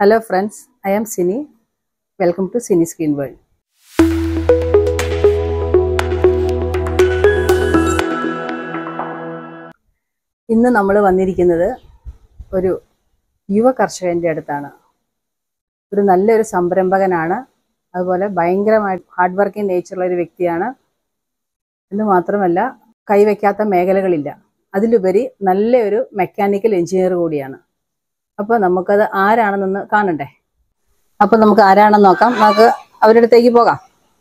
Hello friends, I am Sini. Welcome to Sini Screen World. ഇന്ന് നമ്മൾ വന്നിരിക്കുന്നത് ഒരു യുവ കർഷകന്റെ അടുത്താണ് ഒരു നല്ലൊരു സംരംഭകനാണ് അതുപോലെ ഭയങ്കരമായി ഹാർഡ് വർക്കിംഗ് നേച്ചറുള്ള ഒരു വ്യക്തിയാണ് എന്ന് മാത്രമല്ല കൈവയ്ക്കാത്ത മേഖലകളില്ല അതിലുപരി നല്ലൊരു മെക്കാനിക്കൽ എഞ്ചിനീയർ കൂടിയാണ് അപ്പോൾ നമുക്കത് ആരാണെന്നൊന്ന് കാണണ്ടേ അപ്പോൾ നമുക്ക് ആരാണെന്ന് നോക്കാം നമുക്ക് അവരുടെ അടുത്തേക്ക് പോകാം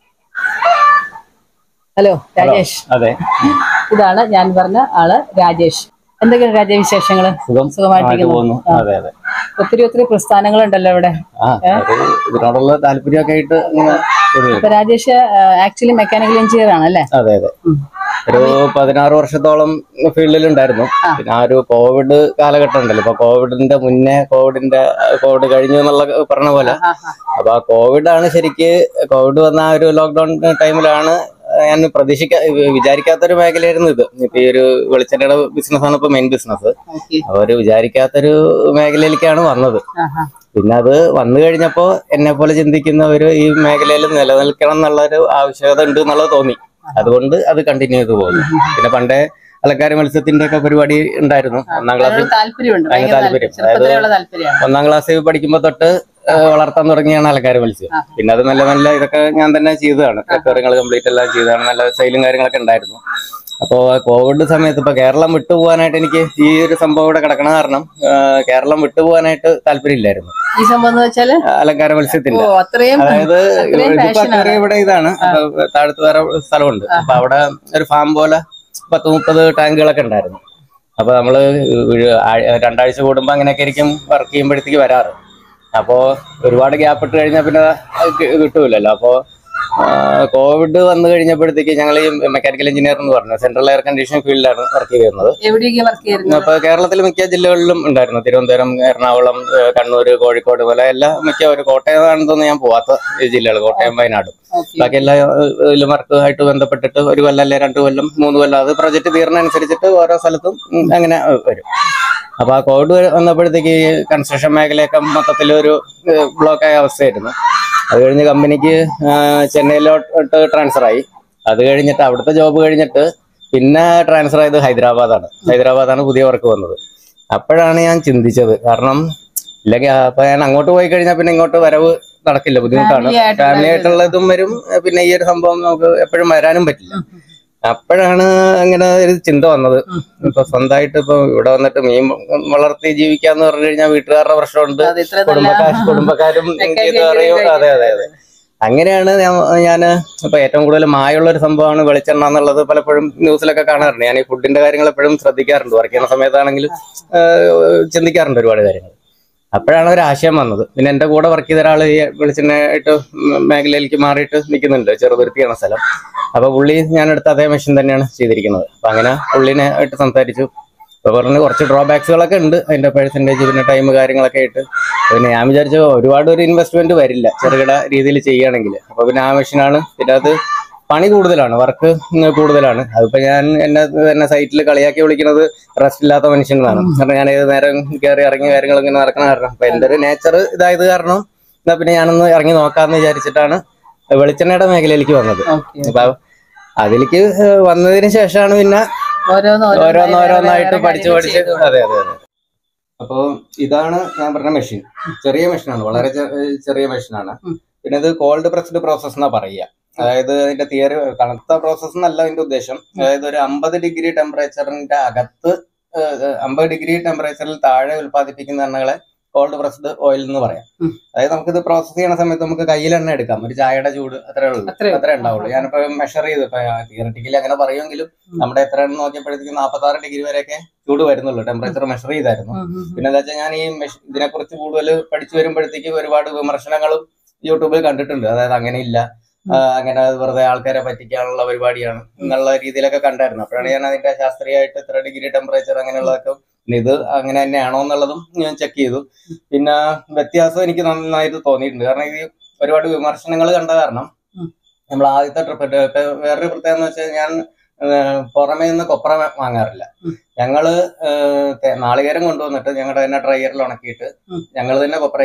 ഹലോ രാജേഷ് അതെ ഇതാണ് ഞാൻ പറഞ്ഞ ആള് രാജേഷ് എന്തൊക്കെയാണ് രാജേഷ് വിശേഷങ്ങള് സുഖം സുഖമായിട്ടിരിക്കുന്നു. പോകുന്നു ആ. അതെ അതെ ഒത്തിരി ഒത്തിരി പ്രസ്ഥാനങ്ങളുണ്ടല്ലോ ഇവിടെ ആ അത് ഇതിനോടുള്ള താല്പര്യമൊക്കെ ആയിട്ട് ഇങ്ങനെ ഇത് ഇപ്പൊ രാജേഷ് ആക്ച്വലി മെക്കാനിക്കൽ എഞ്ചിനീയർ ആണ് അല്ലേ അതെ അതെ ഒരു പതിനാറ് വർഷത്തോളം ഫീൽഡിൽ ഉണ്ടായിരുന്നു പിന്നെ ആ ഒരു കോവിഡ് കാലഘട്ടം ഉണ്ടല്ലോ ഇപ്പൊ കോവിഡിന്റെ മുന്നേ കോവിഡിന്റെ കോവിഡ് കഴിഞ്ഞു എന്നുള്ള പറഞ്ഞ പോലെ അപ്പൊ ആ കോവിഡ് ആണ് ശരിക്ക് കോവിഡ് വന്ന ആ ഒരു ലോക്ക്ഡൌൺ ടൈമിലാണ് ഞാൻ പ്രതീക്ഷിക്കാ വിചാരിക്കാത്തൊരു മേഖലയായിരുന്നു ഇത് ഇപ്പൊ ഈ ഒരു വെളിച്ചെണ്ണയുടെ ബിസിനസ്സാണ് ഇപ്പൊ മെയിൻ ബിസിനസ് ഓക്കെ അവര് വിചാരിക്കാത്തൊരു മേഖലയിലേക്കാണ് വന്നത് പിന്നെ അത് വന്നു കഴിഞ്ഞപ്പോ എന്നെ പോലെ ചിന്തിക്കുന്നവര് ഈ മേഖലയിൽ നിലനിൽക്കണം എന്നുള്ളൊരു ആവശ്യകത ഉണ്ട് എന്നുള്ളത് തോന്നി അതുകൊണ്ട് അത് കണ്ടിന്യൂ ചെയ്ത് പോകുന്നു പിന്നെ പണ്ടേ അലക്കാരി മത്സ്യത്തിന്റെ ഒക്കെ പരിപാടി ഉണ്ടായിരുന്നു ഒന്നാം ക്ലാസ്സിൽ താല്പര്യമുണ്ട് അതിന് ഭയങ്കര താല്പര്യം. താല്പര്യം. ചെറുപ്പത്തിലുള്ള താല്പര്യമാണ് ഒന്നാം ക്ലാസ്സിൽ പഠിക്കുമ്പോ തൊട്ട് ആ, വളർത്താൻ തുടങ്ങിയാണ് അലക്കാരി മത്സ്യം പിന്നെ അത് നല്ല നല്ല ഇതൊക്കെ ഞാൻ തന്നെ ചെയ്തതാണ് കാര്യങ്ങൾ കംപ്ലീറ്റ് എല്ലാം ചെയ്തതാണ് നല്ല സെയിലും കാര്യങ്ങളൊക്കെ ഉണ്ടായിരുന്നു അപ്പോ കോവിഡ് സമയത്ത് ഇപ്പൊ കേരളം വിട്ടുപോകാനായിട്ട് എനിക്ക് ഈ ഒരു സംഭവം ഇവിടെ കിടക്കണ കാരണം ആ, കേരളം വിട്ടുപോകാനായിട്ട് താല്പര്യമില്ലായിരുന്നു ഈ സംഭവം എന്ന് വെച്ചാല് അലങ്കാര ഓ മത്സ്യത്തിന്റെ അത്രയും അതായത് അത്രയും ഇതിപ്പോ passion ആണ്. അത്രയും ഇവിടെ ഇതാണ് അപ്പൊ താഴത്ത് വേറെ സ്ഥലമുണ്ട് അപ്പൊ അവിടെ ഒരു ഫാം പോലെ പത്ത് മുപ്പത് ടാങ്കുകളൊക്കെ ഉണ്ടായിരുന്നു അപ്പൊ നമ്മള് ഒരു ആഴ്- രണ്ടാഴ്ച കൂടുമ്പോ അങ്ങനെയൊക്കെ ആയിരിക്കും വർക്ക് ചെയ്യുമ്പോഴത്തേക്ക് വരാറ് അപ്പോ ഒരുപാട് ഗ്യാപ്പ് ഇട്ട് കഴിഞ്ഞാൽ പിന്നെ അത് കി- കിട്ടൂലല്ലോ അപ്പോ ആ, കോവിഡ് വന്നു കഴിഞ്ഞപ്പോഴത്തേക്ക് ഞങ്ങൾ ഈ മെക്കാനിക്കൽ എഞ്ചിനീയർ എന്ന് പറഞ്ഞു സെൻട്രൽ എയർ കണ്ടീഷൻ ഫീൽഡിലാണ് വർക്ക് ചെയ്തിരുന്നത് എവിടെയൊക്കെ വർക്ക് ചെയ്യുന്നത് അപ്പൊ കേരളത്തിൽ മിക്ക ജില്ലകളിലും ഉണ്ടായിരുന്നു തിരുവനന്തപുരം എറണാകുളം ഏഹ് കണ്ണൂര് കോഴിക്കോട് പോലെ എല്ലാ മിക്ക ഒരു കോട്ടയമാണെന്ന് തോന്നുന്നു ഞാൻ പോവാത്ത ജില്ലകൾ കോട്ടയം വയനാട് ഓക്കെ ബാക്കി എല്ലാ ഇതിലും വർക്കുമായിട്ട് ബന്ധപ്പെട്ടിട്ട് ഒരു കൊല്ലം അല്ലെ രണ്ട് കൊല്ലം മൂന്ന് കൊല്ലം അത് പ്രൊജക്ട് തീർന്ന അനുസരിച്ചിട്ട് ഓരോ സ്ഥലത്തും ഉം അങ്ങനെ ഏഹ് വരും അപ്പൊ ആ കോവിഡ് വന്നപ്പോഴത്തേക്ക് ഈ കൺസ്ട്രക്ഷൻ മേഖലയൊക്കെ മൊത്തത്തിൽ ഒരു ബ്ലോക്ക് ആയ അവസ്ഥയായിരുന്നു അത് കഴിഞ്ഞ് കമ്പനിക്ക് ചെന്നൈയിലോട്ട് ട്രാൻസ്ഫർ ആയി അത് കഴിഞ്ഞിട്ട് അവിടുത്തെ ജോബ് കഴിഞ്ഞിട്ട് പിന്നെ ട്രാൻസ്ഫർ ആയത് ഹൈദരാബാദാണ് ഹൈദരാബാദാണ് പുതിയ വർക്ക് വന്നത് അപ്പോഴാണ് ഞാൻ ചിന്തിച്ചത് കാരണം ഇല്ലെങ്കിൽ അപ്പൊ ഞാൻ അങ്ങോട്ട് പോയി കഴിഞ്ഞാൽ പിന്നെ ഇങ്ങോട്ട് വരവ് നടക്കില്ല ബുദ്ധിമുട്ടാണ് Family ആയിട്ടുള്ള ഫാമിലി ആയിട്ടുള്ളതും വരും പിന്നെ ഈ ഒരു സംഭവം നമുക്ക് എപ്പോഴും വരാനും പറ്റില്ല അപ്പോഴാണ് അങ്ങനെ ഒരു ചിന്ത വന്നത് ഇപ്പൊ സ്വന്തമായിട്ട് ഇപ്പൊ ഇവിടെ വന്നിട്ട് മീൻ വളർത്തി ജീവിക്കാന്ന് പറഞ്ഞു കഴിഞ്ഞാൽ വീട്ടുകാരുടെ പ്രശ്നമുണ്ട് അത് ഇത്ര നല്ല കുടുംബക്കാർ കുടുംബക്കാരും ഒക്കെ ഇത് അറിയും അതെ അതെ അതെ അങ്ങനെയാണ് ഞാൻ ഞാൻ ഇപ്പൊ ഏറ്റവും കൂടുതൽ മായുള്ള ഒരു സംഭവമാണ് വെളിച്ചെണ്ണ എന്നുള്ളത് പലപ്പോഴും ന്യൂസിലൊക്കെ കാണാറുണ്ട് ഞാൻ ഈ ഫുഡിന്റെ കാര്യങ്ങൾ എപ്പോഴും ശ്രദ്ധിക്കാറുണ്ട് വർക്ക് ചെയ്യുന്ന സമയത്താണെങ്കിലും ആഹ് ചിന്തിക്കാറുണ്ട് ഒരുപാട് കാര്യങ്ങൾ അപ്പോഴാണ് ഒരു ആശയം വന്നത് പിന്നെ എന്റെ കൂടെ വർക്ക് ചെയ്ത ഒരാൾ ഈ വെളിച്ചെണ്ണയായിട്ട് മേഖലയിലേക്ക് മാറിയിട്ട് നിൽക്കുന്നുണ്ട് ചെറുതുരുത്തിയാണ് സ്ഥലം അപ്പൊ പുള്ളി ഞാൻ എടുത്ത അതേ മെഷീൻ തന്നെയാണ് ചെയ്തിരിക്കുന്നത് അപ്പൊ അങ്ങനെ പുള്ളിനെ ആയിട്ട് സംസാരിച്ചു അപ്പൊ പറഞ്ഞ് കുറച്ച് ഡ്രോബാക്സുകളൊക്കെ ഉണ്ട് അതിന്റെ പെർസെന്റേജ് പിന്നെ ടൈം കാര്യങ്ങളൊക്കെ ആയിട്ട് പിന്നെ ഞാൻ വിചാരിച്ചു ഒരുപാട് ഒരു ഇൻവെസ്റ്റ്മെന്റ് വരില്ല ചെറുകിട രീതിയിൽ ചെയ്യുകയാണെങ്കിൽ അപ്പൊ പിന്നെ ആ മെഷീനാണ് പിന്നെ അത് പണി കൂടുതലാണ് വർക്ക് കൂടുതലാണ് അതിപ്പോ ഞാൻ എന്നെ എന്നെ സൈറ്റിൽ കളിയാക്കി വിളിക്കുന്നത് റെസ്റ്റ് ഇല്ലാത്ത മനുഷ്യൻ എന്നാണ് കാരണം ഞാൻ ഏത് നേരം കയറി ഇറങ്ങി കാര്യങ്ങൾ ഇങ്ങനെ നടക്കണ കാരണം അപ്പൊ എന്റെ ഒരു നേച്ചർ ഇതായത് കാരണം എന്നാ പിന്നെ ഞാനൊന്ന് ഇറങ്ങി നോക്കാന്ന് വിചാരിച്ചിട്ടാണ് വെളിച്ചെണ്ണയുടെ മേഖലയിലേക്ക് വന്നത് ഓക്കെ അപ്പൊ അതിലേക്ക് വന്നതിന് ശേഷമാണ് പിന്നെ ഓരോന്ന് ഓരോന്നോരോന്നായിട്ട് പഠിച്ച് പഠിച്ച് അതെ അതെ അതെ അപ്പോ ഇതാണ് ഞാൻ പറഞ്ഞ മെഷീൻ ചെറിയ മെഷീനാണ് വളരെ ചെ- ചെറിയ മെഷീനാണ് ഉം. പിന്നെ ഇത് കോൾഡ് പ്രസ്ഡ് പ്രോസസ് എന്നാ പറയുക അതായത് അതിന്റെ തിയറി തണുത്ത പ്രോസസ് എന്നല്ല അതിന്റെ ഉദ്ദേശം അതായത് ഒരു അമ്പത് ഡിഗ്രി ടെമ്പറേച്ചറിന്റെ അകത്ത് അമ്പത് ഡിഗ്രി ടെമ്പറേച്ചറിൽ താഴെ ഉൽപ്പാദിപ്പിക്കുന്ന എണ്ണകളെ കോൾഡ് പ്രസ്ഡ് ഓയിൽ എന്ന് പറയാം ഉം. അതായത് നമുക്കിത് പ്രോസസ് ചെയ്യുന്ന സമയത്ത് നമുക്ക് കയ്യിൽ എണ്ണ എടുക്കാം ഒരു ചായയുടെ ചൂട് അത്രേ ഉള്ളൂ അത്രേ ഉള്ളൂ. അത്രേ ഉണ്ടാവുള്ളൂ ഞാനിപ്പോ മെഷർ ചെയ്തു ഇപ്പൊ തിയററ്റിക്കലി അങ്ങനെ പറയുമെങ്കിലും നമ്മുടെ എത്ര എണ്ണം നോക്കിയപ്പോഴത്തേക്കും നാൽപ്പത്തി ആറ് ഡിഗ്രി വരെയൊക്കെ ചൂട് വരുന്നുള്ളൂ ടെമ്പറേച്ചർ മെഷർ ചെയ്തായിരുന്നു പിന്നെ എന്താ വെച്ചാൽ ഞാൻ ഈ മെഷീൻ ഇതിനെക്കുറിച്ച് കൂടുതൽ പഠിച്ചു വരുമ്പോഴത്തേക്ക് ഒരുപാട് വിമർശനങ്ങളും യൂട്യൂബിൽ കണ്ടിട്ടുണ്ട് അതായത് അങ്ങനെ ഇല്ല ആ, അങ്ങനെ അത് വെറുതെ ആൾക്കാരെ പറ്റിക്കാനുള്ള പരിപാടിയാണ് എന്നുള്ള രീതിയിലൊക്കെ കണ്ടായിരുന്നു അപ്പോഴാണ് ഞാൻ അതിന്റെ ശാസ്ത്രീയമായിട്ട് ഇത്ര ഡിഗ്രി ടെമ്പറേച്ചർ അങ്ങനെയുള്ളതൊക്കെ പിന്നെ ഇത് അങ്ങനെ തന്നെയാണോ എന്നുള്ളതും ഞാൻ ചെക്ക് ചെയ്തു പിന്നെ വ്യത്യാസം എനിക്ക് നന്നായിട്ട് തോന്നിയിട്ടുണ്ട് കാരണം ഇത് ഒരുപാട് വിമർശനങ്ങൾ കണ്ട കാരണം ഉം. നമ്മൾ ആദ്യത്തെ ട്രിപ്പ് വേറൊരു പ്രത്യേകത എന്ന് വെച്ചാൽ ഞാൻ ഏഹ്, പുറമേ നിന്ന് കൊപ്ര വാങ്ങാറില്ല ഉം. ഞങ്ങള് ഏഹ്, തെ- നാളികേരം കൊണ്ടുവന്നിട്ട് ഞങ്ങളുടെ തന്നെ ഡ്രയറിൽ ഉണക്കിയിട്ട് ഉം. ഞങ്ങൾ തന്നെ കൊപ്രയ്ക്ക്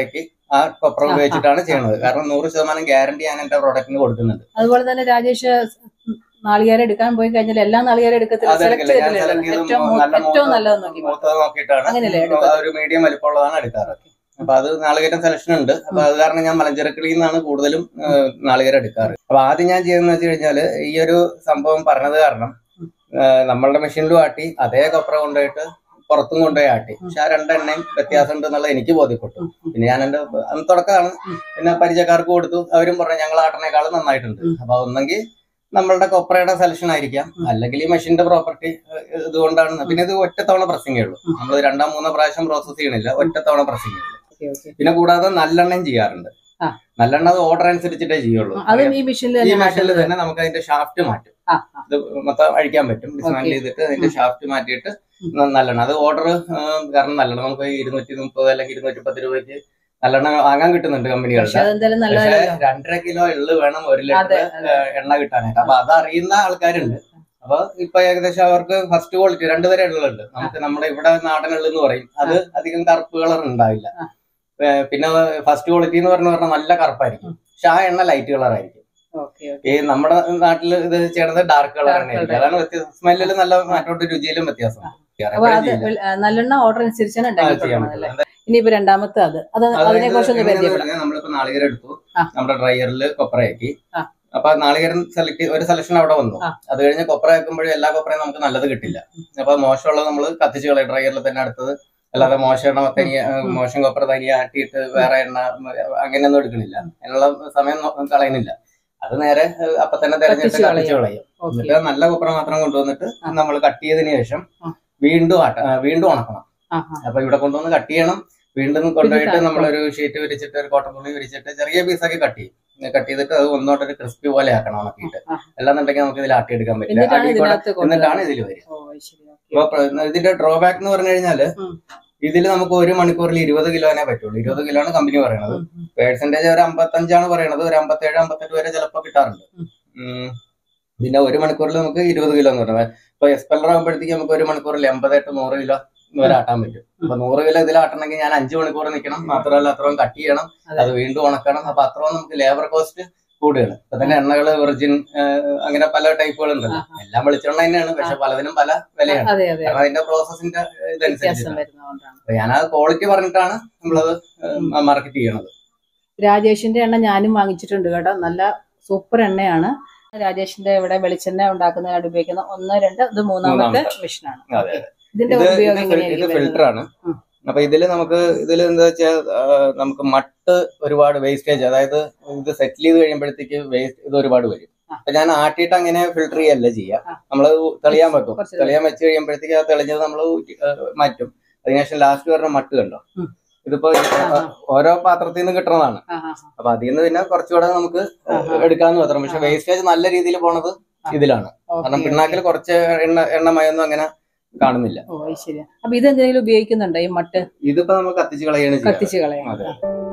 ആ കൊപ്ര ആ, ആ, ഉപയോഗിച്ചിട്ടാണ് ചെയ്യണത് കാരണം നൂറ് ശതമാനം ഗ്യാരണ്ടി ഞാൻ എന്റെ പ്രോഡക്റ്റിന് കൊടുക്കുന്നുണ്ട് അതുപോലെ തന്നെ രാജേഷ് നാളികേരം എടുക്കാൻ പോയി കഴിഞ്ഞാൽ എല്ലാ നാളികേരം എടുക്കത്തില്ല അതെടുക്കില്ല. സെലക്ട് ഞാൻ ചെയ്തില്ല select ചെയ്ത് ഏറ്റവും നല്ല ഏറ്റവും മൂത്ത- നല്ലത് നോക്കി മൂത്തത് നോക്കിയിട്ടാണ് അങ്ങനെയല്ലേ ആ എടുക്കുക ഒരു മീഡിയം വലിപ്പമുള്ളതാണ് എടുക്കാറ് അപ്പൊ അത് നാളികേരം സെലക്ഷൻ ഉണ്ട് അപ്പൊ അത് കാരണം ഞാൻ മലഞ്ചരക്കിളിൽ നിന്നാണ് കൂടുതലും ആ, നാളികേരം എടുക്കാറ് അപ്പൊ ആദ്യം ഞാൻ ചെയ്തെന്ന് വെച്ച് കഴിഞ്ഞാല് ഈ ഒരു സംഭവം പറഞ്ഞത് കാരണം ആ, നമ്മളുടെ മെഷീനിലും ആട്ടി അതേ കൊപ്ര കൊണ്ടുപോയിട്ട് പുറത്തും കൊണ്ടുപോയി ആട്ടി പക്ഷെ ആ രണ്ടെണ്ണയും വ്യത്യാസം ഉണ്ട് എന്നുള്ളത് എനിക്ക് ബോധ്യപ്പെട്ടു പിന്നെ ഞാൻ എന്റെ അന്ന് തുടക്കമാണ് പിന്നെ പരിചയക്കാർക്ക് കൊടുത്തു അവരും പറഞ്ഞു ഞങ്ങൾ ആട്ടനേക്കാളും നന്നായിട്ടുണ്ട് അപ്പൊ ഒന്നെങ്കിൽ നമ്മളുടെ കൊപ്രയുടെ സെലക്ഷൻ ആയിരിക്കാം അല്ലെങ്കിൽ ഈ മെഷീന്റെ പ്രോപ്പർട്ടി ഇതുകൊണ്ടാണ് പിന്നെ ഇത് ഒറ്റത്തവണ പ്രസിംഗേ ഉള്ളൂ നമ്മൾ രണ്ടാം മൂന്നോ പ്രാവശ്യം പ്രോസസ് ചെയ്യണില്ല ഒറ്റത്തവണ പ്രസിംഗേ ഉള്ളൂ ഓക്കെ ഓക്കെ പിന്നെ കൂടാതെ നല്ലെണ്ണയും ചെയ്യാറുണ്ട് ആ. നല്ലെണ്ണ അത് ഓർഡർ അനുസരിച്ചിട്ടേ ചെയ്യുള്ളൂ അതും ഈ മെഷീനിൽ ഈ തന്നെ മെഷീനിൽ തന്നെ നമുക്ക് അതിന്റെ ഷാഫ്റ്റ് മാറ്റും ആ, ആ. ഇത് മൊത്തം അഴിക്കാൻ പറ്റും ഡിസ്മാൻഡിൽ Okay. ചെയ്തിട്ട് അതിന്റെ ഷാഫ്റ്റ് മാറ്റിയിട്ട് ന- നല്ലെണ്ണ അത് ഓർഡർ കാരണം നല്ലെണ്ണ നമുക്ക് ഇരുന്നൂറ്റി മുപ്പത് അല്ലെങ്കിൽ ഇരുന്നൂറ്റി പത്ത് രൂപയ്ക്ക് നല്ലെണ്ണ വാങ്ങാൻ കിട്ടുന്നുണ്ട് പക്ഷെ കമ്പനികളുടെ അതെന്തായാലും പക്ഷേ നല്ലതല്ലോ രണ്ടര കിലോ എള്ള് വേണം ഒരു അതെ ലിറ്റർ അതെ എണ്ണ കിട്ടാനായിട്ട് അപ്പൊ അത് അറിയുന്ന ആൾക്കാരുണ്ട് അപ്പൊ ഇപ്പൊ ഏകദേശം അവർക്ക് ഫസ്റ്റ് ക്വാളിറ്റി രണ്ടുതരം എള്ളുണ്ട് നമുക്ക് നമ്മുടെ ഇവിടെ നാടൻ എള്ള് എന്ന് പറയും അത് അധികം കറുപ്പ് കളർ ഉണ്ടാവില്ല ആ. ഏ, പിന്നെ ഫസ്റ്റ് ക്വാളിറ്റി എന്ന് പറഞ്ഞു പറഞ്ഞാൽ നല്ല കറുപ്പായിരിക്കും പക്ഷെ ആ എണ്ണ ലൈറ്റ് കളർ ആയിരിക്കും ഓക്കെ ഓക്കെ ഈ നമ്മുടെ നാട്ടിൽ ഇത് ചെയ്യണത് ഡാർക്ക് കളർ Dark തന്നെ ആയിരിക്കും colour. അതാണ് വ്യത്യാസം സ്മെല്ലിൽ നല്ല മാറ്റോട്ട് രുചിയിലും വ്യത്യാസം അപ്പൊ അത് വെൾ- ആ, നല്ലെണ്ണ ഓർഡർ അനുസരിച്ചാണ് ഉണ്ടാക്കി ചെയ്യാൻ കൊടുക്കുന്നത് അല്ലേ പറ്റും ഇനിയിപ്പോ രണ്ടാമത്തെ അത് അത് അതിനെ കുറിച്ച് ഒന്ന് പരിചയപ്പെടാം നമ്മളിപ്പോ നാളികേരം എടുത്തു ആ. നമ്മുടെ ഡ്രയറിൽ കൊപ്രയാക്കി ആ. അപ്പൊ നാളികേരം സെലക്ട് ഒരു സെലക്ഷൻ അവിടെ വന്നു ആ. അത് കഴിഞ്ഞ് കൊപ്ര വെക്കുമ്പോഴും എല്ലാ കൊപ്രയും നമുക്ക് നല്ലത് കിട്ടില്ല അപ്പൊ മോശമുള്ളത് നമ്മൾ കത്തിച്ച് കളയും ഡ്രയറിൽ തന്നെ അടുത്തത് അല്ലാതെ മോശം എണ്ണ തനിയെ ഉം. മോശം കൊപ്ര തനിയെ ആട്ടിയിട്ട് വേറെ എണ്ണ അങ്ങനെയൊന്നും എടുക്കണില്ല അതിനുള്ള സമയം നോ- കളയുന്നില്ല അത് നേരെ ഏഹ്, അപ്പൊ തന്നെ തെരഞ്ഞെടുത്ത് കത്തിച്ച് കത്തിച്ച് കളയും ഓക്കെ എന്നിട്ട് നല്ല കൊപ്ര മാത്രം കൊണ്ടുവന്നിട്ട് ആ. നമ്മൾ കട്ട് ചെയ്തതിന് ശേഷം ആ. വീണ്ടും ആട്ട ആ, വീണ്ടും ഉണക്കണം ആ ആ അപ്പൊ ഇവിടെ കൊണ്ടുവന്ന് കട്ട് ചെയ്യണം വീണ്ടും കൊണ്ടുപോയിട്ട് തണുക്കും. നമ്മളൊരു ഷീറ്റ് വിരിച്ചിട്ട് ഒരു കോട്ടൺ തുണി വിരിച്ചിട്ട് ചെറിയ പീസാക്കി കട്ട് ചെയ്യും കട്ട് ചെയ്തിട്ട് അത് ഒന്നോട്ടൊരു ക്രിസ്പി പോലെ ആക്കണം ഉണക്കിയിട്ട് ആ. അല്ലാന്നുണ്ടെങ്കിൽ നമുക്ക് ഇതിൽ ആട്ടിയെടുക്കാൻ പറ്റില്ല എന്നിട്ടാണ് അടിയിൽ കൂടെ- ഇതിനകത്ത് എന്നിട്ടാണ് കൊണ്ടുവരുന്നത്. ഇതിൽ വരിക ഓ ശരി ഓക്കെ അപ്പൊ പ്ര- ഇതിന്റെ ഡ്രോബാക്ക് എന്ന് പറഞ്ഞു കഴിഞ്ഞാല് ഉം. ഇതിൽ നമുക്ക് ഒരു മണിക്കൂറിൽ ഇരുപത് കിലോനെ പറ്റുള്ളൂ ഇരുപത് കിലോ ആണ് കമ്പനി പറയണത് ഉം, ഉം. പേഴ്സന്റേജ് ഒരു അമ്പത്തഞ്ചാണ് പറയണത് ഒരു അമ്പത്തേഴ് അമ്പത്തെട്ട് വരെ ചിലപ്പോൾ കിട്ടാറുണ്ട് ഉം. ഉം. പിന്നെ ഒരു മണിക്കൂറിൽ നമുക്ക് ഇരുപത് കിലോ എന്ന് പറയുന്നത് ഇപ്പൊ എസ്പെല്ലർ ആകുമ്പോഴത്തേക്ക് നമുക്ക് ഒരു മണിക്കൂറിൽ എൺപത്തെട്ട് നൂറ് കിലോ വരെ ആട്ടാൻ പറ്റും അപ്പൊ നൂറ് കിലോ ഇതിൽ ആട്ടണമെങ്കിൽ ഞാൻ അഞ്ചു മണിക്കൂർ നിൽക്കണം മാത്രമല്ല അത്രയും കട്ട് ചെയ്യണം അതെ. അത് വീണ്ടും ഉണക്കണം അപ്പൊ അത്രയും നമുക്ക് ലേബർ കോസ്റ്റ് കൂടുതലാണ് ഇപ്പൊ തന്നെ എണ്ണകള് വെർജിൻ അങ്ങനെ പല ടൈപ്പുകൾ ഉണ്ടല്ലോ ആ, ആ. എല്ലാം വെളിച്ചെണ്ണ തന്നെയാണ് പക്ഷെ പലതിനും പല വിലയാണ് അതെ അതെ കാരണം അതിന്റെ പ്രോസസ്സിന്റെ ഇതനുസരിച്ച് വ്യത്യാസം വരുന്നതുകൊണ്ടാണ് അപ്പൊ ഞാനത് ക്വാളിറ്റി പറഞ്ഞിട്ടാണ് നമ്മളത് മാർക്കറ്റ് ചെയ്യണത് രാജേഷിന്റെ എണ്ണ ഞാനും വാങ്ങിച്ചിട്ടുണ്ട് കേട്ടോ നല്ല സൂപ്പർ എണ്ണയാണ് രാജേഷിന്റെ ഇവിടെ വെളിച്ചെണ്ണ ഉണ്ടാക്കുന്നതിനായിട്ട് ഉപയോഗിക്കുന്ന ഒന്ന് രണ്ട് ഇത് മൂന്നാമത്തെ മൂന്നാമത്തെ. മെഷീനാണ് അതെ ഇതിന്റെ ഇത് ഉപയോഗം ഇത് എങ്ങനെയായിരിക്കും ഫിൽറ്റർ ആണ് ഉം. അപ്പൊ ഇതില് നമുക്ക് ഇതിൽ എന്താ വെച്ചാൽ നമുക്ക് മട്ട് ഒരുപാട് വേസ്റ്റേജ് അതായത് ഇത് സെറ്റിൽ ചെയ്ത് കഴിയുമ്പോഴത്തേക്ക് വേസ്റ്റ് ഇത് ഒരുപാട് വരും ആ. അപ്പൊ ഞാൻ ആട്ടിയിട്ട് അങ്ങനെ ഫിൽട്ടർ ചെയ്യല്ല ചെയ്യാം ആ. നമ്മള് തെളിയാൻ വെക്കും കുറച്ച് തെളിയാൻ വെച്ച് കഴിയുമ്പോഴത്തേക്ക് അത് തെളിഞ്ഞത് നമ്മൾ മാറ്റും അതിനുശേഷം ലാസ്റ്റ് വരുന്ന മട്ട് കണ്ടോ ഉം. ഇതിപ്പോ ആ, ആ. ഓരോ പാത്രത്തിൽ നിന്ന് കിട്ടുന്നതാണ് ആ, ആ, അപ്പൊ അതിൽ നിന്ന് പിന്നെ കുറച്ചുകൂടെ നമുക്ക് ആ, ആ. എടുക്കാന്ന് മാത്രം പക്ഷെ ആ. വേസ്റ്റേജ് നല്ല രീതിയിൽ പോണത് ആ. ഇതിലാണ് ഓക്കേ, കാരണം ഓക്കേ. പിണ്ണാക്കിൽ കുറച്ച് എണ്ണ എണ്ണമയൊന്നും അങ്ങനെ കാണുന്നില്ല ഓ അത് ശരിയാ അപ്പൊ ഇത് എന്തെങ്കിലും ഉപയോഗിക്കുന്നുണ്ടോ ഈ മട്ട് ഇതിപ്പോ നമ്മൾ കത്തിച്ച് കളയാണ് ചെയ്യുന്നത് കത്തിച്ച് കളയാൻ അതെ.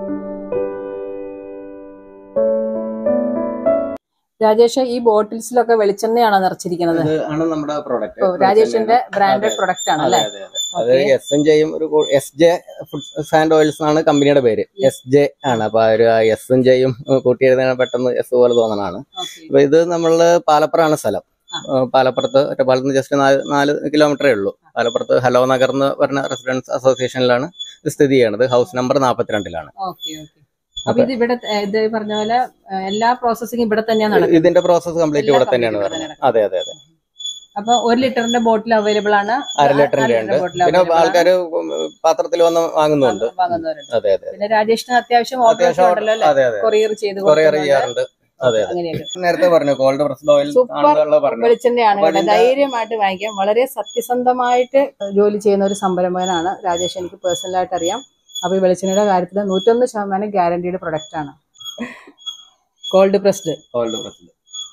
രാജേഷ് ഈ ബോട്ടിൽസിലൊക്കെ വെളിച്ചെണ്ണയാണോ നിറച്ചിരിക്കുന്നത് ഇത് ആണ് നമ്മുടെ പ്രോഡക്റ്റ് ഓ, രാജേഷിന്റെ ബ്രാൻഡഡ് അതെ. പ്രൊഡക്റ്റ് ആണ് അതെ അല്ലേ അതെ അതെ അത് എസ് എൻ ജെയും ഒരു S J food and oils ആണ് കമ്പനിയുടെ പേര് എസ് ജെ ആണ് അപ്പൊ ആ ഒരു എസ് എൻ ജെയും കൂട്ടി എഴുതാൻ പെട്ടെന്ന് എസ് പോലെ തോന്നണാണ് ഓക്കേ. അപ്പൊ ഇത് നമ്മള് പാലപ്പുറമാണ് സ്ഥലം ആ. ഏഹ് പാലപ്പുറത്ത് ഒറ്റപ്പാലത്ത് നിന്ന് ജസ്റ്റ് നാല് നാല് കിലോമീറ്ററേ ഉള്ളൂ പാലപ്പുറത്ത് ഹലോ നഗർ എന്ന് പറഞ്ഞ റെസിഡൻസ് അസോസിയേഷനിലാണ് ഇത് സ്ഥിതി ചെയ്യണത് ഹൗസ് നമ്പർ നാൽപ്പത്തിരണ്ടിലാണ് ഓക്കെ ഓക്കെ അപ്പൊ ഇത് ഇവിടെ ഏ, ഇത് പറഞ്ഞ പോലെ ഏ, എല്ലാ പ്രോസസ്സിംഗും ഇവിടെ തന്നെയാണ് നടക്കുന്നത് ഇതിന്റെ പ്രോസസ്സ് കംപ്ലീറ്റ് എല്ലാ ഇവിടെ തന്നെയാണ് company വരുന്നത് ഇവിടെ അതെ അതെ അതെ അപ്പൊ ഒരു ലിറ്ററിന്റെ ബോട്ടിൽ അവൈലബിൾ ആണ് അര ലിറ്ററിന്റെ ഉണ്ട് പിന്നെ ആൾക്കാർ പാത്രത്തിൽ വന്ന് വാങ്ങുന്നുണ്ട് വാങ്ങുന്നവരുണ്ട് അതെ അതെ പിന്നെ രാജേഷിന് അത്യാവശ്യം ഓർഡർ അത്യാവശ്യം ഉണ്ടല്ലോ അല്ലേ അതെ അതെ കൊറിയർ ചെയ്ത് കൊറിയർ കൊടുക്കുന്നുണ്ട്. ചെയ്യാറുണ്ട് അതെ അതെ അങ്ങനെയൊക്കെ നേരത്തെ പറഞ്ഞു കോൾഡ് പ്രസ്ഡ് ഓയിൽ Super. ആണെന്നുള്ള പറഞ്ഞു വെളിച്ചെണ്ണയാണ് അപ്പൊ കേട്ടോ അതിന്റെ- ധൈര്യമായിട്ട് വാങ്ങിക്കാം വളരെ സത്യസന്ധമായിട്ട് ജോലി ചെയ്യുന്ന ഒരു സംരംഭകനാണ് രാജേഷ് എനിക്ക് പേഴ്സണലായിട്ട് അറിയാം അപ്പൊ ഈ വെളിച്ചെണ്ണയുടെ കാര്യത്തിൽ നൂറ്റൊന്ന് ശതമാനം ഗ്യാരണ്ടീഡ് പ്രൊഡക്റ്റ് ആണ് കോൾഡ് പ്രസ്ഡ് കോൾഡ് പ്രസ്ഡ്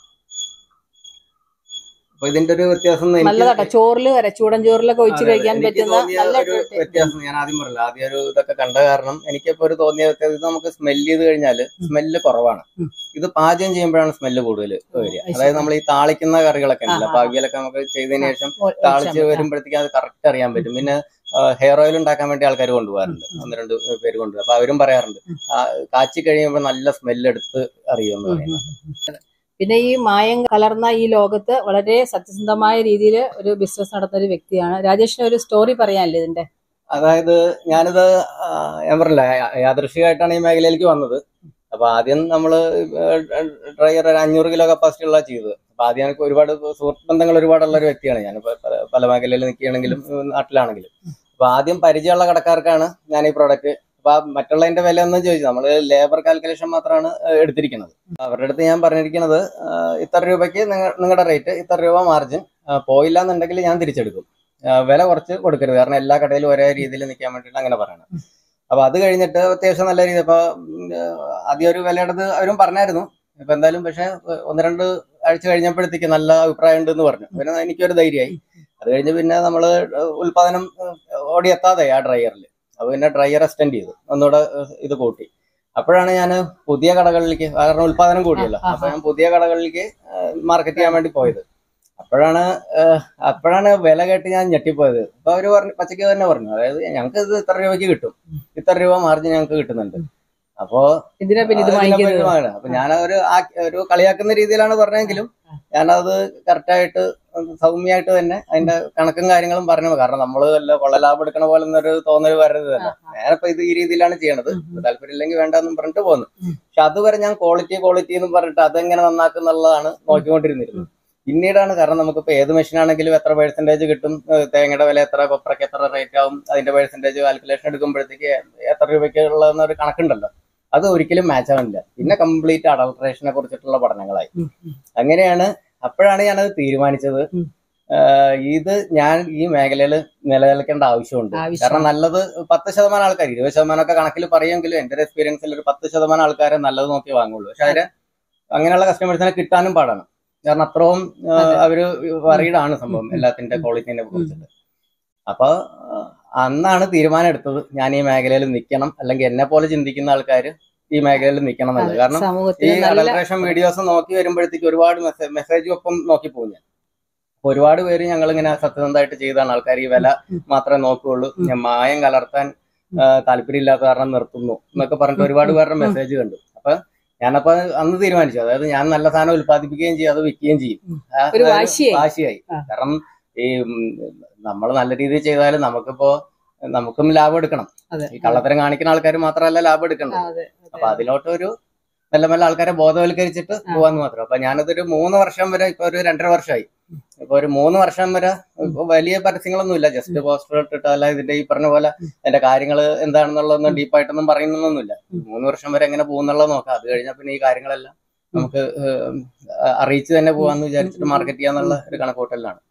അപ്പൊ ഇതിന്റെ ഒരു വ്യത്യാസം എന്ന് എനിക്ക് നല്ലതാട്ടോ ചോറിൽ വരെ ചൂടൻ ചോറിലൊക്കെ ഒഴിച്ച് അതെ, അതെ. കഴിക്കാൻ എനിക്ക് പറ്റുന്ന തോന്നിയ നല്ല ഒരു വ്യത്യാസം ഞാൻ ആദ്യം പറഞ്ഞില്ല ആദ്യം ഒരു ഇതൊക്കെ കണ്ട കാരണം എനിക്കിപ്പോ ഒരു തോന്നിയ വ്യത്യാസം ഇത് നമുക്ക് സ്മെല് ചെയ്ത് കഴിഞ്ഞാല് സ്മെല്ല് കുറവാണ് ഉം. ഇത് പാചകം ചെയ്യുമ്പോഴാണ് സ്മെല്ല് കൂടുതൽ വരിക അത് അതായത് നമ്മൾ ഈ താളിക്കുന്ന കറികളൊക്കെ ഉണ്ടല്ലോ ആ, ആ. അപ്പൊ അവിയലൊക്കെ നമുക്ക് ചെയ്തതിന് ശേഷം ഒ- താളിച്ച് ഒഴിച്ചാൽ മതി. വരുമ്പോഴത്തേക്ക് അത് കറക്റ്റ് അറിയാൻ പറ്റും പിന്നെ ഹെയർ ഓയിൽ ഉണ്ടാക്കാൻ വേണ്ടി ആൾക്കാർ കൊണ്ടുപോകാറുണ്ട് ഒന്ന് രണ്ട് പേര് കൊണ്ടുപോകും അപ്പൊ അവരും പറയാറുണ്ട് ആ, കാച്ചി കഴിയുമ്പോൾ നല്ല സ്മെല്ല് എടുത്ത് അറിയുമെന്ന് പറയുന്നത് പിന്നെ ഈ മായം കലർന്ന ഈ ലോകത്ത് വളരെ സത്യസന്ധമായ രീതിയിൽ ഒരു ബിസിനസ് നടത്തുന്ന ഒരു വ്യക്തിയാണ് രാജേഷിന് ഒരു സ്റ്റോറി പറയാനല്ലേ ഇതിന്റെ അതായത് ഞാനിത് ആ, ഞാൻ പറഞ്ഞില്ല യാ- യാദൃശ്ചികമായിട്ടാണ് ഈ മേഖലയിലേക്ക് വന്നത് അപ്പൊ ആദ്യം നമ്മള് ഡ്രൈവർ ഒരു അഞ്ഞൂറ് കിലോ കപ്പാസിറ്റി ഉള്ള ചെയ്തത് അപ്പൊ ആദ്യം എനിക്ക് ഒരുപാട് സുഹൃത്ത് ബന്ധങ്ങൾ ഒരുപാടുള്ള ഒരു വ്യക്തിയാണ് ഞാൻ പല മേഖലയിൽ നിൽക്കുകയാണെങ്കിലും ഉം, നാട്ടിലാണെങ്കിലും അപ്പൊ ആദ്യം പരിചയമുള്ള കടക്കാർക്കാണ് ഞാൻ ഈ പ്രോഡക്റ്റ് അപ്പൊ ആ മറ്റുള്ളതിന്റെ വില ഒന്നും ചോദിച്ചു നമ്മള് ലേബർ കാൽക്കുലേഷൻ മാത്രമാണ് ഏഹ്, എടുത്തിരിക്കുന്നത് അവരുടെ അടുത്ത് ഞാൻ പറഞ്ഞിരിക്കുന്നത് ആഹ്, ഇത്ര രൂപയ്ക്ക് നിങ്ങളുടെ റേറ്റ് ഇത്ര രൂപ മാർജിൻ പോയില്ല എന്നുണ്ടെങ്കിൽ ഞാൻ തിരിച്ചെടുക്കും ആഹ്, വില കുറച്ച് കൊടുക്കരുത് കാരണം എല്ലാ കടയിലും ഒരേ രീതിയിൽ നിൽക്കാൻ വേണ്ടിയിട്ട് അങ്ങനെ പറയണം അപ്പൊ അത് കഴിഞ്ഞിട്ട് അത്യാവശ്യം നല്ല രീതി ഇപ്പൊ ഉം, ആദ്യം ഒരു വിലയെടുത്ത് അവരും പറഞ്ഞായിരുന്നു ഇപ്പൊ എന്തായാലും പക്ഷെ ഒന്ന് രണ്ട് ആഴ്ച കഴിഞ്ഞപ്പോഴത്തേക്ക് നല്ല അഭിപ്രായം ഉണ്ടെന്ന് പറഞ്ഞു പിന്നെ എനിക്കൊരു ധൈര്യമായി അത് കഴിഞ്ഞ് പിന്നെ നമ്മള് ഉൽപാദനം ഓടി എത്താതെ ആ ഡ്രൈയറിൽ അപ്പൊ പിന്നെ ഡ്രൈയർ എക്സ്റ്റെൻഡ് ചെയ്തു ഒന്നുകൂടെ ഏഹ്, ഇത് കൂട്ടി അപ്പോഴാണ് ഞാൻ പുതിയ കടകളിലേക്ക് കാരണം ഉൽപാദനം കൂടിയല്ലോ ആ, ആ, അപ്പൊ ഞാൻ പുതിയ കടകളിലേക്ക് മാർക്കറ്റ് ചെയ്യാൻ വേണ്ടി പോയത് അപ്പോഴാണ് ഏഹ്, അപ്പോഴാണ് വില കേട്ട് ഞാൻ ഞെട്ടിപ്പോയത് അപ്പൊ അവര് പറഞ്ഞു പച്ചയ്ക്ക് തന്നെ പറഞ്ഞു അതായത് ഞങ്ങൾക്ക് ഇത് ഇത്ര രൂപയ്ക്ക് കിട്ടും ഇത്ര രൂപ മാർജിൻ ഞങ്ങൾക്ക് കിട്ടുന്നുണ്ട് അപ്പോ എന്തിനാ പിന്നെ ഇത് അതിനെ വാങ്ങിക്കുന്നത് പറ്റി വാങ്ങണം. അപ്പൊ ഞാൻ ഒരു ആ- ഒരു കളിയാക്കുന്ന രീതിയിലാണ് പറഞ്ഞെങ്കിലും ഞാനത് കറക്റ്റായിട്ട് സൗമ്യമായിട്ട് തന്നെ അതിന്റെ കണക്കും കാര്യങ്ങളും പറഞ്ഞു കാരണം നമ്മൾ വല്ല കൊള്ള ലാഭം എടുക്കണ പോലെ ഒരു തോന്നൽ വരരുതല്ല ഞാനിപ്പോ ഇത് ഈ രീതിയിലാണ് ചെയ്യണത് താല്പര്യം ഇല്ലെങ്കിൽ വേണ്ടെന്നും പറഞ്ഞിട്ട് പോന്നു പക്ഷെ അതുവരെ ഞാൻ ക്വാളിറ്റി ക്വാളിറ്റി എന്ന് പറഞ്ഞിട്ട് അതെങ്ങനെ നന്നാക്കുന്നുള്ളതാണ് നോക്കിക്കൊണ്ടിരുന്നിരുന്നത് പിന്നീടാണ് കാരണം നമുക്കിപ്പോ ഏത് മെഷീൻ ആണെങ്കിലും എത്ര പെർസെന്റേജ് കിട്ടും ഏഹ് തേങ്ങയുടെ വില എത്ര കൊപ്രയ്ക്ക് എത്ര റേറ്റ് ആവും അതിന്റെ പെർസെന്റേജ് കാൽക്കുലേഷൻ എടുക്കുമ്പോഴത്തേക്ക് എത്ര രൂപയ്ക്ക് ഉള്ളതെന്നൊരു കണക്കുണ്ടല്ലോ അത് ഒരിക്കലും മാച്ച് ആവില്ല പിന്നെ കംപ്ലീറ്റ് അഡൾട്രേഷനെ കുറിച്ചിട്ടുള്ള പഠനങ്ങളായി ഉം, ഉം. അങ്ങനെയാണ് അപ്പോഴാണ് ഞാനത് തീരുമാനിച്ചത് ഉം. ആഹ് ഇത് ഞാൻ ഈ മേഖലയിൽ നിലനിൽക്കേണ്ട ആവശ്യമുണ്ട് ആവശ്യം. കാരണം നല്ലത് പത്ത് ശതമാനം ആൾക്കാർ ഇരുപത് ശതമാനം ഒക്കെ കണക്കിൽ പറയുമെങ്കിലും എന്റെ ഒരു എക്സ്പീരിയൻസിൽ ഒരു പത്ത് ശതമാനം ആൾക്കാരെ നല്ലത് നോക്കി വാങ്ങുള്ളൂ പക്ഷെ അതിന് അങ്ങനെയുള്ള കസ്റ്റമേഴ്സിനെ കിട്ടാനും പാടാണ് കാരണം അത്രയും ആഹ്, അതെ. അവര് വറീഡാണ് സംഭവം എല്ലാത്തിന്റെ ക്വാളിറ്റിനെ കുറിച്ചിട്ട് അപ്പൊ ആഹ്, അന്നാണ് തീരുമാനം എടുത്തത് ഞാൻ ഈ മേഖലയിൽ നിൽക്കണം അല്ലെങ്കിൽ എന്നെ പോലെ ചിന്തിക്കുന്ന ആൾക്കാർ ഈ മേഖലയിൽ നിൽക്കണം എന്നുള്ളത് കാരണം ഈ സമൂഹത്തിൽ നല്ല അഡൽട്രേഷൻ വീഡിയോസ് നോക്കി വരുമ്പോഴത്തേക്ക് ഒരുപാട് മെസ്സേജ് ഒപ്പം നോക്കി പോകും ഞാൻ അപ്പൊ ഒരുപാട് പേര് ഞങ്ങൾ ഇങ്ങനെ സത്യസന്ധമായിട്ട് ചെയ്താണ് ആൾക്കാർ ഈ വില മാത്രമേ നോക്കുകയുള്ളൂ ഞാൻ മായം കലർത്താൻ ആ, താല്പര്യമില്ലാത്ത കാരണം നിർത്തുന്നു എന്നൊക്കെ പറഞ്ഞിട്ട് ഒരുപാട് പേരുടെ മെസ്സേജ് കണ്ടു അപ്പൊ ഞാനപ്പോ അന്ന് തീരുമാനിച്ചു അതായത് ഞാൻ നല്ല സാധനം ഉൽപ്പാദിപ്പിക്കുകയും ചെയ്യും അത് വിൽക്കുകയും ചെയ്യും ഉം. ആ, ഒരു അതായത് വാശിയായി. വാശിയായി ആ. കാരണം ഈ നമ്മൾ നല്ല രീതിയിൽ ചെയ്താലും നമുക്കിപ്പോ നമുക്കും ലാഭം എടുക്കണം അതെ ഈ കള്ളത്തരം കാണിക്കുന്ന ആൾക്കാർ മാത്രമല്ല ലാഭം എടുക്കേണ്ടത് അതെ അപ്പൊ അതിലോട്ട് ഒരു മെല്ലെ മെല്ലെ ആൾക്കാരെ ബോധവൽക്കരിച്ചിട്ട് പോവാന്ന് മാത്രം അപ്പൊ ഞാനതൊരു മൂന്ന് വർഷം വരെ ഇപ്പൊ ഒരു രണ്ടര വർഷമായി ഇപ്പൊ ഒരു മൂന്ന് വർഷം വരെ ഇപ്പൊ വലിയ പരസ്യങ്ങളൊന്നും ഇല്ല ജസ്റ്റ് പോസ്റ്റർ ഇട്ടിട്ട് അല്ല ഇതിന്റെ ഈ പറഞ്ഞ പോലെ അതിന്റെ കാര്യങ്ങൾ എന്താണെന്നുള്ളതൊന്നും ഡീപ്പായിട്ടൊന്നും പറയുന്നൊന്നുമില്ല മൂന്ന് വർഷം വരെ എങ്ങനെ പോകുന്നുള്ളത് നോക്കാം അത് കഴിഞ്ഞാൽ പിന്നെ ഈ കാര്യങ്ങളെല്ലാം നമുക്ക് ഏഹ്, അറിയിച്ച് തന്നെ പോവാന്ന് വിചാരിച്ചിട്ട് മാർക്കറ്റ് ചെയ്യാന്നുള്ള ഒരു കണക്കൂട്ടലിലാണ്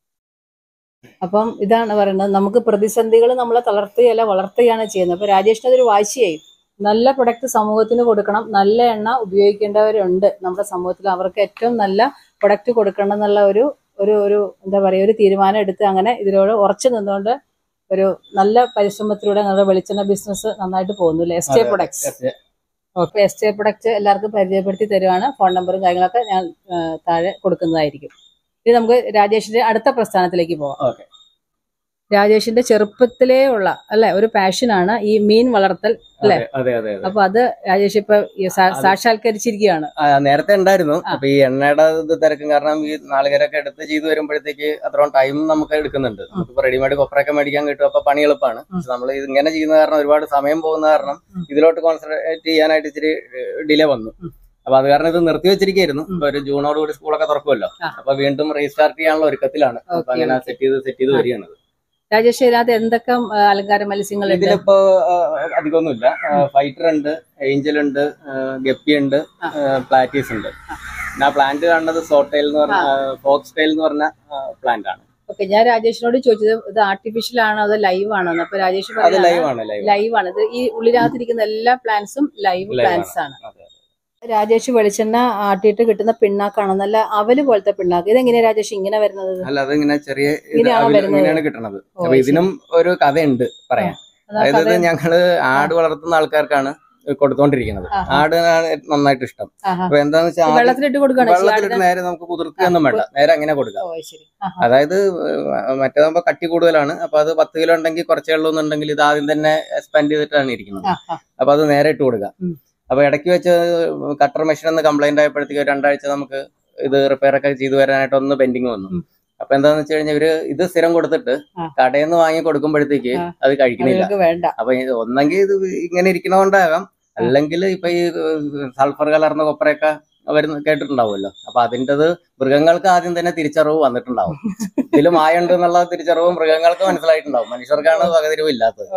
അപ്പം ഇതാണ് പറയുന്നത് നമുക്ക് പ്രതിസന്ധികൾ നമ്മളെ തളർത്തുകയല്ല വളർത്തുകയാണ് ചെയ്യുന്നത് അപ്പൊ രാജേഷിന് അതൊരു വാശിയായി നല്ല പ്രൊഡക്റ്റ് സമൂഹത്തിന് കൊടുക്കണം നല്ല എണ്ണ ഉപയോഗിക്കേണ്ടവരുണ്ട് നമ്മുടെ സമൂഹത്തിൽ അവർക്ക് ഏറ്റവും നല്ല പ്രൊഡക്റ്റ് കൊടുക്കണം എന്നുള്ള ഒരു ഒരു ഒരു എന്താ പറയുക ഒരു തീരുമാനം എടുത്ത് അങ്ങനെ ഇതിനോട് ഉറച്ചു നിന്നുകൊണ്ട് ഒരു നല്ല പരിശ്രമത്തിലൂടെ നമ്മുടെ വെളിച്ചെണ്ണ ബിസിനസ് നന്നായിട്ട് പോകുന്നു അല്ലേ S T products okay S T product എല്ലാവർക്കും പരിചയപ്പെടുത്തി തരുവാണ് ഫോൺ നമ്പറും കാര്യങ്ങളൊക്കെ ഞാൻ ആ, താഴെ കൊടുക്കുന്നതായിരിക്കും ഇനി നമുക്ക് രാജേഷിന്റെ അടുത്ത പ്രസ്ഥാനത്തിലേക്ക് പോകാം ഓക്കെ രാജേഷിന്റെ ചെറുപ്പത്തിലേ ഉള്ള അല്ലെ ഒരു പാഷനാണ് ഈ മീൻ വളർത്തൽ അല്ലേ? അതെ അതെ അതെ അപ്പൊ അത് രാജേഷ് ഇപ്പൊ ഈ സാ- അത് സാക്ഷാത്കരിച്ചിരിക്കുകയാണ് ആ, നേരത്തെ ഉണ്ടായിരുന്നു ആ. അപ്പൊ ഈ എണ്ണയുടെ ഇത് തിരക്കും കാരണം ഈ നാളികരൊക്കെ എടുത്ത് ചെയ്ത് വരുമ്പോഴത്തേക്ക് അത്രയും ടൈം നമുക്ക് എടുക്കുന്നുണ്ട് നമുക്കിപ്പോ റെഡിമെയ്ഡ് കൊപ്രയൊക്കെ മേടിക്കാൻ കിട്ടും അപ്പൊ പണി എളുപ്പമാണ് പക്ഷെ നമ്മൾ ഇത് ഇങ്ങനെ ചെയ്യുന്ന കാരണം ഒരുപാട് സമയം പോകുന്ന കാരണം ഉം. ഇതിലോട്ട് കോൺസെൻട്രേറ്റ് ചെയ്യാനായിട്ട് ഇച്ചിരി ഡിലേ വന്നു ഉം. അപ്പൊ അത് കാരണം ഇത് നിർത്തി വെച്ചിരിക്കുന്നു ഇപ്പൊ ഒരു ജൂണോട് കൂടി സ്കൂളൊക്കെ തുറക്കുമല്ലോ ആ. അപ്പൊ വീണ്ടും റീസ്റ്റാർട്ട് ചെയ്യാനുള്ള ഒരുക്കത്തിലാണ് അപ്പൊ ഓക്കേ, അങ്ങനെ ഓക്കേ. സെറ്റ് ചെയ്ത് സെറ്റ് ചെയ്ത് ആ. വരികയാണ് രാജേഷ് ഇതിനകത്ത് എന്തൊക്കെ ആ, അലങ്കാര മത്സ്യങ്ങളുണ്ട് ഇതിലിപ്പോ ആ, അധികമൊന്നുമില്ല ഫൈറ്റർ ഉണ്ട് ഏഞ്ചൽ ഉണ്ട് ഗപ്പി ഉണ്ട് ആ. പ്ലാറ്റീസ് ഉണ്ട് പിന്നെ ആ പ്ലാന്റ് കാണുന്നത് സോട്ടൈൽ എന്ന് പറഞ്ഞ ഫോക്സ് ടൈൽ എന്ന് പറഞ്ഞ പ്ലാന്റ് ആണ് ഓക്കെ ഞാൻ രാജേഷിനോട് ചോദിച്ചത് ഇത് ആർട്ടിഫിഷ്യൽ ആണോ അതോ ലൈവ് ആണോ എന്ന് അപ്പൊ രാജേഷ് അത് ലൈവ് ആണ് ലൈവ് ലൈവ് ആണ് ഇത് ഈ ഉള്ളിനകത്തിരിക്കുന്ന എല്ലാ പ്ലാന്റ്സും ലൈവ് Live പ്ലാന്റ്സ് ആണ് രാജേഷ് വെളിച്ചെണ്ണ ആട്ടിയിട്ട് കിട്ടുന്ന പിണ്ണാക്കാണ് നല്ല അവല് പോലത്തെ പിണ്ണാക്ക് ഇതെങ്ങനെയാ രാജേഷ് ഇങ്ങനെ വരുന്നത് അല്ല അത് ഇങ്ങനെ ചെറിയ ഇത് ഇങ്ങനെയാണോ അവില് വരുന്നത്? ഇങ്ങനെയാണ് കിട്ടണത് ഓ, അപ്പൊ ഇതിനും ഒരു കഥയുണ്ട് പറയാൻ അതാ അതായത് ഇത് കഥ- ഞങ്ങള് ആട് വളർത്തുന്ന ആൾക്കാർക്കാണ് കൊടുത്തോണ്ടിരിക്കുന്നത് ആഹാ. ആടിനാണ് നന്നായിട്ട് ഇഷ്ടം ആഹാ. അപ്പൊ എന്താന്ന് വെച്ചാൽ ആദ്യം വെള്ളത്തിലിട്ട് കൊടുക്കുകയാണ് വെള്ളത്തിലിട്ട് നേരെ നമുക്ക് കുതിർക്കുകയൊന്നും വേണ്ട നേരെ അങ്ങനെ കൊടുക്കാം ഓ ശരി ആഹാ. അതായത് മറ്റേതാകുമ്പോ കട്ടി കൂടുതലാണ് അപ്പൊ അത് പത്ത് കിലോ ഉണ്ടെങ്കിൽ കുറച്ചേ ഉള്ളൂ എന്നുണ്ടെങ്കിൽ ഇത് ആദ്യം തന്നെ എക്സ്പാൻഡ് ചെയ്തിട്ടാണ് ഇരിക്കുന്നത് ആഹാ. അപ്പൊ അത് നേരെ ഇട്ട് കൊടുക്കാം ഉം. അപ്പൊ ഇടയ്ക്ക് വെച്ച് കട്ടർ മെഷീൻ ഒന്ന് കംപ്ലൈന്റ് ആയപ്പോഴത്തേക്ക് ഒരു രണ്ടാഴ്ച നമുക്ക് ഇത് റിപ്പയർ ഒക്കെ ചെയ്തു വരാനായിട്ട് ഒന്ന് പെൻഡിങ് വന്നു ഉം. അപ്പൊ എന്താന്ന് വെച്ച് കഴിഞ്ഞാൽ ഇവര് ഇത് സ്ഥിരം കൊടുത്തിട്ട് ആ. കടയിൽ നിന്ന് വാങ്ങി കൊടുക്കുമ്പോഴത്തേക്ക് ആ. അത് കഴിക്കണില്ല അവർക്ക് വേണ്ട അപ്പൊ ഇത് ഒന്നെങ്കിൽ ഇത് ഇങ്ങനെ ഇരിക്കണോണ്ടാകാം അല്ലെങ്കിൽ ഇപ്പൊ ഈ സൾഫർ കലർന്ന കൊപ്പറയൊക്കെ വരുന്ന കേട്ടിട്ടുണ്ടാവുമല്ലോ അപ്പൊ അതിൻ്റെത് മൃഗങ്ങൾക്ക് ആദ്യം തന്നെ തിരിച്ചറിവ് വന്നിട്ടുണ്ടാവും ഇതിൽ മായുണ്ട് എന്നുള്ള തിരിച്ചറിവ് മൃഗങ്ങൾക്ക് മനസ്സിലായിട്ടുണ്ടാവും മനുഷ്യർക്കാണ് വകതിരിവ് ഇല്ലാത്തത്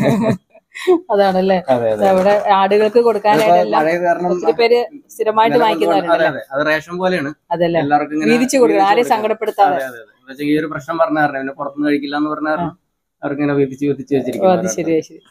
അതാണല്ലേ അതെ അതെ അവിടെ ആടുകൾക്ക് കൊടുക്കാനായിട്ടെല്ലാം മഴ കാരണം ഒത്തിരി പേര് സ്ഥിരമായിട്ട് അതെ വാങ്ങിക്കുന്നവരുണ്ടല്ലേ അതെ അത് റേഷൻ പോലെയാണ് അതല്ലേ എല്ലാവർക്കും ഇങ്ങനെ വീതിച്ചു കൊടുക്കണം ആരെയും വീതിച്ച് സങ്കടപ്പെടുത്താതെ അതെ അതെ അതെ എന്ന് വെച്ചാൽ ഈ ഒരു പ്രശ്നം പറഞ്ഞ കാരണം പിന്നെ പുറത്തുനിന്ന് കഴിക്കില്ല എന്ന് പറഞ്ഞ കാരണം അവർക്ക് ഇങ്ങനെ വീതിച്ച് വീതിച്ച് ഓ അത് വെച്ചിരിക്കും ശരി അത് ശരി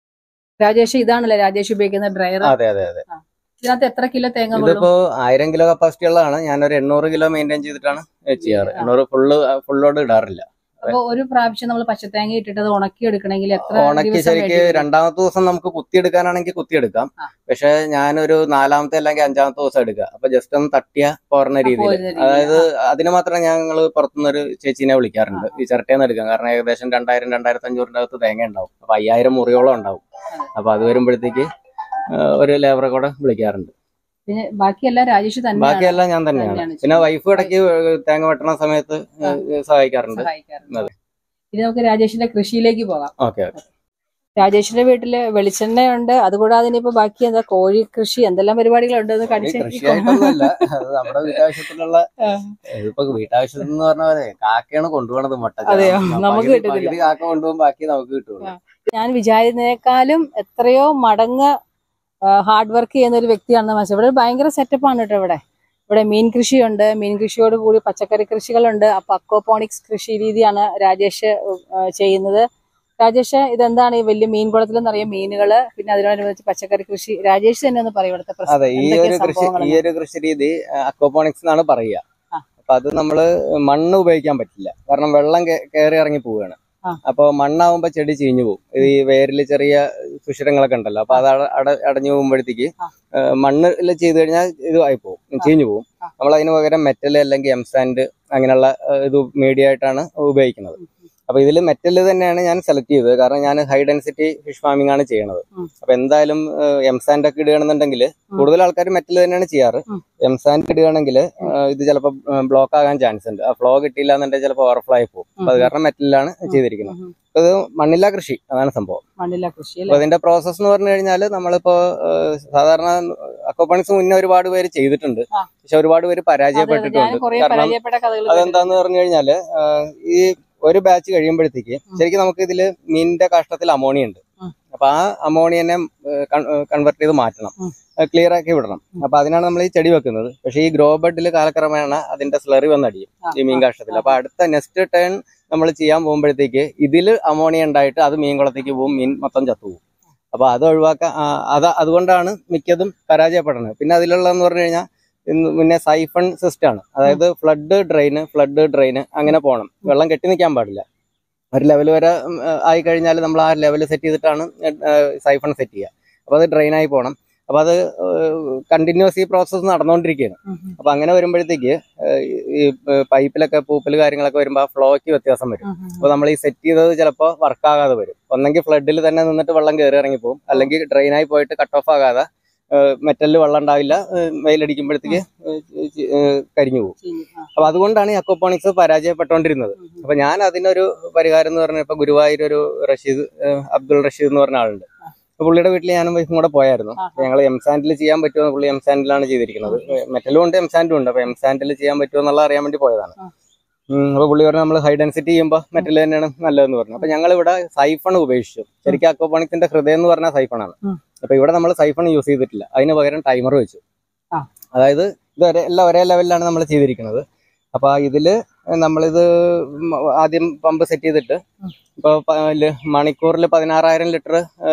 രാജേഷ് ഇതാണല്ലേ രാജേഷ് ഉപയോഗിക്കുന്ന ഡ്രയർ അതെ അതെ അതെ ഇതിനകത്ത് എത്ര കിലോ തേങ്ങ കൊള്ളും ഇതിപ്പോ ആയിരം കിലോ കപ്പാസിറ്റി ഉള്ളതാണ് ഞാനൊരു എണ്ണൂറ് കിലോ മെയിൻറ്റെയിൻ ചെയ്തിട്ടാണ് ചെയ്യാറ് എണ്ണൂറ് ഫുള്ള് ഫുള്ളോട് ഇടാറില്ല അപ്പൊ ഒരു പ്രാവശ്യം നമ്മൾ പച്ചത്തേങ്ങ ഇട്ടിട്ട് അത് ഉണക്കി എടുക്കണമെങ്കിൽ എത്ര ഉണക്കി ദിവസം ശരിക്ക് വേണ്ടി വരും? രണ്ടാമത്തെ ദിവസം നമുക്ക് കുത്തിയെടുക്കാനാണെങ്കിൽ കുത്തിയെടുക്കാം ആ. പക്ഷെ ഞാനൊരു നാലാമത്തെ അല്ലെങ്കിൽ അഞ്ചാമത്തെ ദിവസം എടുക്കുക അപ്പൊ ജസ്റ്റ് ഒന്ന് തട്ടിയ പോരുന്ന രീതിയിൽ പോരുന്ന രീതിയിൽ. അതായത് അതിന് മാത്രം ഞങ്ങൾ പുറത്തുനിന്നൊരു ചേച്ചീനെ വിളിക്കാറുണ്ട് ഈ ചിരട്ടേന്ന് എടുക്കാം കാരണം ഏകദേശം രണ്ടായിരം രണ്ടായിരത്തി അഞ്ഞൂറിന്റെ അകത്ത് തേങ്ങ ഉണ്ടാവും അപ്പൊ അയ്യായിരം മുറിയോളം ഉണ്ടാവും അപ്പൊ അത് വരുമ്പോഴത്തേക്ക് ആ, ഒരു ലേബറെ കൂടെ വിളിക്കാറുണ്ട് പിന്നെ ബാക്കിയെല്ലാം രാജേഷ് തന്നെയാണ് ബാക്കിയെല്ലാം ഞാൻ തന്നെയാണ് തന്നെയാണ് പിന്നെ വൈഫ് ഇടയ്ക്ക് തേങ്ങ വെട്ടണ സമയത്ത് സഹായിക്കാറുണ്ട് സഹായിക്കാറുണ്ട് അതെ. ഇനി നമുക്ക് രാജേഷിന്റെ കൃഷിയിലേക്ക് പോകാം ഓക്കെ രാജേഷിന്റെ വീട്ടില് വെളിച്ചെണ്ണയുണ്ട് അതുകൂടാതെ ഇനിയിപ്പോ ബാക്കി എന്താ കോഴി കൃഷി എന്തെല്ലാം പരിപാടികളുണ്ട് എന്ന് കാണിച്ച് കൃഷിയായിട്ടൊന്നുമല്ല അത് നമ്മുടെ വീട്ടാവശ്യത്തിനുള്ള ഇതിപ്പോ വീട്ടാവശ്യത്തിന് എന്ന് പറഞ്ഞ പോലെ കാക്കയാണ് കൊണ്ടുപോണത് മുട്ട അതെയോ? നമുക്ക് കിട്ടത്തില്ല. പകുതി കാക്ക കൊണ്ടുപോകും ബാക്കി നമുക്ക് കിട്ടുള്ളൂ ഞാൻ വിചാരിച്ചതിനേക്കാളും എത്രയോ മടങ്ങ് ഹാർഡ് വർക്ക് ചെയ്യുന്ന ഒരു വ്യക്തിയാണെന്ന് മനസ്സിലായി ഇവിടെ ഭയങ്കര സെറ്റപ്പാണ് കേട്ടോ ഇവിടെ ഇവിടെ മീൻ കൃഷിയുണ്ട് മീൻ കൃഷിയോട് കൂടി പച്ചക്കറി കൃഷികളുണ്ട് അപ്പൊ അക്വപോണിക്സ് കൃഷി രീതിയാണ് രാജേഷ് ആ, ചെയ്യുന്നത് രാജേഷ് ഇതെന്താണ് ഈ വലിയ മീൻ കുളത്തിൽ നിറയെ മീനുകള് പിന്നെ അതിനോടനുബന്ധിച്ച് പച്ചക്കറി കൃഷി രാജേഷ് തന്നെ ഒന്ന് പറയും ഇവിടുത്തെ പ്രശ്നം അതെ ഈ എന്തൊക്കെയാ ഒരു കൃഷി സംഭവങ്ങള്? ഈ ഒരു കൃഷി രീതി അക്വപോണിക്സ് എന്നാണ് പറയുക ആ. അപ്പൊ അത് നമ്മള് മണ്ണ് ഉപയോഗിക്കാൻ പറ്റില്ല കാരണം വെള്ളം കേ- കയറി ഇറങ്ങി പോവുകയാണ് ആ. അപ്പൊ മണ്ണാവുമ്പോ ചെടി ചീഞ്ഞു പോകും ഈ വേരില് ചെറിയ സുഷിരങ്ങളൊക്കെ ഉണ്ടല്ലോ അപ്പൊ അത് അട- അട- അടഞ്ഞു പോകുമ്പോഴത്തേക്ക് ആ. മണ്ണിൽ ചെയ്ത് കഴിഞ്ഞാൽ ഇത് ആയി പോകും ചീഞ്ഞു പോകും ആ. നമ്മൾ അതിന് പകരം മെറ്റൽ അല്ലെങ്കിൽ എംസാൻഡ് അങ്ങനെയുള്ള ഏഹ്, ഇത് മീഡിയ ആയിട്ടാണ് ഉപയോഗിക്കുന്നത് അപ്പൊ ഇതിൽ മെറ്റൽ തന്നെയാണ് ഞാൻ സെലക്ട് ചെയ്തത് കാരണം ഞാൻ ഹൈ ഡെൻസിറ്റി ഫിഷ് ഫാമിംഗ് ആണ് ചെയ്യണത് ഉം. അപ്പൊ എന്തായാലും എംസാൻഡ് ഒക്കെ ഇടുകയാണെന്നുണ്ടെങ്കിൽ കൂടുതൽ ആൾക്കാർ മെറ്റൽ തന്നെയാണ് ചെയ്യാറ് ഉം. എംസാൻഡ് ഇടുകയാണെങ്കിൽ ഇത് ചിലപ്പോൾ ബ്ലോക്ക് ആകാൻ ചാൻസ് ഉണ്ട് ആ ഫ്ലോ കിട്ടിയില്ല എന്നുണ്ടെങ്കിൽ ചിലപ്പോൾ ഓവർഫ്ലോ ആയി പോകും അപ്പൊ അത് കാരണം മെറ്റലിലാണ് ചെയ്തിരിക്കുന്നത് ഉം. അപ്പൊ ഇത് മണ്ണില്ല കൃഷി അതാണ് സംഭവം മണ്ണില കൃഷി അപ്പൊ അല്ലേ അതിന്റെ പ്രോസസ് എന്ന് പറഞ്ഞു കഴിഞ്ഞാൽ നമ്മളിപ്പോ ഏഹ്, സാധാരണ അക്വപ്പണിക്സ് മുന്നേ ഒരുപാട് പേര് ചെയ്തിട്ടുണ്ട് ആ. പക്ഷെ ഒരുപാട് പേര് അതെ അതെ ഞാൻ പരാജയപ്പെട്ടിട്ടുണ്ട് കുറെ കാരണം പരാജയപ്പെട്ട കഥകൾ അതെന്താന്ന് പറഞ്ഞു കഴിഞ്ഞാല് ആഹ് ഈ ഒരു ബാച്ച് കഴിയുമ്പോഴത്തേക്ക് ശരിക്കും നമുക്ക് ഇതില് മീനിന്റെ കാഷ്ടത്തിൽ അമോണിയ ഉണ്ട് ഉം. അപ്പൊ ആ അമോണിയനെ കൺവെർട്ട് ചെയ്ത് മാറ്റണം ഉം. ക്ലിയർ ആക്കി വിടണം അപ്പൊ അതിനാണ് നമ്മൾ ഈ ചെടി വെക്കുന്നത് പക്ഷേ ഈ ഗ്രോ ബെഡിൽ കാലക്രമേണ അതിന്റെ സ്ലറി വന്നടിയും ആ, ഈ മീൻ കാഷ്ടത്തിൽ അപ്പൊ അടുത്ത നെക്സ്റ്റ് ടേൺ നമ്മൾ ചെയ്യാൻ പോകുമ്പോഴത്തേക്ക് ഇതിൽ അമോണിയ ഉണ്ടായിട്ട് അത് മീൻ കുളത്തേക്ക് പോകും മീൻ മൊത്തം ചത്തുപോകും അപ്പൊ അത് ഒഴിവാക്കാൻ ആ, അത് അതുകൊണ്ടാണ് മിക്കതും പരാജയപ്പെടുന്നത് പിന്നെ അതിലുള്ളതെന്ന് പറഞ്ഞു കഴിഞ്ഞാൽ ഇന്ന് മുന്നേ സൈഫൺ സിസ്റ്റം ആണ് അതായത് ഫ്ലഡ് ഡ്രെയിന് ഫ്ലഡ് ഡ്രെയിന് അങ്ങനെ പോകണം വെള്ളം കെട്ടി നിൽക്കാൻ പാടില്ല ഒരു ലെവൽ വരെ ഉം, ആയി കഴിഞ്ഞാൽ നമ്മൾ ആ ലെവൽ സെറ്റ് ചെയ്തിട്ടാണ് സൈഫൺ സെറ്റ് ചെയ്യുക അപ്പോൾ അത് ഡ്രെയിനായി പോകണം അപ്പോൾ അത് കണ്ടിന്യൂസ് ഈ പ്രോസസ്സ് നടന്നുകൊണ്ടിരിക്കുകയാണ് അപ്പോൾ അങ്ങനെ വരുമ്പോഴത്തേക്ക് ഏഹ്, ഈ പൈപ്പിലൊക്കെ പൂപ്പൽ കാര്യങ്ങളൊക്കെ വരുമ്പോൾ ആ ഫ്ലോയ്ക്ക് വ്യത്യാസം വരും അപ്പോൾ നമ്മൾ ഈ സെറ്റ് ചെയ്തത് ചിലപ്പോൾ വർക്ക് ആകാതെ വരും ഒന്നെങ്കിൽ ഫ്ലഡിൽ തന്നെ നിന്നിട്ട് വെള്ളം കയറി ഇറങ്ങി പോകും അല്ലെങ്കിൽ ഡ്രെയിനായി പോയിട്ട് കട്ട് ഓഫ് ആകാതെ മെറ്റലിൽ വെള്ളം ഉണ്ടാവില്ല ഏഹ്, വെയിലടിക്കുമ്പോഴത്തേക്ക് ഏഹ്, ഏഹ്, കരിഞ്ഞു പോകും അപ്പൊ അതുകൊണ്ടാണ് ഈ അക്വപോണിക്സ് പരാജയപ്പെട്ടുകൊണ്ടിരുന്നത് അപ്പൊ ഞാൻ അതിനൊരു പരിഹാരം എന്ന് പറഞ്ഞപ്പോ ഗുരുവായൂർ ഒരു റഷീദ് ഏഹ്, അബ്ദുൾ റഷീദ് എന്ന് പറഞ്ഞ ആളുണ്ട് അപ്പൊ പുള്ളിയുടെ വീട്ടിൽ ഞാനും വൈഫും കൂടെ പോയായിരുന്നു ആഹാ. ഞങ്ങൾ എംസാൻഡിൽ ചെയ്യാൻ പറ്റുമോ പുള്ളി എംസാൻഡിലാണ് ചെയ്തിരിക്കുന്നത് മെറ്റലും ഉണ്ട് എംസാൻഡും ഉണ്ട് അപ്പൊ എംസാൻഡിൽ ചെയ്യാൻ പറ്റുമോ എന്നുള്ള അറിയാൻ വേണ്ടി പോയതാണ് ആ. ഉം, അപ്പൊ പുള്ളി പറഞ്ഞു നമ്മൾ ഹൈ ഡെൻസിറ്റി ചെയ്യുമ്പോൾ മെറ്റൽ തന്നെയാണ് നല്ലതെന്ന് പറഞ്ഞു അപ്പൊ ഞങ്ങൾ ഇവിടെ സൈഫൺ ഉപേക്ഷിച്ചു ശരിക്കും അക്വപോണിക്സിന്റെ ഹൃദയം എന്ന് പറഞ്ഞാൽ സൈഫണാണ് ഉം. അപ്പൊ ഇവിടെ നമ്മൾ സൈഫൺ യൂസ് ചെയ്തിട്ടില്ല അതിന് പകരം ടൈമർ വെച്ചു ആ. അതായത് ഇത് ഒരേ എല്ലാം ഒരേ ലെവലിലാണ് നമ്മൾ ചെയ്തിരിക്കുന്നത് അപ്പൊ ഇതില് നമ്മളിത് മ- ആദ്യം പമ്പ് സെറ്റ് ചെയ്തിട്ട് ഉം. ഇപ്പൊ മണിക്കൂറിൽ പതിനാറായിരം ലിറ്റർ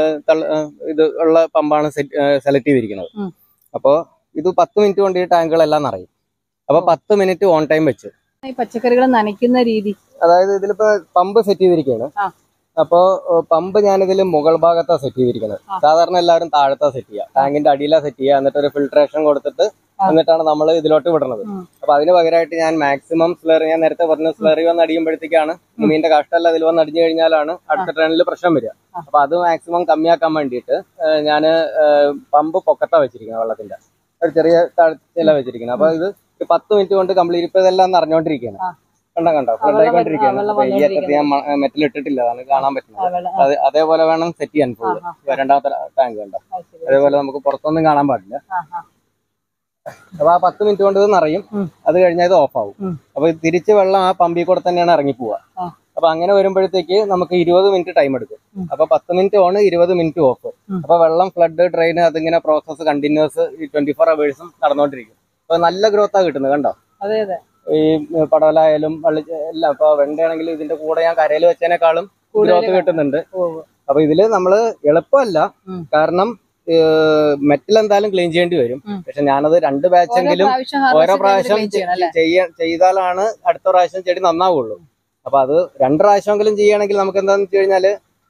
ഇത് ഉള്ള പമ്പാണ് സെലക്ട് ചെയ്തിരിക്കുന്നത് ഉം. അപ്പോ ഇത് പത്ത് മിനിറ്റ് കൊണ്ട് ഈ ടാങ്കുകളെല്ലാം നിറയും അപ്പൊ ഓ. പത്ത് മിനിറ്റ് ഓൺ ടൈം വെച്ച് ഈ പച്ചക്കറികൾ നനയ്ക്കുന്ന രീതി അതായത് ഇതിലിപ്പോ പമ്പ് സെറ്റ് ചെയ്തിരിക്കുകയാണ് ആ. അപ്പോ പമ്പ് ഞാനിതിൽ മുകൾ ഭാഗത്താ സെറ്റ് ചെയ്തിരിക്കുന്നത് സാധാരണ എല്ലാവരും താഴത്താ സെറ്റ് ചെയ്യുക ടാങ്കിന്റെ അടിയിലാ സെറ്റ് ചെയ്യുക എന്നിട്ട് ഒരു ഫിൽട്രേഷൻ കൊടുത്തിട്ട് എന്നിട്ടാണ് നമ്മൾ ഇതിലോട്ട് വിടുന്നത് അപ്പൊ അതിന് പകരമായിട്ട് ഞാൻ മാക്സിമം സ്ലറി ഞാൻ നേരത്തെ പറഞ്ഞ സ്ലറി വന്ന് അടിയുമ്പോഴത്തേക്കാണ് മീനിന്റെ കഷ്ടമല്ല അതിൽ വന്ന് അടിഞ്ഞു കഴിഞ്ഞാലാണ് അടുത്ത ട്രെയിനിൽ പ്രശ്നം വരിക അപ്പൊ അത് മാക്സിമം കമ്മിയാക്കാൻ വേണ്ടിയിട്ട് ഞാൻ പമ്പ് പൊക്കത്താ വെച്ചിരിക്കുന്നത് വെള്ളത്തിന്റെ ഒരു ചെറിയ താഴ്ചയില വെച്ചിരിക്കുന്നത് അപ്പൊ ഇത് ഒരു പത്ത് മിനിറ്റ് കൊണ്ട് കംപ്ലീറ്റ് ഇപ്പൊ ഇതെല്ലാം നിറഞ്ഞോണ്ടിരിക്കുകയാണ് കണ്ടോ കണ്ടോ ഫ്ലഡ് ആയിക്കൊണ്ടിരിക്കുകയാണ് വെള്ളം അപ്പൊ ഈ അറ്റത്ത് ഞാൻ മെറ്റൽ ഇട്ടിട്ടില്ല അതാണ് കാണാൻ പറ്റുന്നത് വെള്ളം അത് അതേപോലെ വേണം സെറ്റ് ചെയ്യാൻ ഫുള്ള് രണ്ടാമത്തെ ടാങ്ക് കണ്ടോ ആ, ശരി. അതേപോലെ നമുക്ക് പുറത്തൊന്നും കാണാൻ പാടില്ല ആ, ആ. അപ്പൊ ആ പത്ത് മിനിറ്റ് കൊണ്ട് ഇത് നിറയും ഉം. അത് കഴിഞ്ഞാൽ ഇത് ഓഫ് ആവും ഉം. അപ്പൊ ഇത് തിരിച്ച് വെള്ളം ആ പമ്പിൽ കൂടെ തന്നെയാണ് ഇറങ്ങി പോവുക ആ. അപ്പൊ അങ്ങനെ വരുമ്പോഴത്തേക്ക് നമുക്ക് ഇരുപത് മിനിറ്റ് ടൈം എടുക്കും ഉം. അപ്പൊ പത്ത് മിനിറ്റ് ഓൺ ഇരുപത് മിനിറ്റ് ഓഫ് ഉം. അപ്പൊ വെള്ളം ഫ്ലഡ് ഡ്രെയിൻ അതിങ്ങനെ പ്രോസസ്സ് കണ്ടിന്യൂസ് ഈ ട്വന്റി ഫോർ അവേഴ്സും നടന്നുകൊണ്ടിരിക്കും അപ്പൊ നല്ല ഗ്രോത്താ കിട്ടുന്നത് കണ്ടോ അതെ അതെ ഈ പടവലായാലും വള്ളി എല്ലാം ഇപ്പൊ വെണ്ടയാണെങ്കിലും ഇതിന്റെ കൂടെ ഞാൻ കരയിൽ വെച്ചതിനേക്കാളും ഗ്രോത്ത് കിട്ടുന്നുണ്ട് ഓ അപ്പൊ ഇതില് നമ്മള് എളുപ്പമല്ല ഉം. കാരണം മെറ്റൽ എന്തായാലും ക്ലീൻ ചെയ്യേണ്ടി വരും ഉം. പക്ഷെ ഞാനത് രണ്ട് ഓരോ ബാച്ചെങ്കിലും പ്രാവശ്യം ഓരോ harvest പ്രാവശ്യം ചെയ്ത് ചെയ്യണം അല്ലേ ചെയ്യ ചെയ്താലാണ് അടുത്ത പ്രാവശ്യം ചെടി നന്നാവുള്ളൂ അപ്പൊ അത് രണ്ട് പ്രാവശ്യമെങ്കിലും ചെയ്യണമെങ്കിൽ നമുക്ക് എന്താന്ന് വെച്ച് കഴിഞ്ഞാല്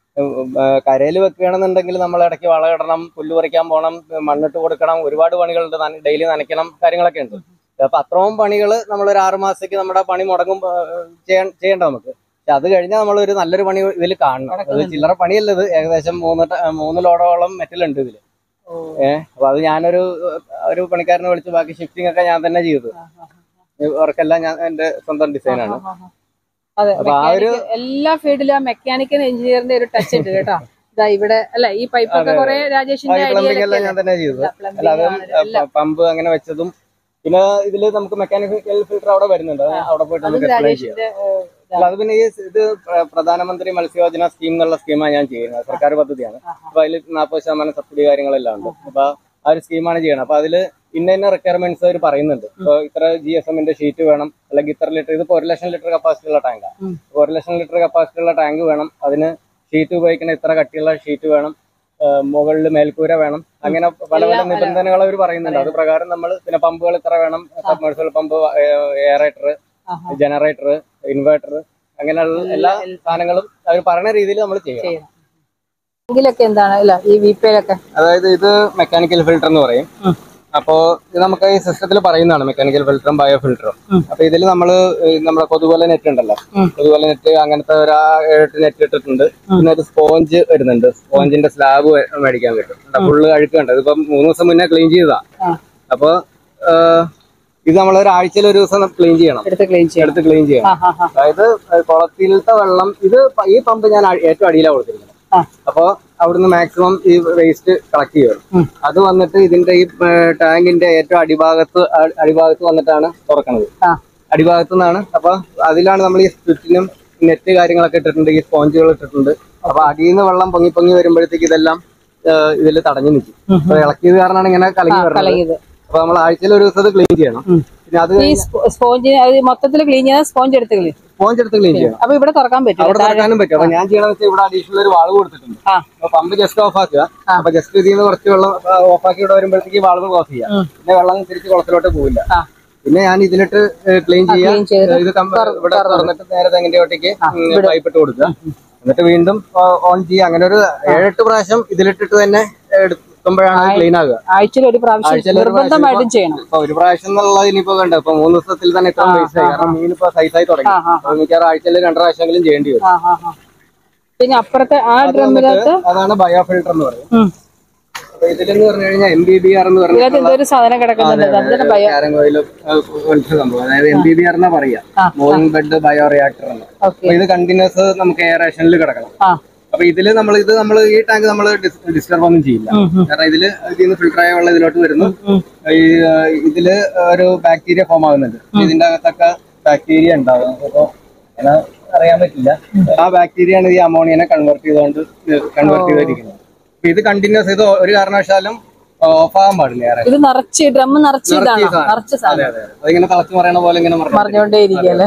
കരയിൽ വെക്കുകയാണെന്നുണ്ടെങ്കിൽ നമ്മൾ ഇടയ്ക്ക് വളമിടണം പുല്ല് പറിക്കാൻ പോകണം മണ്ണിട്ട് കൊടുക്കണം ഒരുപാട് പണികളുണ്ട് ഡെയിലി നനയ്ക്കണം കാര്യങ്ങളൊക്കെ ഉണ്ട് അപ്പൊ അത്രയും പണികൾ നമ്മൾ ഒരു ആറു മാസത്തേക്ക് നമ്മുടെ പണി മുടങ്ങും ഏഹ്, ചെയ്യാൻ ചെയ്യണ്ട നമുക്ക് പക്ഷെ അത് കഴിഞ്ഞാൽ നമ്മൾ ഒരു നല്ലൊരു പണി ഇതിൽ കാണണം അത് നടക്കുന്നുണ്ട്. ചില്ലറ പണിയല്ലത് ഏകദേശം മൂന്ന് ട- മൂന്ന് ലോഡോളം മെറ്റലുണ്ട് ഇതിൽ ഓ. അപ്പൊ അത് ഞാനൊരു ഒരു പണിക്കാരനെ വിളിച്ച് ബാക്കി ഷിഫ്റ്റിംഗ് ഒക്കെ ഞാൻ തന്നെ ചെയ്തത് ആ, ആ, വർക്കെല്ലാം ഞാൻ എന്റെ സ്വന്തം ഡിസൈനാണ് ആ, ആ. അതെ അപ്പൊ ആ ഒരു- mechanic- എല്ലാ ഫീൽഡിലും ആ മെക്കാനിക്കൽ എഞ്ചിനീയറിന്റെ ഒരു ടച്ച് ഉണ്ട് കേട്ടോ ഇതാ ഇവിടെ അല്ല ഈ പൈപ്പ് ഒക്കെ കുറെ രാജേഷിന്റെ പ്ലംബിംഗ് എല്ലാം ഐഡിയ ഞാൻ തന്നെ ചെയ്തത് അല്ല അതും പമ്പ് അങ്ങനെ വെച്ചതും പിന്നെ ഇതില് നമുക്ക് മെക്കാനിക്കൽ ഫിൽറ്റർ അവിടെ വരുന്നുണ്ട് അത് അവിടെ പോയിട്ട് അതും നമുക്ക് എക്സ്പ്ലെയിൻ ചെയ്യാം രാജേഷിന്റെ ഏഹ്, അല്ല അത് പിന്നെ ഈ ഇത് പ്ര- പ്രധാനമന്ത്രി മത്സ്യയോജന സ്കീം എന്നുള്ള സ്കീമാണ് ഞാൻ ചെയ്യുന്നത് സർക്കാർ പദ്ധതിയാണ് അപ്പൊ അതിൽ നാൽപ്പത് ശതമാനം സബ്സിഡി കാര്യങ്ങളെല്ലാം ഉണ്ട് അപ്പൊ ആ ഒരു സ്കീമാണ് ചെയ്യണം അപ്പൊ അതില് ഇന്ന ഇന്ന റിക്വയർമെന്റ്സ് അവർ പറയുന്നുണ്ട് ഇപ്പൊ ഇത്ര ജി എസ് എമ്മിന്റെ ഷീറ്റ് വേണം അല്ലെങ്കിൽ ഇത്ര ലിറ്റർ ഇതിപ്പോ ഒരു ലക്ഷം ലിറ്റർ കപ്പാസിറ്റി ഉള്ള ടാങ്കാണ് ഉം. ഒരു ലക്ഷം ലിറ്റർ കപ്പാസിറ്റി ഉള്ള ടാങ്ക് വേണം അതിന് ഷീറ്റ് ഉപയോഗിക്കുന്ന ഇത്ര കട്ടിയുള്ള ഷീറ്റ് വേണം മുകളിൽ മേൽക്കൂര വേണം അങ്ങനെ പല പല എല്ലാം നിബന്ധനകൾ അവർ പറയുന്നുണ്ട് അത് പ്രകാരം നമ്മൾ പിന്നെ പമ്പുകൾ ഇത്ര വേണം സബ്മേഴ്സൽ പമ്പ് എയറേറ്റർ ആഹാ. ജനറേറ്റർ ഇൻവേർട്ടർ അങ്ങനെയുള്ള എല്ലാ സാധനങ്ങളും അവർ പറയുന്ന രീതിയിൽ നമ്മൾ ചെയ്യണം ചെയ്യണം എങ്കിലൊക്കെ എന്താണ് അല്ല ഈ വിപയിലൊക്കെ അതായത് ഇത് മെക്കാനിക്കൽ ഫിൽറ്റർ എന്ന് പറയും ഉം. അപ്പോ ഇത് നമുക്ക് ഈ സിസ്റ്റത്തിൽ പറയുന്നതാണ് മെക്കാനിക്കൽ ഫിൽറ്ററും ബയോ ഫിൽറ്ററും ഉം. അപ്പൊ ഇതിൽ നമ്മൾ നമ്മുടെ കൊതുകുവല നെറ്റ് ഉണ്ടല്ലോ ഉം. കൊതുകുവല നെറ്റ് അങ്ങനത്തെ ഒരു ആ ഏഴെട്ട് നെറ്റ് ഇട്ടിട്ടുണ്ട് പിന്നെ ഒരു സ്പോഞ്ച് വരുന്നുണ്ട് സ്പോഞ്ചിന്റെ സ്ലാബ് മേടിക്കാൻ പറ്റും ഫുള്ള് അഴുക്ക് കണ്ടത് ഇതിപ്പം മൂന്ന് ദിവസം മുന്നേ ക്ലീൻ ചെയ്തതാ ആ. അപ്പൊ ഏഹ്, ഇത് നമ്മൾ ഒരു ആഴ്ചയിൽ ഒരു ദിവസം ക്ലീൻ ചെയ്യണം എടുത്ത് ക്ലീൻ ചെയ്യണം എടുത്ത് ക്ലീൻ ചെയ്യണം ആ ആ ആ അതായത് കുളത്തിലത്തെ വെള്ളം ഇത് പ- ഈ പമ്പ് ഞാൻ ആ- ഏറ്റവും അടിയിലാണ് കൊടുത്തിരിക്കുന്നത് ആ. അപ്പോ അവിടുന്ന് മാക്സിമം ഈ വേസ്റ്റ് കളക്ട് ചെയ്യും ഉം. അത് വന്നിട്ട് ഇതിന്റെ ഈ ഏർ, ടാങ്കിന്റെ ഏറ്റവും അടിഭാഗത്ത് അ- അടിഭാഗത്ത് വന്നിട്ടാണ് തുറക്കുന്നത് ആ അടിഭാഗത്ത് നിന്നാണ് അപ്പൊ അതിലാണ് നമ്മൾ ഈ സ്വിറ്റിനും നെറ്റ് കാര്യങ്ങളൊക്കെ ഇട്ടിട്ടുണ്ട് ഈ സ്പോഞ്ചുകൾ ഇട്ടിട്ടുണ്ട് അപ്പൊ അടിയിൽ നിന്ന് വെള്ളം പൊങ്ങി പൊങ്ങി വരുമ്പോഴത്തേക്ക് ഇതെല്ലാം ഇതിൽ തടഞ്ഞു നിൽക്കും ഉം. അപ്പൊ ഇളക്കിയത് കാരണമാണ് ഇങ്ങനെ കലങ്ങി വരുന്നത് കലങ്ങിയത് അപ്പൊ നമ്മൾ ആഴ്ചയിൽ ഒരു ദിവസം ക്ലീൻ ചെയ്യണം ഉം. പിന്നെ അത് ഈ സ്പോഞ്ച് മൊത്തത്തിൽ ക്ലീൻ ചെയ്താൽ സ്പോഞ്ച് എടുത്ത് ക്ലീൻ സ്പോഞ്ച് എടുത്ത് ക്ലീൻ ചെയ്യണം അപ്പൊ ഇവിടെ തുറക്കാൻ പറ്റും അവിടെ തുറക്കാനും പറ്റും അപ്പൊ ഞാൻ ചെയ്യണമെന്ന് വെച്ചാൽ ഇവിടെ അഡീഷണൽ ഒരു വാൾവ് കൊടുത്തിട്ടുണ്ട് ആ അപ്പൊ പമ്പ് ജസ്റ്റ് ഓഫ് ആക്കുക അപ്പൊ ജസ്റ്റ് ഇതിൽ നിന്ന് കുറച്ച് വെള്ളം ഓഫ് ആക്കി ഇവിടെ വരുമ്പോഴത്തേക്ക് വാൾവ് ക്ലോസ് ചെയ്യാം ഉം. പിന്നെ വെള്ളം തിരിച്ച് കുളത്തിലോട്ട് പോവില്ല ആ. പിന്നെ ഞാൻ ഇതിലിട്ട് ക്ലീൻ ചെയ്യാം ക്ലീൻ ചെയ്ത് ഇത് കമ്പ- ഇവിടെ തുറന്നിട്ട് നേരെ തെങ്ങിന്റെ ഒട്ടേക്ക് വിടും. പൈപ്പ് ഇട്ട് കൊടുക്കുക എന്നിട്ട് വീണ്ടും ഓൺ ചെയ്യുക അങ്ങനെ ഒരു ഏഴെട്ട് പ്രാവശ്യം ഇതിലിട്ടിട്ട് തന്നെ എടുക്കുമ്പോഴാണ് ക്ലീൻ ആകുക ആഴ്ചയിൽ ഒരു പ്രാവശ്യം ആഴ്ചയിൽ ഒരു പ്രാവശ്യം നിർബന്ധമായിട്ടും ചെയ്യണം ഇപ്പൊ ഒരു പ്രാവശ്യം എന്നുള്ളത് ഇനിയിപ്പോ കണ്ട ഇപ്പൊ മൂന്ന് ദിവസത്തിൽ തന്നെ ഇത്ര വേസ്റ്റ് ആയി കാരണം മീൻ ഇപ്പൊ സൈസായി തുടങ്ങി ആ, ആ, അപ്പൊ മിക്കവാറും ആഴ്ചയിൽ രണ്ടു പ്രാവശ്യമെങ്കിലും ചെയ്യേണ്ടി വരും ആ ആ ആ പിന്നെ അപ്പുറത്തെ ആ അത് ഡ്രമ്മിനകത്ത് വന്നിട്ട് അതാണ് ബയോ ഫിൽട്ടർ എന്ന് പറയും ഉം. അപ്പൊ ഇതിലെന്ന് പറഞ്ഞു കഴിഞ്ഞാൽ എം ബി ബി ആർ എന്ന് ഇതിനകത്ത് പറഞ്ഞിട്ടുള്ള എന്തോ ഒരു സാധനം കിടക്കുന്നുണ്ട് അതിന്റെ ഭയം കാരങ്കോയില് പോലത്തെ സംഭവം അതായത് എം ബി ബി ആർ എന്നാ പറയാ ആ, മൂവിംഗ് ബെഡ് ബയോ റിയാക്ടർ എന്ന് ഓക്കെ അപ്പൊ ഇത് കണ്ടിന്യൂസ് നമുക്ക് എയറേഷനിൽ കിടക്കണം ആ അപ്പൊ ഇതില് നമ്മൾ ഇത് നമ്മൾ ഈ ടാങ്ക് നമ്മൾ ഡിസ്റ്റർബ് ഒന്നും ചെയ്യില്ല ഉം, ഉം, കാരണം ഇതില് ഇതിൽ നിന്ന് ഫിൽട്ടർ ആയ വെള്ളം ഇതിലോട്ട് വരുന്നു ഉം. ഈ ആ, ഇതില് ഒരു ബാക്ടീരിയ ഫോം ആകുന്നുണ്ട് ഇതിന്റെ അകത്തൊക്കെ ബാക്ടീരിയ ഉണ്ടാവും അപ്പൊ അങ്ങനെ അറിയാൻ പറ്റില്ല ആ ബാക്ടീരിയ ആണ് ഈ അമോണിയനെ കൺവേർട്ട് ചെയ്തുകൊണ്ട് കൺവേർട്ട് ചെയ്തിരിക്കുന്നത് അപ്പൊ ഇത് കണ്ടിന്യൂസ് ഇത് ഒരു കാരണവശാലും ഓഫ് ആകാൻ പാടില്ല ഏറെ ഇത് നിറച്ച് ഡ്രം നിറച്ച് ഇതാണോ സാധനം. നിറച്ച അതെ സാധനം അതെ അതിങ്ങനെ തിളച്ചു പറയണ പോലെ ഇങ്ങനെ മറിഞ്ഞു പറഞ്ഞുകൊണ്ടേ ഇരിക്കല്ലേ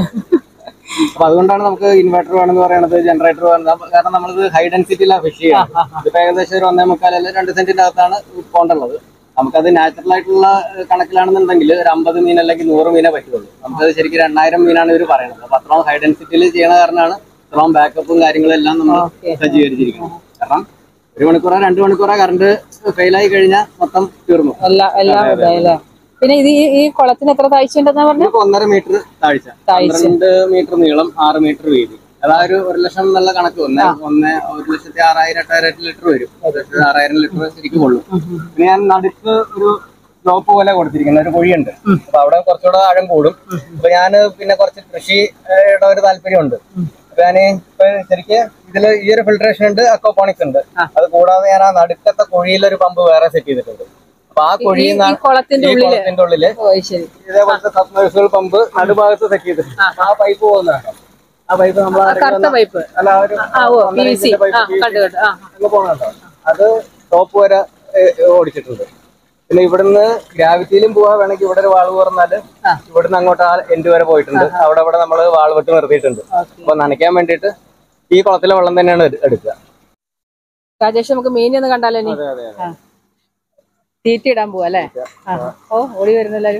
അപ്പൊ അതുകൊണ്ടാണ് നമുക്ക് ഇൻവെർട്ടർ വേണമെന്ന് പറയുന്നത് ജനറേറ്റർ വേണം കാരണം നമ്മളിത് ഹൈ ഡെൻസിറ്റിയിലാണ് ഫിഷ് ചെയ്യുന്നത് ഇതിപ്പോ ഏകദേശം ഒരു ഒന്നേ മുക്കാൽ അല്ലെങ്കിൽ രണ്ട് സെന്റിന്റെ അകത്താണ് പോണ്ടുള്ളത് നമുക്കത് നാച്ചുറൽ ആയിട്ടുള്ള ഏഹ്, കണക്കിലാണെന്നുണ്ടെങ്കിൽ ഒരു അമ്പത് മീൻ അല്ലെങ്കിൽ നൂറ് മീനേ പറ്റുള്ളൂ നമുക്കത് ശരിക്കും ഒരു എണ്ണായിരം മീനാണ് ഇവർ പറയുന്നത് അപ്പൊ അത്രയും ഹൈ ഡെൻസിറ്റിയിൽ ചെയ്യണ കാരണമാണ് ഇത്രയും ബാക്കപ്പും കാര്യങ്ങളും എല്ലാം നമ്മൾ ഓക്കെ സജ്ജീകരിച്ചിരിക്കണം കാരണം ഒരു മണിക്കൂറോ രണ്ട് മണിക്കൂറോ കറണ്ട് ഫെയിലായി കഴിഞ്ഞാൽ മൊത്തം തീർന്നു എല്ലാം എല്ലാം ഇതായി അല്ലേ പിന്നെ ഇത് ഈ- ഈ കുളത്തിന് എത്ര താഴ്ച ഉണ്ടെന്നാ പറഞ്ഞു ഇതിപ്പോ ഒന്നര മീറ്റർ താഴ്ച താഴ്ച. പന്ത്രണ്ട് മീറ്റർ നീളം ആറ് മീറ്റർ വീതി അതാ ഒരു ഒരു ലക്ഷം എന്നുള്ള കണക്ക് ഒന്ന് ഒന്ന് ഒരു ലക്ഷത്തി ആറായിരം എട്ടായിരം ലിറ്റർ വരും ഒരു ലക്ഷത്തി ആറായിരം ലിറ്റർ ശരിക്കും കൊള്ളും പിന്നെ ഞാൻ നടുക്ക് ഒരു സ്ലോപ്പ് പോലെ കൊടുത്തിരിക്കുന്ന ഒരു കുഴിയുണ്ട് അപ്പൊ അവിടെ കുറച്ചുകൂടെ ആഴം കൂടും അപ്പൊ ഞാൻ പിന്നെ കുറച്ച് കൃഷിയുടെ ഒരു താല്പര്യമുണ്ട് അപ്പൊ ഞാൻ ഇപ്പൊ ശരിക്ക് ഇതില് ഈ ഒരു ഫിൽട്രേഷൻ ഉണ്ട് അക്വപോണിക്സ് ഉണ്ട് അത് കൂടാതെ ഞാൻ ആ നടുക്കത്തെ കുഴിയിലൊരു പമ്പ് വേറെ സെറ്റ് ചെയ്തിട്ടുണ്ട് അപ്പൊ ആ കുഴിയിൽ ഈ നിന്നാണ് കുളത്തിന്റെ ഈ ഉള്ളില് കുളത്തിന്റെ ഉള്ളില് ഓ ശരി ഇതേപോലത്തെ സബ്മേഴ്സുകൾ പമ്പ് നടുഭാഗത്ത് സെറ്റ് ചെയ്ത് ആ പൈപ്പ് പോകുന്നതാണ് ആ പൈപ്പ് നമ്മൾ കറുത്ത പൈപ്പ് അല്ല ആ ഒരു ആ ഓ പി ഒന്നര വി സി ഇഞ്ചിന്റെ പൈപ്പ് ആ PVC കണ്ടു കണ്ടു ആ അങ്ങ് പോകുന്നുണ്ടോ അത് ടോപ്പ് വരെ ഏ, ഓടിച്ചിട്ടുണ്ട് പിന്നെ ഇവിടുന്ന് ഗ്രാവിറ്റിയിലും പോവാ വേണമെങ്കിൽ ഇവിടെ ഒരു വാള് തുറന്നാല് ആ. ഇവിടുന്ന് അങ്ങോട്ട് ആ എൻഡ് വരെ പോയിട്ടുണ്ട് അവിടെ ഇവിടെ നമ്മൾ വാൾ വെട്ട് നിർത്തിയിട്ടുണ്ട് ഓക്കെ അപ്പൊ നനയ്ക്കാൻ വേണ്ടിയിട്ട് ഈ കുളത്തിലെ വെള്ളം തന്നെയാണ് എടു- എടുക്കുക രാജേഷ് നമുക്ക് മീൻ ഒന്ന് കണ്ടാലോ ഇനി അതെ അതെ ആ. തീറ്റ ഇടാൻ പോവാ അല്ലേ ആ ഓ ഓടി വരുന്നു എല്ലാരും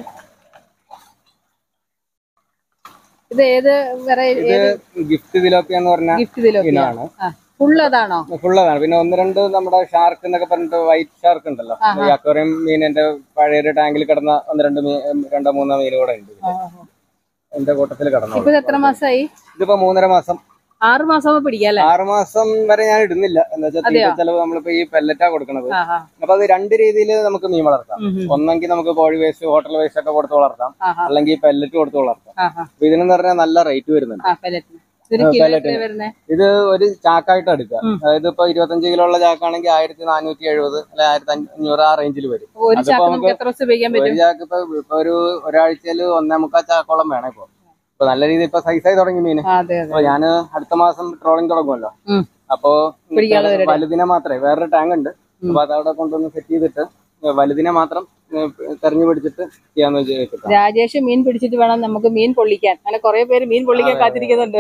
ഇത് ഏത് വേറെ ഏത് ഗിഫ്റ്റ് തിലോപ്പിയ എന്ന് പറഞ്ഞ ഗിഫ്റ്റ് ഇതിലോ ഇനാണ് ആ ഫുള്ള് അതാണോ ഫുള്ളതാണ് പിന്നെ ഒന്ന് രണ്ട് നമ്മുടെ ഷാർക്ക് എന്നൊക്കെ പറഞ്ഞിട്ട് വൈറ്റ് ഷാർക്ക് ഉണ്ടല്ലോ ഈ അക്വറിയം മീൻ എന്റെ പഴയ ഒരു ടാങ്കിൽ കിടന്ന ഒന്ന് രണ്ട് മീൻ രണ്ടോ മൂന്നോ മീൻ കൂടെ ഉണ്ട് ഇതില്. എന്റെ കൂട്ടത്തിൽ കിടന്നു ഇപ്പൊ ഇത് എത്ര മാസമായി ഇതിപ്പോ മൂന്നര മാസം ആറ് മാസം പിടിക്കാം അല്ലേ ആറ് മാസം വരെ ഞാൻ ഇടുന്നില്ല എന്താ വെച്ചാൽ തീറ്റ ചെലവ് നമ്മളിപ്പോ ഈ പെല്ലറ്റാ കൊടുക്കണത് ആ ആ അപ്പൊ അത് രണ്ട് രീതിയിൽ നമുക്ക് മീൻ വളർത്താം ഉം ഉം. ഒന്നെങ്കിൽ നമുക്ക് കോഴി വേസ്റ്റ് ഹോട്ടൽ വേസ്റ്റ് ഒക്കെ കൊടുത്ത് വളർത്താം ആ ആ അല്ലെങ്കിൽ പെല്ലറ്റ് കൊടുത്ത് വളർത്താം ആ ആ അപ്പൊ ഇതിനെന്ന് പറഞ്ഞാൽ നല്ല റേറ്റ് വരുന്നുണ്ട് ആ പെല്ലറ്റിന് ഇതൊരു കിലോ എത്ര വരുന്നേ ഇത് ഒരു ചാക്കായിട്ട് എടുക്കുക അതായത് ഇപ്പൊ ഇരുപത്തഞ്ച് കിലോ ഉള്ള ചാക്കാണെങ്കിൽ ആയിരത്തി നാനൂറ്റി എഴുപത് അല്ലെ ആയിരത്തി അഞ്ഞൂറ് ആ റേഞ്ചിൽ വരും ഒരു അതിപ്പോ ചാക്ക് നമുക്ക് നമുക്ക് എത്ര ദിവസം ഉപയോഗിക്കാൻ ഒരു പറ്റും ചാക്ക് ഇപ്പൊ ഇപ്പൊ ഒരു ഒരാഴ്ചയിൽ ഒന്നേ മുക്കാൽ ചാക്കോളം വേണം ഇപ്പൊ ഇപ്പൊ നല്ല രീതിയിൽ ഇപ്പൊ സൈസായി തുടങ്ങി മീന് ആ, അതെ അതെ അപ്പൊ ഞാന് അടുത്ത മാസം ട്രോളിംഗ് തുടങ്ങുമല്ലോ ഉം. അപ്പോ പിടിക്കാനുള്ള പരിപാടി. വലുതിനെ മാത്രമേ വേറൊരു ടാങ്ക് ഉണ്ട് അപ്പൊ അതവിടെ കൊണ്ടുവന്ന് സെറ്റ് ചെയ്തിട്ട് വലുതിനെ മാത്രം ഏഹ്, തെരഞ്ഞു പിടിച്ചിട്ട് ചെയ്യാന്ന് വെച്ചിട്ട് രാജേഷ് മീൻ പിടിച്ചിട്ട് വേണം നമുക്ക് മീൻ പൊള്ളിക്കാൻ അങ്ങനെ കുറെ പേര് മീൻ പൊള്ളിക്കാൻ കാത്തിരിക്കുന്നുണ്ട്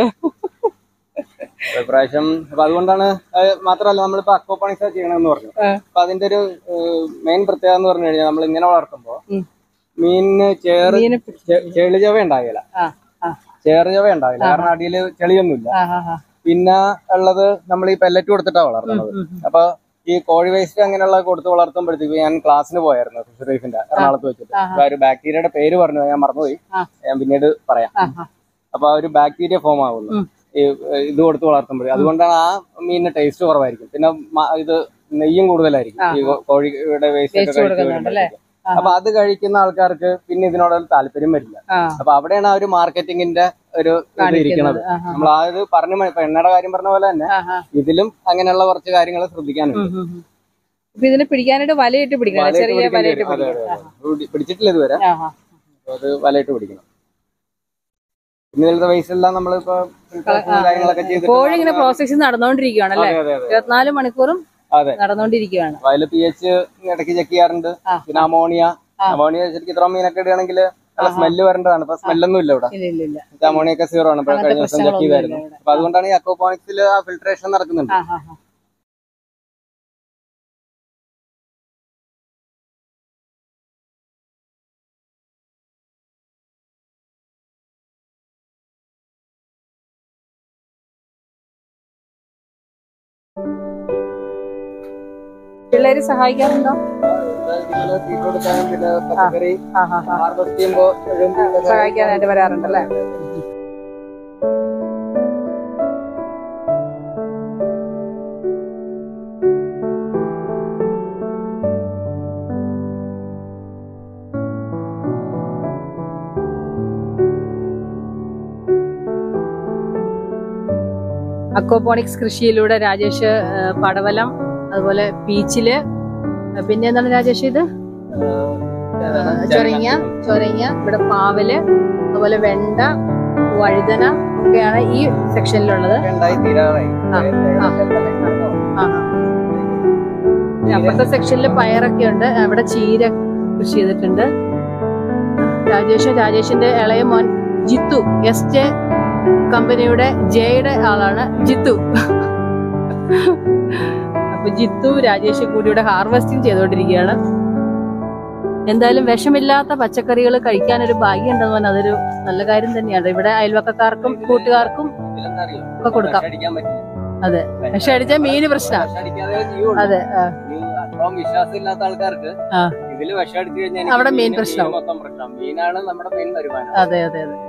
ഇപ്രാവശ്യം അപ്പൊ അതുകൊണ്ടാണ് അത് മാത്രമല്ല നമ്മളിപ്പോ അക്വോപാണിക്സ് ചെയ്യണമെന്ന് പറഞ്ഞു ആ. അപ്പൊ അതിന്റെ ഒരു മെയിൻ പ്രത്യേകത എന്ന് പറഞ്ഞു കഴിഞ്ഞാൽ നമ്മൾ ഇങ്ങനെ വളർത്തുമ്പോ ഉം. മീനിന് ചേറ് മീന് ചെ- ചെളിചവ ഉണ്ടാകില്ല ആ ആ ചേറുചവ ഉണ്ടാവില്ല കാരണം അടിയിൽ ചെളിയൊന്നുമില്ല ആ ആ ആ പിന്നെ ഉള്ളത് നമ്മൾ ഈ പെല്ലറ്റ് കൊടുത്തിട്ടാണ് വളർത്തുന്നത് അപ്പൊ ഈ കോഴി വേസ്റ്റ് അങ്ങനെയുള്ള കൊടുത്ത് വളർത്തുമ്പോഴത്തേക്ക് ഞാൻ ക്ലാസ്സിന് പോയായിരുന്നു ഫിഷറീസിന്റെ എറണാകുളത്ത് വെച്ചിട്ട് അപ്പൊ ആ ഒരു ബാക്ടീരിയയുടെ പേര് പറഞ്ഞു ഞാൻ മറന്നുപോയി ആ. ഞാൻ പിന്നീട് പറയാം ആ ആ അപ്പൊ ആ ഒരു ബാക്ടീരിയ ഫോം ആവുന്നു ഉം. ഈ ഏഹ്, ഇത് കൊടുത്ത് വളർത്തുമ്പോൾ അതുകൊണ്ടാണ് ആ മീനിന് ടേസ്റ്റ് കുറവായിരിക്കും പിന്നെ മ- ഇത് നെയ്യും കൂടുതലായിരിക്കും ഈ കോ- കോഴിയുടെ വേസ്റ്റ് ഒക്കെ Waste കൊടുക്കുന്നുണ്ട് അല്ലേ? കഴിച്ച് അപ്പൊ അത് കഴിക്കുന്ന ആൾക്കാർക്ക് പിന്നെ ഇതിനോട് താല്പര്യം വരില്ല ആ അപ്പൊ അവിടെയാണ് ആ ഒരു മാർക്കറ്റിംഗിന്റെ ഒരു ഇത് ഇരിക്കുന്നത് ആ, നമ്മൾ ആ ഒരു പറഞ്ഞ മ- ഇപ്പൊ എണ്ണയുടെ കാര്യം പറഞ്ഞ പോലെ തന്നെ ആ ആ ഇതിലും അങ്ങനെയുള്ള കുറച്ച് കാര്യങ്ങൾ ശ്രദ്ധിക്കാനുണ്ട് ഉം, ഉം, ഉം. ഇപ്പൊ ഇതിന് പിടിക്കാനായിട്ട് വലയിട്ട് പിടിക്കണം വലയിട്ട് ചെറിയ പിടിക്കേണ്ടി വലയിട്ട് വരും. അതെ, പിടിക്കണം അതെ, അതെ. പിടി- പിടിച്ചിട്ടില്ല ഇതുവരെ ആ ആ അപ്പൊ അത് വലയിട്ട് പിടിക്കണം പിന്നെ ഇതിലത്തെ വേസ്റ്റ് എല്ലാം നമ്മളിപ്പോ filtration കാര്യങ്ങളൊക്കെ ചെയ്തിട്ട് കോഴി ഇങ്ങനെ പ്രോസസ്സിങ് നടന്നുകൊണ്ടിരിക്കുകയാണ് അല്ലേ അതെ അതെ അതെ ഇരുപത്തിനാല് മണിക്കൂറും അതെ നടന്നുകൊണ്ടിരിക്കുകയാണ് അപ്പൊ അതില് പി എച്ച് ഇടയ്ക്ക് ചെക്ക് ചെയ്യാറുണ്ട് ആ. പിന്നെ അമോണിയ അമോണിയ ശരിക്കും ഇത്ര മീനൊക്കെ ഇടുകയാണെങ്കിൽ നല്ല സ്മെല്ല് വരേണ്ടതാണ് ഇപ്പൊ സ്മെല്ലൊന്നും ഇല്ല ഇവിടെ ഇല്ല ഇല്ല ഇല്ല അമോണിയ ഒക്കെ സീറോ ആണ് ഇപ്പൊ അങ്ങനത്തെ കഴിഞ്ഞ ദിവസം ചെക്ക് പ്രശ്നങ്ങളൊന്നും ചെയ്തായിരുന്നു ഇല്ല ഇവിടെ. അപ്പൊ അതുകൊണ്ടാണ് ഈ അക്വപോണിക്സിൽ ആ ഫിൽട്രേഷൻ നടക്കുന്നുണ്ട് ആ ആ ആ പിള്ളേര് സഹായിക്കാറുണ്ടോ ഇതുപോലെ തീറ്റ കൊടുക്കാനും പിന്നെ പച്ചക്കറി ആ ആ ആ ഹാർവെസ്റ്റ് ചെയ്യുമ്പോ എഴും സഹായിക്കാനായിട്ട് വരാറുണ്ട് അല്ലേ അക്വപോണിക്സ് കൃഷിയിലൂടെ രാജേഷ് ആ, പടവലം അതുപോലെ പീച്ചില് ആ, പിന്നെ എന്താണ് രാജേഷ് ഇത് ചൊരങ്ങ ചൊരങ്ങ ഇവിടെ പാവല് അതുപോലെ വെണ്ട വഴുതന ഒക്കെയാണ് ഈ സെക്ഷനിലുള്ളത് ഉണ്ടായി തീരാറായി ആ, ആ. ആ, ആ. പിന്നെ അപ്പുറത്തെ സെക്ഷനിൽ പയറൊക്കെ ഉണ്ട് അവിടെ ചീര കൃഷി ചെയ്തിട്ടുണ്ട് രാജേഷ് രാജേഷിന്റെ ഇളയ മോൻ ജിത്തു എസ് ജെ കമ്പനിയുടെ ജെയുടെ ആളാണ് ജിത്തു അപ്പൊ ജിത്തു രാജേഷും കൂടി ഇവിടെ ഹാർവെസ്റ്റിംഗ് ചെയ്തുകൊണ്ടിരിക്കുകയാണ് എന്തായാലും വിഷമില്ലാത്ത പച്ചക്കറികൾ കഴിക്കാൻ ഒരു ഭാഗ്യം ഉണ്ടെന്ന് പറഞ്ഞാൽ അതൊരു നല്ല കാര്യം തന്നെയാണ് ഇവിടെ അയൽവക്കക്കാർക്കും കൂട്ടുകാർക്കും ഇതിലെന്താ അറിയോ? ഒക്കെ കൊടുക്കാം വിഷമടിക്കാൻ പറ്റില്ല. അതെ. വിഷം അടിച്ചാൽ മീന് പ്രശ്നാ. വിഷമടിക്കാതെ ചെയ്യുള്ളൂ. അതെ ആ, ഈ അത്രയും വിശ്വാസമില്ലാത്ത ആൾക്കാർക്ക് ആ. ഇതില് വിഷം അടിച്ചു കഴിഞ്ഞാൽ എനിക്ക് അവിടെ മെയിൻ മീന് പ്രശ്നം. മീന് മൊത്തം പ്രശ്നം മീനാണ് നമ്മുടെ മെയിൻ വരുമാനം അതെ അതെ അതെ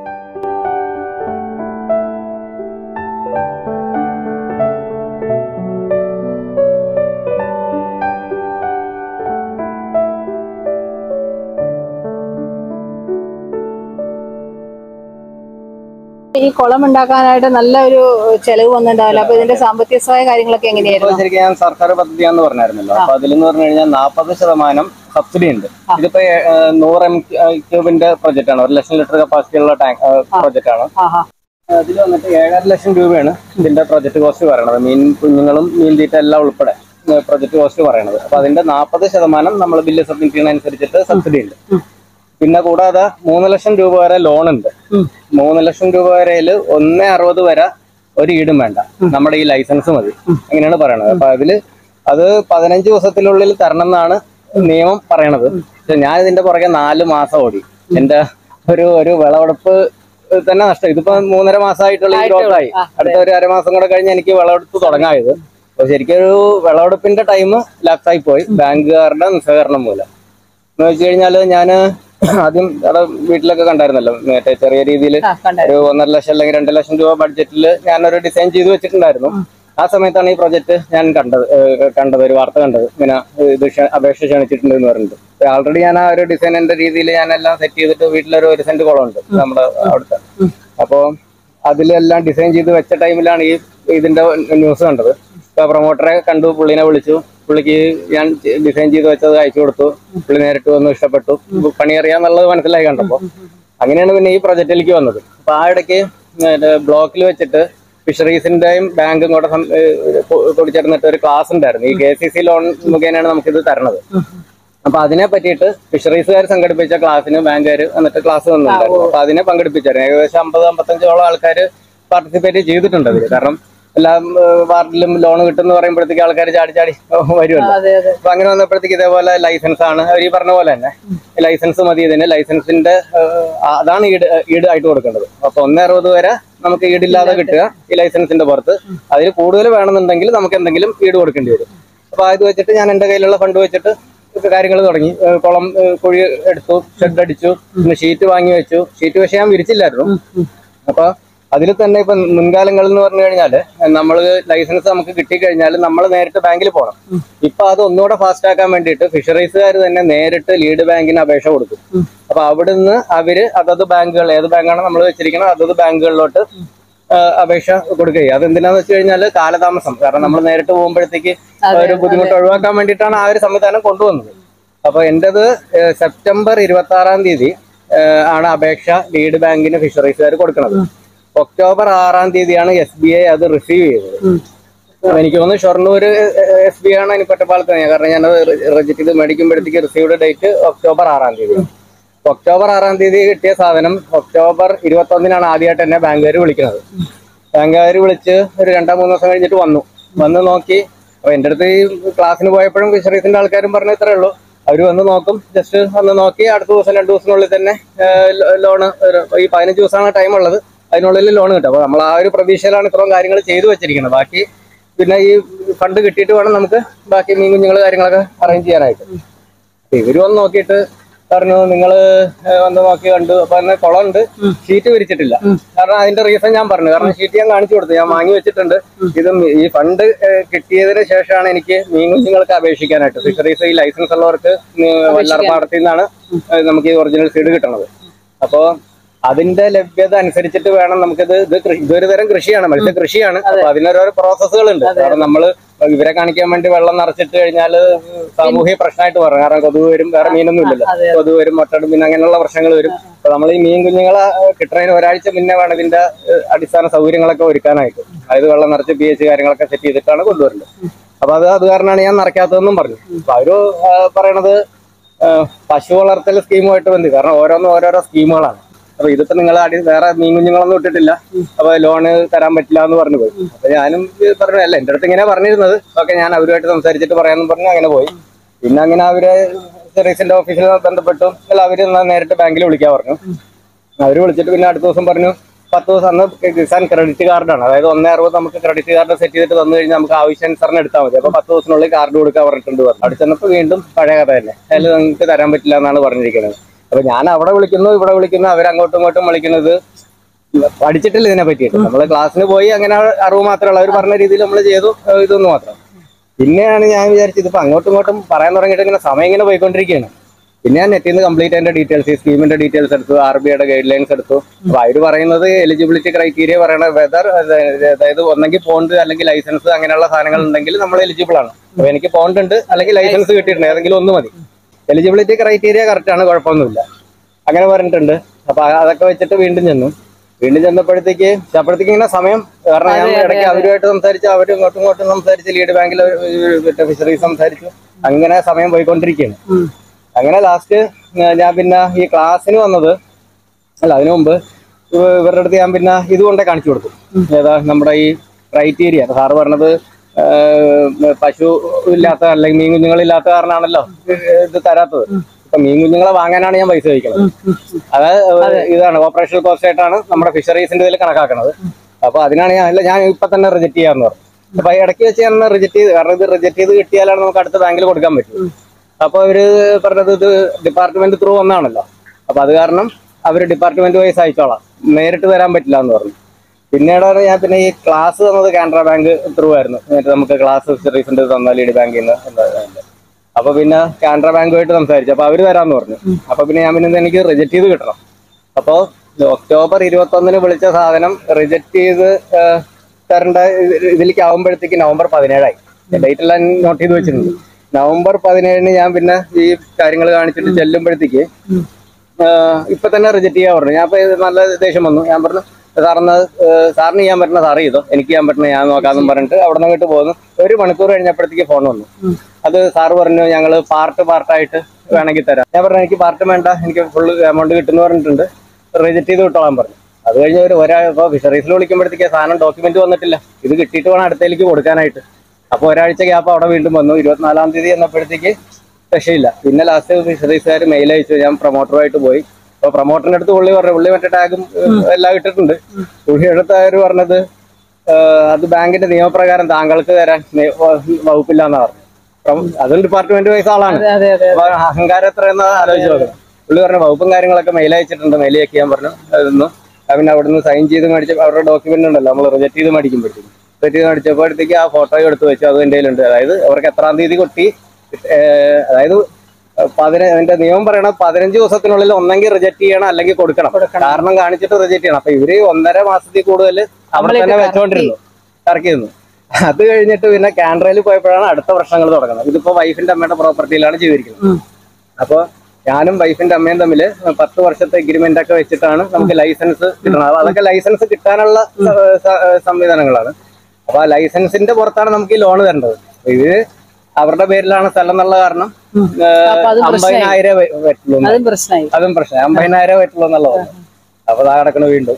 ഈ കുളം ഉണ്ടാക്കാനായിട്ട് നല്ല ഒരു ചെലവ് വന്നിട്ടുണ്ടാവില്ല അപ്പൊ ഇതിന്റെ സാമ്പത്തിക സഹായ കാര്യങ്ങളൊക്കെ ഇപ്പൊ എങ്ങനെയായിരുന്നു ശരിക്കും ഞാൻ സർക്കാർ പദ്ധതിയാന്ന് പറഞ്ഞായിരുന്നല്ലോ അപ്പൊ അതിലെന്ന് പറഞ്ഞു കഴിഞ്ഞാൽ നാൽപ്പത് ശതമാനം സബ്സിഡി ഉണ്ട് ആ. ഇതിപ്പോ ഏ, ഏ, നൂറ് എം ക്യൂബിന്റെ പ്രൊജക്ട് ആണ് ഒരു ലക്ഷം ലിറ്റർ കപ്പാസിറ്റി ഉള്ള ടാങ്ക് പ്രൊജക്ട് ആണ് ആഹാ അതിൽ വന്നിട്ട് ഏഴര ലക്ഷം രൂപയാണ് ഇതിന്റെ പ്രൊജക്ട് കോസ്റ്റ് പറയണത് മീൻ കുഞ്ഞുങ്ങളും മീൻ തീറ്റ എല്ലാം ഉൾപ്പെടെ പ്രൊജക്ട് കോസ്റ്റ് പറയണത് അപ്പൊ അതിന്റെ നാൽപ്പത് ശതമാനം നമ്മൾ ബില്ല് സബ്മിറ്റ് ചെയ്യുന്നതനുസരിച്ചിട്ട് സബ്സിഡി ഉണ്ട് ഉം. പിന്നെ കൂടാതെ മൂന്ന് ലക്ഷം രൂപ വരെ ലോൺ ഉണ്ട് ഉം. മൂന്ന് ലക്ഷം രൂപ വരെയിൽ ഒന്ന് അറുപത് വരെ ഒരു ഈടും വേണ്ട നമ്മുടെ ഈ ലൈസൻസ് മതി അങ്ങനെയാണ് പറയണത് അപ്പൊ അതില് അത് പതിനഞ്ച് ദിവസത്തിനുള്ളിൽ തരണം എന്നാണ് നിയമം പറയണത് പക്ഷെ ഞാൻ ഇതിന്റെ പുറകെ നാല് മാസം ഓടി എന്റെ ഒരു ഒരു വിളവെടുപ്പ് തന്നെ നഷ്ടം ഇതിപ്പോ മൂന്നര മാസമായിട്ടുള്ള ഈ ആയിട്ടുള്ളൂ. ഗ്രോത്തായി ആ, അടുത്ത ഒരു അരമാസം കൂടെ കഴിഞ്ഞ് എനിക്ക് വിളവെടുപ്പ് തുടങ്ങായത് അപ്പൊ ശരിക്കും ഒരു വിളവെടുപ്പിന്റെ ടൈം ലാപ്സായി പോയി ബാങ്കുകാരുടെ നിസ്സഹകരണം മൂലം എന്ന് വെച്ച് കഴിഞ്ഞാല് ഞാൻ ആദ്യം അവിടെ വീട്ടിലൊക്കെ കണ്ടായിരുന്നല്ലോ മറ്റേ ചെറിയ രീതിയിൽ ആ കണ്ടായിരുന്നു ഒരു ഒന്നര ലക്ഷം അല്ലെങ്കിൽ രണ്ട് ലക്ഷം രൂപ ബഡ്ജറ്റിൽ ഞാനൊരു ഡിസൈൻ ചെയ്ത് വെച്ചിട്ടുണ്ടായിരുന്നു ആ സമയത്താണ് ഈ പ്രൊജക്ട് ഞാൻ കണ്ടത് ഏഹ് കണ്ടത് ഒരു വാർത്ത കണ്ടത് ഇങ്ങനെ ഏഹ് ഇത് ക്ഷ- അപേക്ഷ ക്ഷണിച്ചിട്ടുണ്ട് എന്ന് പറഞ്ഞിട്ട് ആൾറെഡി ഞാൻ ആ ഒരു ഡിസൈനിന്റെ രീതിയിൽ ഞാൻ എല്ലാം സെറ്റ് ചെയ്തിട്ട് വീട്ടിലൊരു ഒരു സെന്റ് കുളമുണ്ട് നമ്മുടെ അവിടുത്തെ അപ്പോ അതിലെല്ലാം ഡിസൈൻ ചെയ്ത് വെച്ച ടൈമിലാണ് ഈ ഇതിന്റെ ന്യൂസ് കണ്ടത് അപ്പൊ പ്രൊമോട്ടറെ കണ്ടു പുള്ളിനെ വിളിച്ചു പുള്ളിക്ക് ഞാൻ ഡിസൈൻ ചെയ്ത് വെച്ചത് അയച്ചു കൊടുത്തു പുള്ളി നേരിട്ട് വന്നു ഇഷ്ടപ്പെട്ടു പണി അറിയാന്നുള്ളത് മനസ്സിലായി കണ്ടപ്പോ അങ്ങനെയാണ് പിന്നെ ഈ പ്രൊജക്റ്റിലേക്ക് വന്നത് അപ്പൊ ആ ഇടയ്ക്ക് ബ്ലോക്കിൽ വെച്ചിട്ട് ഫിഷറീസിന്റെയും ബാങ്കും കൂടെ സം- ഏഹ് കൊ- കൂടി ചേർന്നിട്ട് ഒരു ക്ലാസ് ഉണ്ടായിരുന്നു ഈ കെ സി സി ലോൺ മുഖേനയാണ് നമുക്കിത് തരണത് അപ്പൊ അതിനെ പറ്റിയിട്ട് ഫിഷറീസുകാർ സംഘടിപ്പിച്ച ക്ലാസ്സിന് ബാങ്കുകാർ എന്നിട്ട് ക്ലാസ് തന്നിട്ടുണ്ടായിരുന്നു അപ്പൊ അതിനെ പങ്കെടുപ്പിച്ചായിരുന്നു ഏകദേശം അമ്പത് അമ്പത്തഞ്ചോളം ആൾക്കാർ പാർട്ടിസിപ്പേറ്റ് ചെയ്തിട്ടുണ്ട് അതിൽ കാരണം എല്ലാ ഏഹ്, വാർഡിലും ലോൺ കിട്ടുമെന്ന് പറയുമ്പോഴത്തേക്ക് ആൾക്കാർ ചാടി ചാടി വരുമല്ലോ അതെ അതെ അപ്പൊ അങ്ങനെ വന്നപ്പോഴത്തേക്ക് ഇതേപോലെ ലൈസൻസ് ആണ് അവർ ഈ പറഞ്ഞ പോലെ തന്നെ ലൈസൻസ് മതി ഇതിന് ലൈസൻസിന്റെ ഏഹ്, അതാണ് ഈട് ഈട് ആയിട്ട് കൊടുക്കേണ്ടത് അപ്പൊ ഒന്നേ അറുപത് വരെ നമുക്ക് ഈടില്ലാതെ കിട്ടുക ഈ ലൈസൻസിന്റെ പുറത്ത് അതിൽ കൂടുതൽ വേണമെന്നുണ്ടെങ്കിൽ നമുക്ക് എന്തെങ്കിലും ഈട് കൊടുക്കേണ്ടി വരും അപ്പൊ അത് വെച്ചിട്ട് ഞാൻ എന്റെ കയ്യിലുള്ള ഫണ്ട് വെച്ചിട്ട് കാര്യങ്ങൾ തുടങ്ങി ഏഹ്, കുളം ഏഹ്, കുഴി എടുത്തു ഷെഡ് അടിച്ചു പിന്നെ ഷീറ്റ് വാങ്ങി വെച്ചു ഷീറ്റ് പക്ഷേ ഞാൻ വിരിച്ചില്ലായിരുന്നു അപ്പൊ അതിൽ തന്നെ ഇപ്പൊ മുൻകാലങ്ങളിൽ എന്ന് പറഞ്ഞു കഴിഞ്ഞാല് നമ്മൾ ലൈസൻസ് നമുക്ക് കിട്ടിക്കഴിഞ്ഞാൽ നമ്മൾ നേരിട്ട് ബാങ്കിൽ പോകണം ഇപ്പൊ അത് ഒന്നുകൂടെ ഫാസ്റ്റ് ആക്കാൻ വേണ്ടിയിട്ട് ഫിഷറീസുകാർ തന്നെ നേരിട്ട് ലീഡ് ബാങ്കിന് അപേക്ഷ കൊടുക്കും അപ്പൊ അവിടുന്ന് അവര് അതത് ബാങ്കുകൾ ഏത് ബാങ്കാണ് നമ്മൾ വെച്ചിരിക്കുന്നത് അതത് ബാങ്കുകളിലോട്ട് ആ, അപേക്ഷ കൊടുക്കുകയും അതെന്തിനാന്ന് വെച്ച് കഴിഞ്ഞാൽ കാലതാമസം കാരണം നമ്മൾ നേരിട്ട് പോകുമ്പോഴത്തേക്ക് അതെ, ഒരു ബുദ്ധിമുട്ട് ഒഴിവാക്കാൻ വേണ്ടിയിട്ടാണ് ആ ഒരു സംവിധാനം കൊണ്ടുവന്നത് അപ്പൊ എന്റേത് ഏഹ്, സെപ്റ്റംബർ ഇരുപത്തി ആറാം തീയതി ഏഹ്, ആണ് അപേക്ഷ ലീഡ് ബാങ്കിന് ഫിഷറീസുകാർ കൊടുക്കുന്നത് ഒക്ടോബർ ആറാം തീയതിയാണ് എസ് ബി ഐ അത് റിസീവ് ചെയ്തത് ഉം. എനിക്ക് തോന്നുന്നു ഷൊർണൂർ എസ് ബി ആണ് എനിക്ക് ഒറ്റപ്പാലത്ത് ഞാൻ കാരണം ഞാനത് രജിസ്റ്റർ ചെയ്ത് മേടിക്കുമ്പോഴത്തേക്ക് റിസീവ്ഡ് ഡേറ്റ് ഒക്ടോബർ ആറാം തീയതി ഒക്ടോബർ ആറാം തീയതി കിട്ടിയ സാധനം ഒക്ടോബർ ഇരുപത്തി ഒന്നിനാണ് ആദ്യമായിട്ട് എന്നെ ബാങ്കുകാർ വിളിക്കുന്നത് ബാങ്കുകാർ വിളിച്ച് ഒരു രണ്ടാം മൂന്ന് ദിവസം കഴിഞ്ഞിട്ട് വന്നു വന്ന് നോക്കി അപ്പൊ എന്റെ അടുത്ത് ഈ ക്ലാസ്സിന് പോയപ്പോഴും ഫിഷറീസിന്റെ ആൾക്കാരും പറഞ്ഞു ഇത്രേ ഉള്ളൂ അവർ വന്ന് നോക്കും ജസ്റ്റ് വന്ന് നോക്കി അടുത്ത ദിവസം രണ്ടു ദിവസത്തിനുള്ളിൽ തന്നെ ലോണ് ഈ പതിനഞ്ച് ദിവസമാണ് ടൈം ഉള്ളത് അതിനുള്ളിൽ ലോൺ കിട്ടും അപ്പൊ നമ്മൾ ആ ഒരു പ്രതീക്ഷയിലാണ് ഇത്രയും കാര്യങ്ങൾ ചെയ്തു വെച്ചിരിക്കുന്നത് ബാക്കി പിന്നെ ഈ ഫണ്ട് കിട്ടിയിട്ട് വേണം നമുക്ക് ബാക്കി മീൻ കുഞ്ഞുങ്ങൾ കാര്യങ്ങളൊക്കെ അറേഞ്ച് ചെയ്യാനായിട്ട് അപ്പൊ ഇവര് വന്ന് നോക്കിയിട്ട് പറഞ്ഞു നിങ്ങള് ഏഹ് വന്ന് നോക്കി കണ്ടു അപ്പൊ തന്നെ കുളമുണ്ട് ഷീറ്റ് വിരിച്ചിട്ടില്ല കാരണം അതിന്റെ റീസൺ ഞാൻ പറഞ്ഞു കാരണം ഷീറ്റ് ഞാൻ കാണിച്ചു കൊടുത്തു ഞാൻ വാങ്ങി വെച്ചിട്ടുണ്ട് ഇത് മി- ഈ ഫണ്ട് ഏഹ് കിട്ടിയതിന് ശേഷമാണ് എനിക്ക് മീൻ കുഞ്ഞുങ്ങൾക്ക് അപേക്ഷിക്കാനായിട്ട് ഫിഷറീസ് ഈ ലൈസൻസ് ഉള്ളവർക്ക് വല്ലാർപാടത്തിൽ നിന്നാണ് ഏഹ് നമുക്ക് ഈ ഒറിജിനൽ സീഡ് കിട്ടുന്നത് അപ്പോ അതിന്റെ ലഭ്യത അനുസരിച്ചിട്ട് വേണം നമുക്കിത് ഇത് കൃഷി- ഇതൊരു തരം കൃഷിയാണ് മത്സ്യ കൃഷിയാണ് അപ്പൊ അതിനോരോ പ്രോസസ്സുകളുണ്ട് കാരണം നമ്മള് ഇവരെ കാണിക്കാൻ വേണ്ടി വെള്ളം നിറച്ചിട്ട് കഴിഞ്ഞാൽ സാമൂഹിക പ്രശ്നമായിട്ട് പറയും കാരണം കൊതുക് വരും വേറെ മീനൊന്നും ഇല്ലല്ലോ അതെ. കൊതുക് വരും മുട്ടടും പിന്നെ അങ്ങനെയുള്ള പ്രശ്നങ്ങൾ വരും അപ്പൊ നമ്മൾ ഈ മീൻ കുഞ്ഞുങ്ങളെ ഏഹ്, കിട്ടുന്നതിന് ഒരാഴ്ച മുന്നേ വേണം ഇതിന്റെ ഏഹ്, അടിസ്ഥാന സൗകര്യങ്ങളൊക്കെ ഒരുക്കാനായിട്ട് അതായത് വെള്ളം നിറച്ച് പി എച്ച് കാര്യങ്ങളൊക്കെ സെറ്റ് ചെയ്തിട്ടാണ് കൊണ്ടുവരുന്നത് അപ്പൊ അത് അത് കാരണമാണ് ഞാൻ നിറയ്ക്കാത്തതെന്നും പറഞ്ഞു അപ്പൊ അവര് ആ, പറയണത് ആ, പശു വളർത്തൽ സ്കീമുമായിട്ട് ബന്ധം കാരണം ഓരോന്നും ഓരോരോ സ്കീമുകളാണ് അപ്പൊ ഇതിപ്പോ നിങ്ങൾ അടി വേറെ മീൻ കുഞ്ഞുങ്ങളൊന്നും ഇട്ടിട്ടില്ല അപ്പൊ ലോണ് തരാൻ പറ്റില്ല എന്ന് പറഞ്ഞു പോയി അപ്പൊ ഞാനും ഇത് പറഞ്ഞു അല്ല എന്റെ അടുത്ത് ഇങ്ങനെ പറഞ്ഞിരുന്നത് ഓക്കെ ഞാൻ അവരുമായിട്ട് സംസാരിച്ചിട്ട് പറയാന്ന് പറഞ്ഞു അങ്ങനെ പോയി പിന്നെ അങ്ങനെ അവര് സർവീസിന്റെ ഓഫീസിൽ ബന്ധപ്പെട്ടു അല്ല അവര് എന്നാ നേരിട്ട് ബാങ്കിൽ വിളിക്കാൻ പറഞ്ഞു അവര് വിളിച്ചിട്ട് പിന്നെ അടുത്ത ദിവസം പറഞ്ഞു പത്ത് ദിവസം അന്ന് കിസാൻ ക്രെഡിറ്റ് കാർഡാണ് അതായത് ഒന്നേ അറുപത് നമുക്ക് ക്രെഡിറ്റ് കാർഡ് സെറ്റ് ചെയ്തിട്ട് തന്നു കഴിഞ്ഞാൽ നമുക്ക് ആവശ്യാനുസരണം എടുത്താൽ മതി അപ്പൊ പത്ത് ദിവസത്തിനുള്ളിൽ കാർഡ് കൊടുക്കാൻ പറഞ്ഞിട്ടുണ്ട് പറഞ്ഞു അവിടെ ചെന്നപ്പോൾ വീണ്ടും പഴയ കഥ തന്നെ അതിൽ നിങ്ങൾക്ക് തരാൻ പറ്റില്ല എന്നാണ് പറഞ്ഞിരിക്കുന്നത് അപ്പൊ ഞാൻ അവിടെ വിളിക്കുന്നു ഇവിടെ വിളിക്കുന്നു അവർ അങ്ങോട്ടും ഇങ്ങോട്ടും വിളിക്കുന്നത് പഠിച്ചിട്ടില്ല ഇതിനെ പറ്റിയിട്ട് നമ്മൾ ക്ലാസ്സിന് പോയി അങ്ങനെ അറിവ് മാത്രമേ ഉള്ളൂ അവർ പറഞ്ഞ രീതിയിൽ നമ്മൾ ചെയ്തു ഏഹ് ഇതൊന്നും മാത്രം പിന്നെയാണ് ഞാൻ വിചാരിച്ചത് ഇതിപ്പോ അങ്ങോട്ടും ഇങ്ങോട്ടും പറയാൻ തുടങ്ങിയിട്ട് ഇങ്ങനെ സമയം ഇങ്ങനെ പോയിക്കൊണ്ടിരിക്കുകയാണ് പിന്നെ ഞാൻ നെറ്റിൽ നിന്ന് കംപ്ലീറ്റ് അതിന്റെ ഡീറ്റെയിൽസ് ഈ സ്കീമിന്റെ ഡീറ്റെയിൽസ് എടുത്തു ആർ ബി ഐയുടെ ഗൈഡ് ലൈൻസ് എടുത്തു അപ്പൊ അവര് പറയുന്നത് എലിജിബിലിറ്റി ക്രൈറ്റീരിയ പറയണ വെതർ അതായത് ഒന്നെങ്കിൽ പോണ്ട് അല്ലെങ്കിൽ ലൈസൻസ് അങ്ങനെയുള്ള സാധനങ്ങൾ ഉണ്ടെങ്കിൽ നമ്മൾ എലിജിബിൾ ആണ് അപ്പൊ എനിക്ക് പോണ്ട് ഉണ്ട് അല്ലെങ്കിൽ ലൈസൻസ് കിട്ടിയിട്ടുണ്ട് ഏതെങ്കിലും ഒന്ന് മതി എലിജിബിലിറ്റി ക്രൈറ്റീരിയ കറക്റ്റ് ആണ് കുഴപ്പമൊന്നുമില്ല അങ്ങനെ പറഞ്ഞിട്ടുണ്ട് അപ്പൊ അതൊക്കെ വെച്ചിട്ട് വീണ്ടും ചെന്നു വീണ്ടും ചെന്നപ്പോഴത്തേക്ക് അപ്പോഴത്തേക്ക് ഇങ്ങനെ സമയം കാരണം ഞാൻ ഇടയ്ക്ക് അവരുമായിട്ട് സംസാരിച്ചു അവരും ഇങ്ങോട്ടും ഇങ്ങോട്ടും സംസാരിച്ച് ലീഡ് ബാങ്കിൽ ഫിഷറീസ് സംസാരിച്ചു അങ്ങനെ സമയം പോയിക്കൊണ്ടിരിക്കുകയാണ് ഉം. അങ്ങനെ ലാസ്റ്റ് ഞാൻ പിന്നെ ഈ ക്ലാസ്സിന് വന്നത് അല്ല അതിനു മുമ്പ് ഇവ- ഇവരുടെ അടുത്ത് ഞാൻ പിന്നെ ഇത് കൊണ്ടേ കാണിച്ചു കൊടുത്തു ഏതാ നമ്മുടെ ഈ ക്രൈറ്റീരിയ സാറ് പറഞ്ഞത് ആഹ് പശു ഇല്ലാത്ത അല്ലെങ്കിൽ മീൻ കുഞ്ഞുങ്ങളില്ലാത്ത കാരണമാണല്ലോ ഇത് തരാത്തത് ഇപ്പൊ മീൻ കുഞ്ഞുങ്ങളെ വാങ്ങാനാണ് ഞാൻ പൈസ ചോദിക്കുന്നത് അതായത് ഇതാണ് ഓപ്പറേഷണൽ കോസ്റ്റ് ആയിട്ടാണ് നമ്മുടെ ഫിഷറീസിന്റെ ഇതിൽ കണക്കാക്കുന്നത് അപ്പൊ അതിനാണ് ഞാൻ അല്ല ഞാൻ ഇപ്പൊ തന്നെ റിജക്ട് ചെയ്യാന്ന് പറഞ്ഞു അപ്പൊ ഈ ഇടയ്ക്ക് വെച്ച് ഞാൻ റിജക്ട് ചെയ്ത് കാരണം ഇത് റിജക്ട് ചെയ്ത് കിട്ടിയാലാണ് നമുക്ക് അടുത്ത ബാങ്കിൽ കൊടുക്കാൻ പറ്റും അപ്പൊ അവര് പറഞ്ഞത് ഇത് ഡിപ്പാർട്ട്മെന്റ് ത്രൂ വന്നാണല്ലോ അപ്പൊ അത് കാരണം അവര് ഡിപ്പാർട്ട്മെന്റ് വൈസ് അയച്ചോളാം നേരിട്ട് തരാൻ പറ്റില്ല എന്ന് പറഞ്ഞു പിന്നീടാണ് ഞാൻ പിന്നെ ഈ ക്ലാസ് തന്നത് കാനറ ബാങ്ക് ത്രൂ ആയിരുന്നു എന്നിട്ട് നമുക്ക് ക്ലാസ് സർവീസിന്റെ തന്ന ലീഡ് ബാങ്കിൽ നിന്ന് എന്താ- അപ്പൊ പിന്നെ കാനറ ബാങ്കുമായിട്ട് സംസാരിച്ചു അപ്പൊ അവര് തരാന്ന് പറഞ്ഞു അപ്പൊ പിന്നെ ഞാൻ പിന്നെ ഇത് എനിക്ക് റിജക്ട് ചെയ്ത് കിട്ടണം അപ്പോ ഒക്ടോബർ ഇരുപത്തി ഒന്നിന് വിളിച്ച സാധനം റിജക്ട് ചെയ്ത് ആ, തരേണ്ട ഇത് ഇതിലേക്ക് ആവുമ്പോഴത്തേക്ക് നവംബർ പതിനേഴായി ഡേറ്റ് എല്ലാം നോട്ട് ചെയ്ത് വെച്ചിട്ടുണ്ട് നവംബർ പതിനേഴിന് ഞാൻ പിന്നെ ഈ കാര്യങ്ങൾ കാണിച്ചിട്ട് ചെല്ലുമ്പോഴത്തേക്ക് ആഹ് ഇപ്പൊ തന്നെ റിജക്ട് ചെയ്യാൻ പറഞ്ഞു ഞാൻ ഇപ്പൊ ഇത് നല്ല ദേഷ്യം വന്നു ഞാൻ പറഞ്ഞു സാറിന് സാറിന് ചെയ്യാൻ പറ്റുന്ന സാറ് ചെയ്തോ എനിക്ക് ചെയ്യാൻ പറ്റുന്ന ഞാൻ നോക്കാന്നും പറഞ്ഞിട്ട് അവിടെ നിന്ന് ഇങ്ങോട്ട് പോകുന്നു ഒരു മണിക്കൂർ കഴിഞ്ഞപ്പോഴത്തേക്ക് ഫോൺ വന്നു അത് സാറ് പറഞ്ഞു ഞങ്ങൾ പാർട്ട് പാർട്ടായിട്ട് വേണമെങ്കിൽ തരാം ഞാൻ പറഞ്ഞു എനിക്ക് പാർട്ട് വേണ്ട എനിക്ക് ഫുള്ള് എമൗണ്ട് കിട്ടുമെന്ന് പറഞ്ഞിട്ടുണ്ട് റിജക്ട് ചെയ്ത് വിട്ടോളാൻ പറഞ്ഞു അത് കഴിഞ്ഞ് ഒരു ഒരാൾ ഇപ്പോൾ ഫിഷറീസിൽ വിളിക്കുമ്പോഴത്തേക്ക് സാധനം ഡോക്യുമെന്റ് വന്നിട്ടില്ല ഇത് കിട്ടിയിട്ട് വേണം അടുത്തേക്ക് കൊടുക്കാനായിട്ട് അപ്പോൾ ഒരാഴ്ച ഗ്യാപ്പ് അവിടെ വീണ്ടും വന്നു ഇരുപത്തിനാലാം തീയതി എന്നപ്പോഴത്തേക്ക് രക്ഷയില്ല പിന്നെ ലാസ്റ്റ് ഫിഷറീസുകാർ മെയിൽ അയച്ചു ഞാൻ പ്രൊമോട്ടറുമായിട്ട് പോയി അപ്പൊ പ്രൊമോട്ടറിന്റെ അടുത്ത് പുള്ളി പറഞ്ഞു പുള്ളി മറ്റേ ടാഗും എല്ലാം ഇട്ടിട്ടുണ്ട് പുള്ളി അടുത്ത് അവര് പറഞ്ഞത് "ഏഹ്, അത് ബാങ്കിന്റെ നിയമപ്രകാരം താങ്കൾക്ക് തരാൻ നി- വ- വകുപ്പില്ല എന്നാ പറഞ്ഞു പ്രൊമ- അതും ഡിപ്പാർട്ട്മെന്റ് വൈസ് ആളാണ് അതെ അതെ അതെ അപ്പൊ അഹങ്കാരം എത്രയെന്ന് ആലോചിച്ച് നോക്കണം പുള്ളി പറഞ്ഞു വകുപ്പും കാര്യങ്ങളൊക്കെ മെയിൽ അയച്ചിട്ടുണ്ട് മെയിൽ ചെക്ക് ചെയ്യാൻ പറഞ്ഞു അതൊന്നും പിന്നെ അവിടുന്ന് സൈൻ ചെയ്ത് മേടിച്ച അവരുടെ ഡോക്യുമെന്റ് ഉണ്ടല്ലോ നമ്മൾ റിജക്ട് ചെയ്ത് മേടിക്കുമ്പോഴത്തേക്കും റിജക്ട് ചെയ്ത് മേടിച്ചപ്പോഴത്തേക്ക് ആ ഫോട്ടോ എടുത്ത് വെച്ചു അത് എൻ്റെ കയ്യിലുണ്ട് അതായത് അവർക്ക് എത്രാം തീയതി കൊട്ടി ഏഹ്, അതായത് പതിന അതിന്റെ നിയമം പറയണത് പതിനഞ്ച് ദിവസത്തിനുള്ളിൽ ഒന്നെങ്കിൽ റിജക്ട് ചെയ്യണം അല്ലെങ്കിൽ കൊടുക്കണം കാരണം കാണിച്ചിട്ട് റിജക്ട് ചെയ്യണം അപ്പൊ ഇവര് ഒന്നര മാസത്തിൽ കൂടുതൽ അവിടെ തന്നെ വെച്ചോണ്ടിരുന്നു ഇറക്കിയിരുന്നു അത് കഴിഞ്ഞിട്ട് പിന്നെ കാൻഡ്രയിൽ പോയപ്പോഴാണ് അടുത്ത പ്രശ്നങ്ങൾ തുടങ്ങുന്നത് ഇതിപ്പോ വൈഫിന്റെ അമ്മയുടെ പ്രോപ്പർട്ടിയിലാണ് ചെയ്തിരിക്കുന്നത് ഉം. അപ്പൊ ഞാനും വൈഫിന്റെ അമ്മയും തമ്മിൽ പത്ത് വർഷത്തെ എഗ്രിമെന്റ് ഒക്കെ വെച്ചിട്ടാണ് നമുക്ക് ലൈസൻസ് കിട്ടണം അപ്പൊ അതൊക്കെ ലൈസൻസ് കിട്ടാനുള്ള സ- സ- സംവിധാനങ്ങളാണ് അപ്പൊ ആ ലൈസൻസിന്റെ പുറത്താണ് നമുക്ക് ഈ ലോൺ തരേണ്ടത് അപ്പൊ ഇത് അവരുടെ പേരിലാണ് സ്ഥലം എന്നുള്ള കാരണം അപ്പൊ അത് പ്രശ്നമായി അമ്പതിനായിരം പറ്റുള്ളൂ എന്ന്. അതും പ്രശ്നമായി അതും പ്രശ്നം അമ്പതിനായിരം പറ്റുള്ളൂ എന്നുള്ളത് അപ്പൊ അതാ കിടക്കണ വീണ്ടും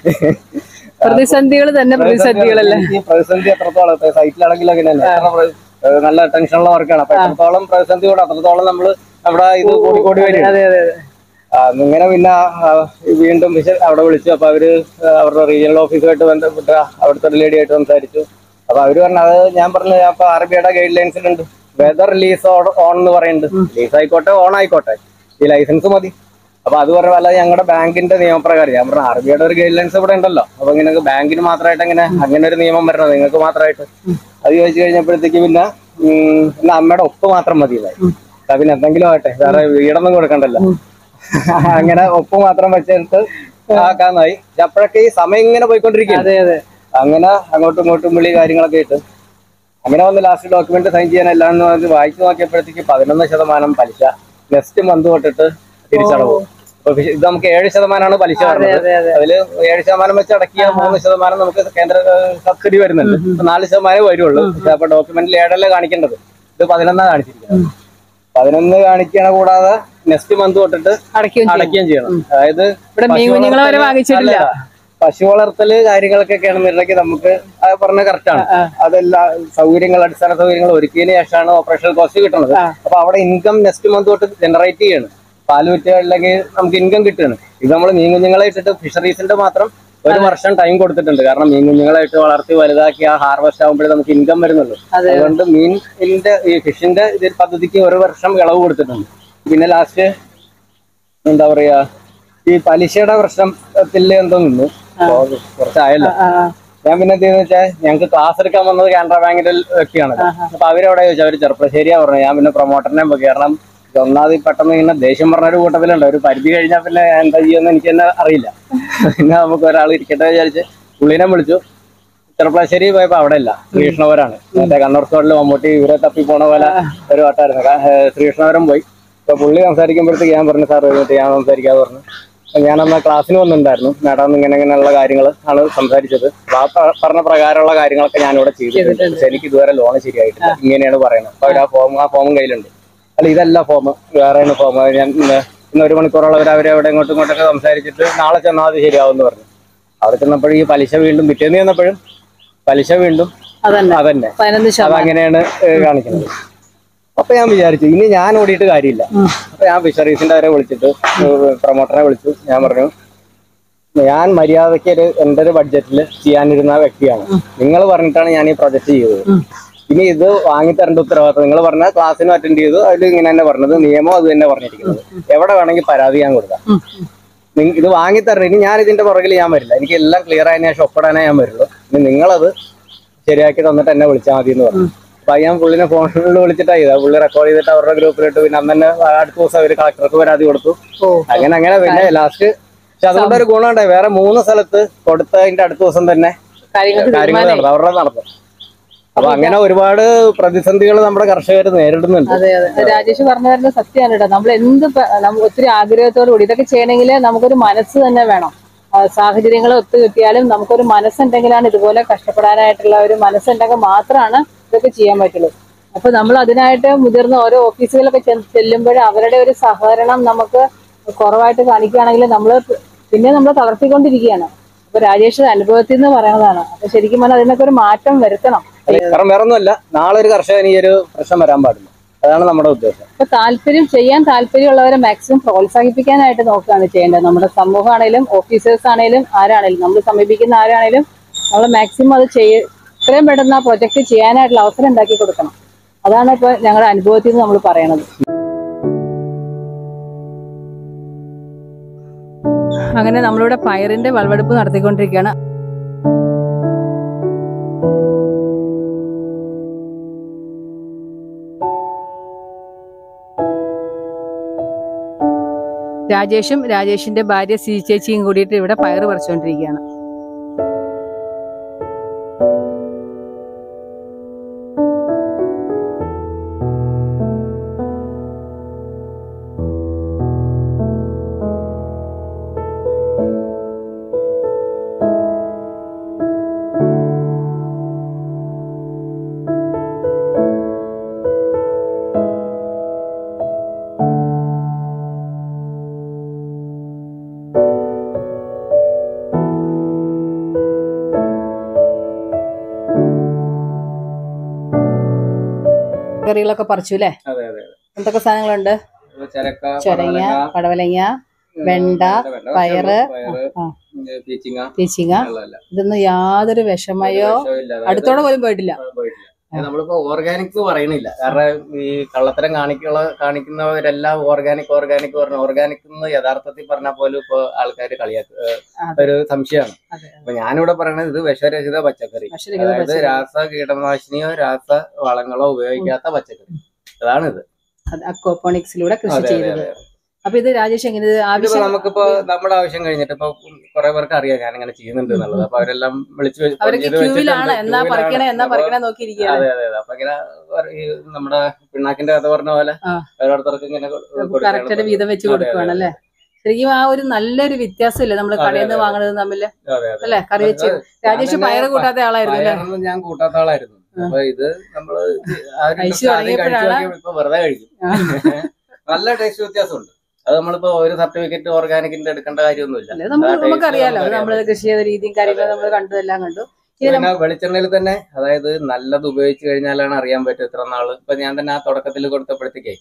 പ്രതിസന്ധികൾ തന്നെ പ്രതിസന്ധികളല്ലേ ഈ പ്രതിസന്ധി എത്രത്തോളം ഇപ്പൊ സൈറ്റിലാണെങ്കിലും അങ്ങനെയല്ല എത്ര പ്ര- ഏഹ് നല്ല ടെൻഷനുള്ള വർക്കാണ് അപ്പൊ എത്രത്തോളം പ്രതിസന്ധി കൂടെ അത്രത്തോളം നമ്മള് അവിടെ ഇത് കൂടി കൂടി വരും അതെ അതെ അതെ ഇങ്ങനെ പിന്നെ ആ, വീണ്ടും വിശ- അവിടെ വിളിച്ചു അപ്പൊ അവര് അവരുടെ റീജിയണൽ ഓഫീസുമായിട്ട് ബന്ധപ്പെട്ട് അവിടുത്തെ ലേഡി ആയിട്ട് സംസാരിച്ചു അപ്പൊ അവര് പറഞ്ഞു അത് ഞാൻ പറഞ്ഞു അപ്പൊ ആർ ബി ഐയുടെ ഗൈഡ് ലൈൻസിലുണ്ട് വെദർ ലീസ് ഓൺ എന്ന് പറയുന്നുണ്ട് ലീസ് ആയിക്കോട്ടെ ഓൺ ആയിക്കോട്ടെ ഈ ലൈസൻസ് മതി അപ്പൊ അത് പറഞ്ഞ അല്ലാതെ ഞങ്ങളുടെ ബാങ്കിന്റെ നിയമപ്രകാരം ഞാൻ പറഞ്ഞു ആർ ബി ഐയുടെ ഒരു ഗൈഡ് ലൈൻസ് ഇവിടെ ഉണ്ടല്ലോ അപ്പൊ ഇങ്ങനെ ബാങ്കിന് മാത്രമായിട്ട് എങ്ങനെ അങ്ങനെ ഒരു നിയമം വരണത് നിങ്ങൾക്ക് മാത്രമായിട്ട് അത് ചോദിച്ചു കഴിഞ്ഞപ്പോഴത്തേക്ക് പിന്നെ ഉം, പിന്നെ അമ്മയുടെ ഒപ്പ് മാത്രം മതിയായി പിന്നെ എന്തെങ്കിലും ആവട്ടെ വേറെ വീടൊന്നും കൊടുക്കണ്ടല്ലോ അങ്ങനെ ഒപ്പ് മാത്രം വെച്ചിട്ട് ആക്കാന്നായി അപ്പോഴൊക്കെ ഈ സമയം ഇങ്ങനെ പോയിക്കൊണ്ടിരിക്കുകയാണ് അതെ അതെ അങ്ങനെ അങ്ങോട്ടും ഇങ്ങോട്ടും വിളി കാര്യങ്ങളൊക്കെ ഇട്ട് അങ്ങനെ വന്ന് ലാസ്റ്റ് ഡോക്യുമെന്റ് സൈൻ ചെയ്യാൻ എല്ലാം എന്ന് പറഞ്ഞ് വായിച്ചു നോക്കിയപ്പോഴത്തേക്ക് പതിനൊന്ന് ശതമാനം പലിശ നെക്സ്റ്റ് മന്ത് തൊട്ടിട്ട് തിരിച്ചടവ് അപ്പൊ ഫി- ഇത് നമുക്ക് ഏഴ് ശതമാനമാണ് പലിശ വരുന്നത് അതെ അതെ അതില് ഏഴ് ശതമാനം വെച്ച് അടക്കിയ മൂന്ന് ശതമാനം നമുക്ക് കേന്ദ്ര ഏഹ്, സബ്സിഡി വരുന്നുണ്ട് ഇപ്പൊ നാല് ശതമാനം വരുള്ളൂ പക്ഷെ അപ്പൊ ഡോക്യുമെന്റിൽ ഏഴല്ലേ കാണിക്കേണ്ടത് ഇത് പതിനൊന്നാ കാണിച്ചിരിക്കുന്നത് പതിനൊന്ന് കാണിക്കണ കൂടാതെ നെക്സ്റ്റ് മന്ത് തൊട്ടിട്ട് അടയ്ക്കുകയും ചെയ്യും അടയ്ക്കുകയും ചെയ്യണം അതായത് ഇവിടെ മീൻ പശു കുഞ്ഞുങ്ങളെ വരെ വളർത്തല് വാങ്ങിച്ചിട്ടില്ല അല്ല, പശു വളർത്തല് കാര്യങ്ങളൊക്കെ ആണെന്നുണ്ടെങ്കിൽ നമുക്ക് അത് പറഞ്ഞ കറക്റ്റ് ആണ് ആ. അതെല്ലാം സൗകര്യങ്ങൾ അടിസ്ഥാന സൗകര്യങ്ങൾ ഒരുക്കിയതിന് ശേഷമാണ് ഓപ്പറേഷൻ കോസ്റ്റ് കിട്ടുന്നത് ആ. അപ്പൊ അവിടെ ഇൻകം നെക്സ്റ്റ് മന്ത് തൊട്ട് ജനറേറ്റ് ചെയ്യാണ് പാല് വിറ്റ് അല്ലെങ്കിൽ നമുക്ക് ഇൻകം കിട്ടുകയാണ് ഇത് നമ്മൾ മീൻ കുഞ്ഞുങ്ങളെ ഇട്ടിട്ട് ഫിഷറീസിന്റെ മാത്രം ഒരു വർഷം ടൈം കൊടുത്തിട്ടുണ്ട് കാരണം മീൻ കുഞ്ഞുങ്ങളായിട്ട് വളർത്തി വലുതാക്കി ആ ഹാർവസ്റ്റ് ആകുമ്പോഴേ നമുക്ക് ഇൻകം വരുന്നുള്ളൂ അതെ അതുകൊണ്ട് മീനിന്റെ ഈ ഫിഷിന്റെ ഇത് പദ്ധതിക്ക് ഒരു വർഷം ഇളവ് കൊടുത്തിട്ടുണ്ട് പിന്നെ ലാസ്റ്റ് എന്താ പറയാ ഈ പലിശയുടെ പ്രശ്നത്തിൽ എന്തോ നിന്നു അപ്പൊ കുറച്ചായല്ലോ ആ, ആ, ഞാൻ പിന്നെ എന്ത് ചെയ്യുന്ന വെച്ചാൽ ഞങ്ങൾക്ക് ക്ലാസ് എടുക്കാൻ വന്നത് കാനറ ബാങ്കിന്റെ വ്യക്തിയാണ് അപ്പൊ അവരെവിടെ ചോദിച്ചു അവര് ചെറുപ്പശ്ശേരിയാ പറഞ്ഞു ഞാൻ പിന്നെ പ്രൊമോട്ടറിനെ പോയി കാരണം ഇത് ഒന്നാമത് ഈ പെട്ടെന്ന് ഇങ്ങനെ ദേഷ്യം പറഞ്ഞ ഒരു കൂട്ടത്തിലുണ്ട് ഒരു പരിധി കഴിഞ്ഞാൽ പിന്നെ എന്താ ചെയ്യുമെന്ന് എനിക്ക് തന്നെ അറിയില്ല പിന്നെ നമുക്ക് ഒരാൾ ഇരിക്കട്ടെ വിചാരിച്ച് പുള്ളിനെ വിളിച്ചു ചെറുപ്പശ്ശേരി പോയപ്പോ അവിടെ ഇല്ല ശ്രീകൃഷ്ണപുരാണ് മറ്റേ കണ്ണൂർ സ്കോഡിൽ മമ്മൂട്ടി ഇവരെ തപ്പി പോണ പോലെ ഒരു വട്ടമായിരുന്നു കാ- ഏഹ് ശ്രീകൃഷ്ണപുരം പോയി അപ്പൊ പുള്ളി സംസാരിക്കുമ്പോഴത്തേക്ക് ഞാൻ പറഞ്ഞു സാർ എന്നിട്ട് ഞാൻ സംസാരിക്കാതെ പറഞ്ഞു അപ്പൊ ഞാനന്ന് ക്ലാസ്സിന് വന്നിട്ടുണ്ടായിരുന്നു മാഡം ഇങ്ങനെ ഇങ്ങനെയുള്ള കാര്യങ്ങൾ ആണ് സംസാരിച്ചത് അപ്പൊ ആ പ- പറഞ്ഞ പ്രകാരമുള്ള കാര്യങ്ങളൊക്കെ ഞാനിവിടെ ചെയ്തിട്ടുണ്ട് പക്ഷെ എനിക്ക് ഇതുവരെ ലോൺ ശരിയായിട്ടില്ല ഇങ്ങനെയാണ് പറയുന്നത് അപ്പൊ അവര് ആ ഫോം ആ ഫോമും കയ്യിലുണ്ട് അല്ല ഇതല്ല ഫോം വേറെയാണ് ഫോം ഞാൻ ഇന്ന് ഇന്ന് ഒരു മണിക്കൂറോളം അവർ അവരെ അവിടെ ഇങ്ങോട്ടും ഇങ്ങോട്ടൊക്കെ സംസാരിച്ചിട്ട് നാളെ ചെന്നാൽ അത് ശരിയാവുമെന്ന് പറഞ്ഞു അവിടെ ചെന്നപ്പോഴും ഈ പലിശ വീണ്ടും പിറ്റേന്ന് ചെന്നപ്പോഴും പലിശ വീണ്ടും അതന്നെ അതന്നെ പതിനൊന്ന് ശതമാനം അതങ്ങനെയാണ് ഏഹ്, കാണിക്കുന്നത് അപ്പൊ ഞാൻ വിചാരിച്ചു ഇനി ഞാൻ ഓടിയിട്ട് കാര്യമില്ല അപ്പൊ ഞാൻ ഫിഷറീസിന്റെ വരെ വിളിച്ചിട്ട് പ്രൊമോട്ടറെ വിളിച്ചു ഞാൻ പറഞ്ഞു ഞാൻ മര്യാദയ്ക്ക് ഒരു എന്റെ ഒരു ബഡ്ജറ്റിൽ ചെയ്യാനിരുന്ന വ്യക്തിയാണ് നിങ്ങൾ പറഞ്ഞിട്ടാണ് ഞാൻ ഈ പ്രൊജക്ട് ചെയ്തത് ഇനി ഇത് വാങ്ങിത്തരേണ്ട ഉത്തരവാദിത്തം നിങ്ങൾ പറഞ്ഞ ക്ലാസ്സിന് അറ്റൻഡ് ചെയ്തു അതിൽ ഇങ്ങനെ തന്നെ പറഞ്ഞത് നിയമം അത് തന്നെ പറഞ്ഞിരിക്കുന്നത് എവിടെ വേണമെങ്കിൽ പരാതി ഞാൻ കൊടുക്കാം ഉം, ഉം. നിങ്ങ- ഇത് വാങ്ങിത്തരണം ഇനി ഞാൻ ഇതിന്റെ പുറകിൽ ഞാൻ വരില്ല എനിക്ക് എല്ലാം ക്ലിയർ ആയതിനു ശേഷം ഒപ്പിടാനേ ഞാൻ വരുള്ളൂ ഇനി നിങ്ങളത് ശരിയാക്കി തന്നിട്ട് എന്നെ വിളിച്ചാൽ മതി എന്ന് പറഞ്ഞു അപ്പൊ ഞാൻ പുള്ളിനെ ഫോണിൽ വിളിച്ചിട്ടാ ചെയ്താ പുള്ളി റെക്കോർഡ് ചെയ്തിട്ട് അവരുടെ ഗ്രൂപ്പിലിട്ട് പിന്നെ അന്ന് തന്നെ അടുത്ത ദിവസം അവര് കളക്ടർക്ക് പരാതി കൊടുത്തു ഓ അങ്ങനെ അങ്ങനെ പിന്നെ ലാസ്റ്റ് പക്ഷെ അതുകൊണ്ട് ഒരു ഗുണമുണ്ടായി വേറെ മൂന്ന് സ്ഥലത്ത് കൊടുത്തതിന്റെ അടുത്ത ദിവസം തന്നെ കാര്യങ്ങൾക്ക് കാര്യങ്ങൾ തീരുമാനം നടന്നു അവരുടെ നടന്നു അപ്പൊ അങ്ങനെ ഒരുപാട് പ്രതിസന്ധികൾ നമ്മുടെ കർഷകർ നേരിടുന്നുണ്ട് അതെ അതെ രാജേഷ് പറഞ്ഞു വരുന്നത് സത്യമാണ് കേട്ടോ നമ്മൾ എന്ത് പ- നമ്മ- ഒത്തിരി ആഗ്രഹത്തോടു കൂടി ഇതൊക്കെ ചെയ്യണമെങ്കിൽ നമുക്കൊരു മനസ്സ് തന്നെ വേണം ആ, സാഹചര്യങ്ങൾ ഒത്തു കിട്ടിയാലും നമുക്കൊരു മനസ്സുണ്ടെങ്കിലാണ് ഇതുപോലെ കഷ്ടപ്പെടാനായിട്ടുള്ള ഒരു മനസ്സുണ്ടെങ്കിൽ മാത്രമാണ് ഇതൊക്കെ ചെയ്യാൻ പറ്റുള്ളൂ അപ്പൊ നമ്മൾ അതിനായിട്ട് മുതിർന്ന ഓരോ ഓഫീസുകളൊക്കെ ചെല്ലുമ്പോൾ അവരുടെ ഒരു സഹകരണം നമുക്ക് കുറവായിട്ട് കാണിക്കുകയാണെങ്കിൽ നമ്മൾ പിന്നെ നമ്മൾ തളർത്തിക്കൊണ്ടിരിക്കുകയാണ് അപ്പൊ രാജേഷ് അനുഭവത്തിൽ നിന്ന് പറയണതാണ് അപ്പൊ ശരിക്കും പറഞ്ഞാൽ അതിനൊക്കെ ഒരു മാറ്റം വരുത്തണം കാരണം വേറെ ഒന്നുമല്ല നാളെ ഒരു കർഷകന് ഈ ഒരു പ്രശ്നം വരാൻ പാടില്ല അതാണ് നമ്മുടെ ഉദ്ദേശം അപ്പൊ താല്പര്യം ചെയ്യാൻ താല്പര്യമുള്ളവരെ മാക്സിമം പ്രോത്സാഹിപ്പിക്കാനായിട്ട് നോക്കുകയാണ് ചെയ്യേണ്ടത് നമ്മുടെ സമൂഹമാണേലും ഓഫീസേഴ്സ് ആണേലും ആരാണേലും നമ്മൾ സമീപിക്കുന്ന ആരാണേലും നമ്മൾ മാക്സിമം അത് ചെയ്യ ഇത്രയും പെട്ടെന്ന് ആ പ്രൊജക്ട് ചെയ്യാനായിട്ടുള്ള അവസരം ഉണ്ടാക്കി കൊടുക്കണം അതാണ് ഇപ്പൊ ഞങ്ങളുടെ അനുഭവത്തിൽ നിന്ന് നമ്മൾ പറയണത് അങ്ങനെ നമ്മളിവിടെ പയറിന്റെ വിളവെടുപ്പ് നടത്തിക്കൊണ്ടിരിക്കുകയാണ് രാജേഷും രാജേഷിന്റെ ഭാര്യ സി ചേച്ചിയും കൂടിയിട്ട് ഇവിടെ പയറ് പറിച്ചുകൊണ്ടിരിക്കുകയാണ് കറികളൊക്കെ പറിച്ചു അല്ലേ അതെ അതെ എന്തൊക്കെ സാധനങ്ങളുണ്ട് ചരക്ക ചൊരങ്ങ പടവലങ്ങ വെണ്ട പയറ് ആ, പീച്ചിങ്ങ പീച്ചിങ്ങ വെള്ളമല്ല. ഇതൊന്നും യാതൊരു വിഷമയോ വിഷമില്ല. അതായത് അടുത്തോടെ പോലും പോയിട്ടില്ല പോയിട്ടില്ല. ഇത് നമ്മളിപ്പോ ഓർഗാനിക് പറയണില്ല കാരണം ഈ കള്ളത്തരം കാണിക്കുള്ള കാണിക്കുന്നവരെല്ലാം ഓർഗാനിക് ഓർഗാനിക് പറഞ്ഞ ഓർഗാനിക് എന്ന് യഥാർത്ഥത്തിൽ പറഞ്ഞാൽ പോലും ഇപ്പൊ ആൾക്കാർ കളിയാക്ക അതെ. ഒരു സംശയമാണ് അതെ അപ്പൊ ഞാനിവിടെ പറയണത് ഇത് വിഷരഹിത പച്ചക്കറി ഭക്ഷ്യരഹിത അതായത് പച്ചക്കറി. രാസ കീടനാശിനിയോ രാസ വളങ്ങളോ ഉപയോഗിക്കാത്ത പച്ചക്കറി അതാണിത് അത് അക്വാപോണിക്സിലൂടെ കൃഷി അതെ അതെ ചെയ്തത് അതെ അപ്പൊ ഇത് രാജേഷ് എങ്ങനെ ഇത് ഇതിപ്പോ ആവശ്യം നമുക്കിപ്പോ നമ്മുടെ ആവശ്യം കഴിഞ്ഞിട്ട് ഇപ്പൊ കുറെ പേർക്ക് അറിയാം ഞാൻ ഇങ്ങനെ ചെയ്യുന്നുണ്ട് എന്നുള്ളത് അപ്പൊ അവരെല്ലാം വിളിച്ചു വെച്ച് അവരൊക്കെ ഇത് വെച്ചിട്ടുണ്ട്. ക്യൂവിലാണ് എന്നാ ക്യൂവിലാണ്. പറിക്കണേ എന്നാ അപ്പൊ പറിക്കണേ നോക്കിയിരിക്കുകയാണ് അതെ അതെ അതെ അപ്പൊ ഇങ്ങനെ ഒരു- ഈ നമ്മുടെ പിണ്ണാക്കിന്റെ കഥ പറഞ്ഞ പോലെ ആ. ഓരോരുത്തർക്ക് ഇങ്ങനെ കൊ- കൊടുക്കുകയാണ് കറക്റ്റായിട്ട് വീതം വെച്ച് അതെ, കൊടുക്കുവാണ് അതെ, അല്ലേ ശരിക്കും ആ ഒരു നല്ലൊരു വ്യത്യാസമില്ല നമ്മൾ അതെ, കടയിൽ നിന്ന് അതെ. വാങ്ങുന്നത് തമ്മിൽ അതെ അതെ അല്ലേ കറി വെച്ച് രാജേഷ് ഞാൻ പയറ് തന്നെ കൂട്ടാത്ത ആളായിരുന്നു അല്ലേ പയറൊന്നും ഞാൻ കൂട്ടാത്ത ആളായിരുന്നു അപ്പൊ ഇത് നമ്മള് ആ ഒരു കഴിച്ചു interest ആദ്യം കഴിച്ചു തുടങ്ങിയപ്പോഴാണ് നോക്കിയപ്പോ ഇപ്പൊ വെറുതെ കഴിക്കും നല്ല ടേസ്റ്റ് വ്യത്യാസമുണ്ട് അത് നമ്മളിപ്പോ ഒരു സർട്ടിഫിക്കറ്റ് ഓർഗാനിക്കിന്റെ എടുക്കേണ്ട കാര്യമൊന്നുമില്ല അല്ലേ നമ്മൾ ആ taste നമുക്കറിയാലോ നമുക്കറിയാം. നമ്മൾ കൃഷി ചെയ്ത രീതിയും കാര്യങ്ങളും നമ്മൾ കണ്ടു എല്ലാം കണ്ടു ഇത് പിന്നെ വെളിച്ചെണ്ണയിൽ തന്നെ അതായത് നല്ലത് ഉപയോഗിച്ച് കഴിഞ്ഞാലാണ് അറിയാൻ പറ്റും ഇത്ര നാള് ഇപ്പൊ ഞാൻ തന്നെ ആ തുടക്കത്തിൽ കൊടുത്തപ്പോഴത്തേക്കേ ഉം.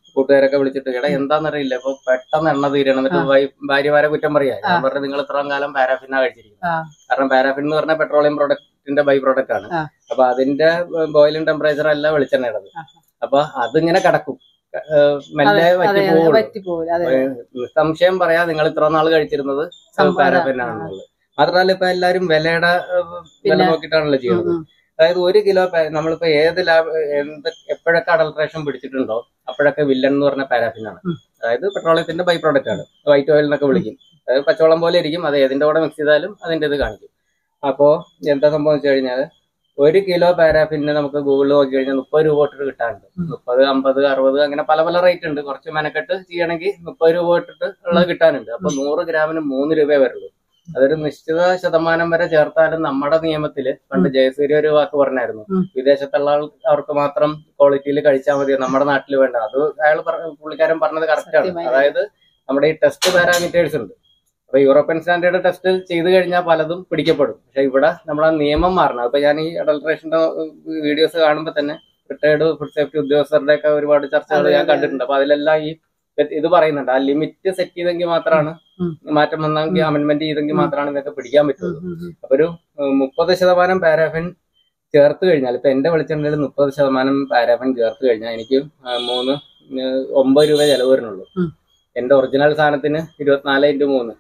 കൂട്ടുകാരൊക്കെ വിളിച്ചിട്ട് എടാ എന്താണെന്നറിയില്ല ഇപ്പൊ പെട്ടെന്ന് എണ്ണ തീരണം എന്നിട്ട് വൈ- ഭാര്യമാരെ കുറ്റം പറയാ ഞാൻ പറഞ്ഞു നിങ്ങൾ ഇത്രയും കാലം പാരാഫിനാ കഴിച്ചിരിക്കുന്നത് ആ. കാരണം പാരാഫിൻ എന്ന് പറഞ്ഞാൽ പെട്രോളിയം പ്രൊഡക്റ്റിന്റെ ബൈ പ്രൊഡക്റ്റ് ആണ് ആ. അപ്പൊ അതിന്റെ ബോയിലിംഗ് ടെമ്പറേച്ചർ അല്ല വെളിച്ചെണ്ണയുടേത് ആ. അപ്പൊ അതിങ്ങനെ കിടക്കും ഏഹ് മെല്ലെ അതെ വറ്റി അതെ പോവുള്ളൂ പറ്റിപ്പോകില്ല അതെ സംശയം പറയാ നിങ്ങൾ ഇത്ര നാൾ കഴിച്ചിരുന്നത് സംഭവം പാരാഫിൻ ആണെന്നുള്ളത് മാത്രമല്ല ഇപ്പൊ എല്ലാരും വിലയുടെ ഏഹ്, വില പിന്നെ- നോക്കിയിട്ടാണല്ലോ ഉം, ചെയ്യുന്നത് ഉം. അതായത് ഒരു കിലോ പാ- നമ്മളിപ്പോ ഏത് ലാബ് എന്ത് എപ്പോഴൊക്കെ അഡൾട്രേഷൻ പിടിച്ചിട്ടുണ്ടോ അപ്പോഴൊക്കെ വില്ലൻ എന്ന് പറഞ്ഞ പാരാഫിൻ ആണ് ഉം. അതായത് പെട്രോളിയത്തിന്റെ ബൈ പ്രോഡക്റ്റ് ആണ് വൈറ്റ് ഓയിൽ എന്നൊക്കെ വിളിക്കും അതായത് പച്ചവെള്ളം പോലെ ഇരിക്കും അത് ഏതിന്റെ കൂടെ മിക്സ് ചെയ്താലും അതിന്റെ ഇത് കാണിക്കും അപ്പോ എന്താ സംഭവം വെച്ച് കഴിഞ്ഞാൽ ഒരു കിലോ പാരാഫിന് നമുക്ക് ഗൂഗിളിൽ നോക്കി കഴിഞ്ഞാൽ മുപ്പത് രൂപ തൊട്ടിട്ട് കിട്ടാനുണ്ട് ഉം. മുപ്പത് അമ്പത് അറുപത് അങ്ങനെ പല പല റേറ്റ് ഉണ്ട് കുറച്ച് മെനക്കെട്ട് ചെയ്യണമെങ്കിൽ മുപ്പത് രൂപ തൊട്ടിട്ട് ഉള്ളത് കിട്ടാനുണ്ട് അപ്പൊ നൂറ് ഗ്രാമിന് മൂന്ന് രൂപയെ വരുള്ളൂ അതൊരു നിശ്ചിത ശതമാനം വരെ ചേർത്താലും നമ്മുടെ നിയമത്തില് പണ്ട് ജയസൂര്യ ഒരു വാക്ക് പറഞ്ഞായിരുന്നു ഉം. വിദേശത്തുള്ള ആൾ- അവർക്ക് മാത്രം ക്വാളിറ്റിയിൽ കഴിച്ചാൽ മതി നമ്മുടെ നാട്ടിൽ വേണ്ട അത് അയാൾ പുള്ളിക്കാരൻ പറഞ്ഞത് കറക്റ്റ് ആണ് സത്യമായി. അതായത് നമ്മുടെ ഈ ടെസ്റ്റ് പാരാമീറ്റേഴ്സ് ഉണ്ട് അപ്പൊ യൂറോപ്യൻ സ്റ്റാൻഡേർഡ് ടെസ്റ്റ് ചെയ്ത് കഴിഞ്ഞാൽ പലതും പിടിക്കപ്പെടും പക്ഷെ ഇവിടെ നമ്മളെ നിയമം മാറണം അപ്പൊ ഞാൻ ഈ അഡൾട്രേഷന്റെ വീഡിയോസ് കാണുമ്പോൾ തന്നെ റിട്ടയർഡ് ഫുഡ് സേഫ്റ്റി ഉദ്യോഗസ്ഥരുടെ ഒക്കെ ഒരുപാട് ചർച്ചകൾ അതെ, ഞാൻ അതെ. കണ്ടിട്ടുണ്ട് അപ്പൊ അതിലെല്ലാം ഈ ഇത് പറയുന്നുണ്ട് ആ ലിമിറ്റ് സെറ്റ് ചെയ്തെങ്കിൽ മാത്രമാണ് ഉം. മാറ്റം വന്നെങ്കിൽ ഉം. അമെന്റ്മെന്റ് ചെയ്തെങ്കിൽ ഉം. മാത്രമാണ് ഇതൊക്കെ പിടിക്കാൻ ഉം, പറ്റുള്ളൂ ഉം, ഉം. അപ്പൊ ഒരു മുപ്പത് ശതമാനം പാരാഫിൻ ചേർത്ത് കഴിഞ്ഞാൽ ഇപ്പൊ എന്റെ വെളിച്ചെണ്ണയിൽ മുപ്പത് ശതമാനം പാരാഫിൻ ചേർത്ത് കഴിഞ്ഞാൽ എനിക്ക് ആ, മൂന്ന് ഏഹ്, ഒമ്പത് രൂപ ചെലവ് വരുന്നുള്ളൂ ഉം. എന്റെ ഒറിജിനൽ സാധനത്തിന് ഇരുപത്തിനാല് ഇൻറ്റു മൂന്ന്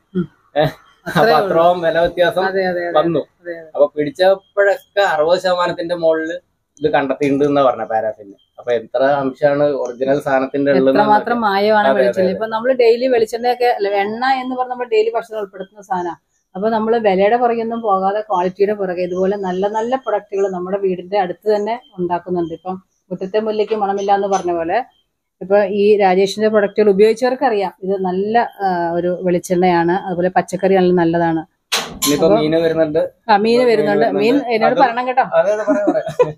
അപ്പൊ അത്രേ ഉള്ളൂ. അത്രയും വില വ്യത്യാസം അതെ അതെ അതെ വന്നു അതെ, അപ്പൊ പിടിച്ചപ്പോഴൊക്കെ അറുപത് ശതമാനത്തിന്റെ മുകളിൽ ഇത് കണ്ടെത്തിയിട്ടുണ്ട് എന്നാ പറഞ്ഞ പാരാഫിന് അപ്പൊ എത്ര അംശമാണ് ഒറിജിനൽ സാധനത്തിന്റെ ഉള്ളത് എത്രമാത്രം മായമാണ് അതെ, അതെ, വെളിച്ചെണ്ണ ഇപ്പൊ നമ്മൾ ഡെയിലി വെളിച്ചെണ്ണയൊക്കെ അല്ല എണ്ണ എന്ന് പറഞ്ഞ നമ്മൾ ഡെയിലി ഭക്ഷണം ഉൾപ്പെടുത്തുന്ന സാധനമാണ് അപ്പൊ നമ്മൾ വിലയുടെ പുറകെയൊന്നും പോകാതെ ക്വാളിറ്റിയുടെ പുറകെ ഇതുപോലെ നല്ല നല്ല പ്രൊഡക്റ്റുകൾ നമ്മുടെ വീടിന്റെ അടുത്ത് തന്നെ ഉണ്ടാക്കുന്നുണ്ട് ഇപ്പം മുറ്റത്തെ മുല്ലയ്ക്ക് മണമില്ല എന്ന് പറഞ്ഞ പോലെ ഇപ്പൊ ഈ രാജേഷിന്റെ പ്രൊഡക്റ്റുകൾ ഉപയോഗിച്ചവർക്ക് അറിയാം ഇത് നല്ല ആ, ഒരു വെളിച്ചെണ്ണയാണ് അതുപോലെ പച്ചക്കറി നല്ല നല്ലതാണ് ഇനിയിപ്പോ മീന് വരുന്നുണ്ട് ആ മീൻ വരുന്നുണ്ട് മീൻ എന്നോട് അതും- പറയണം കേട്ടോ അതെ അതെ പറയാം പറയാം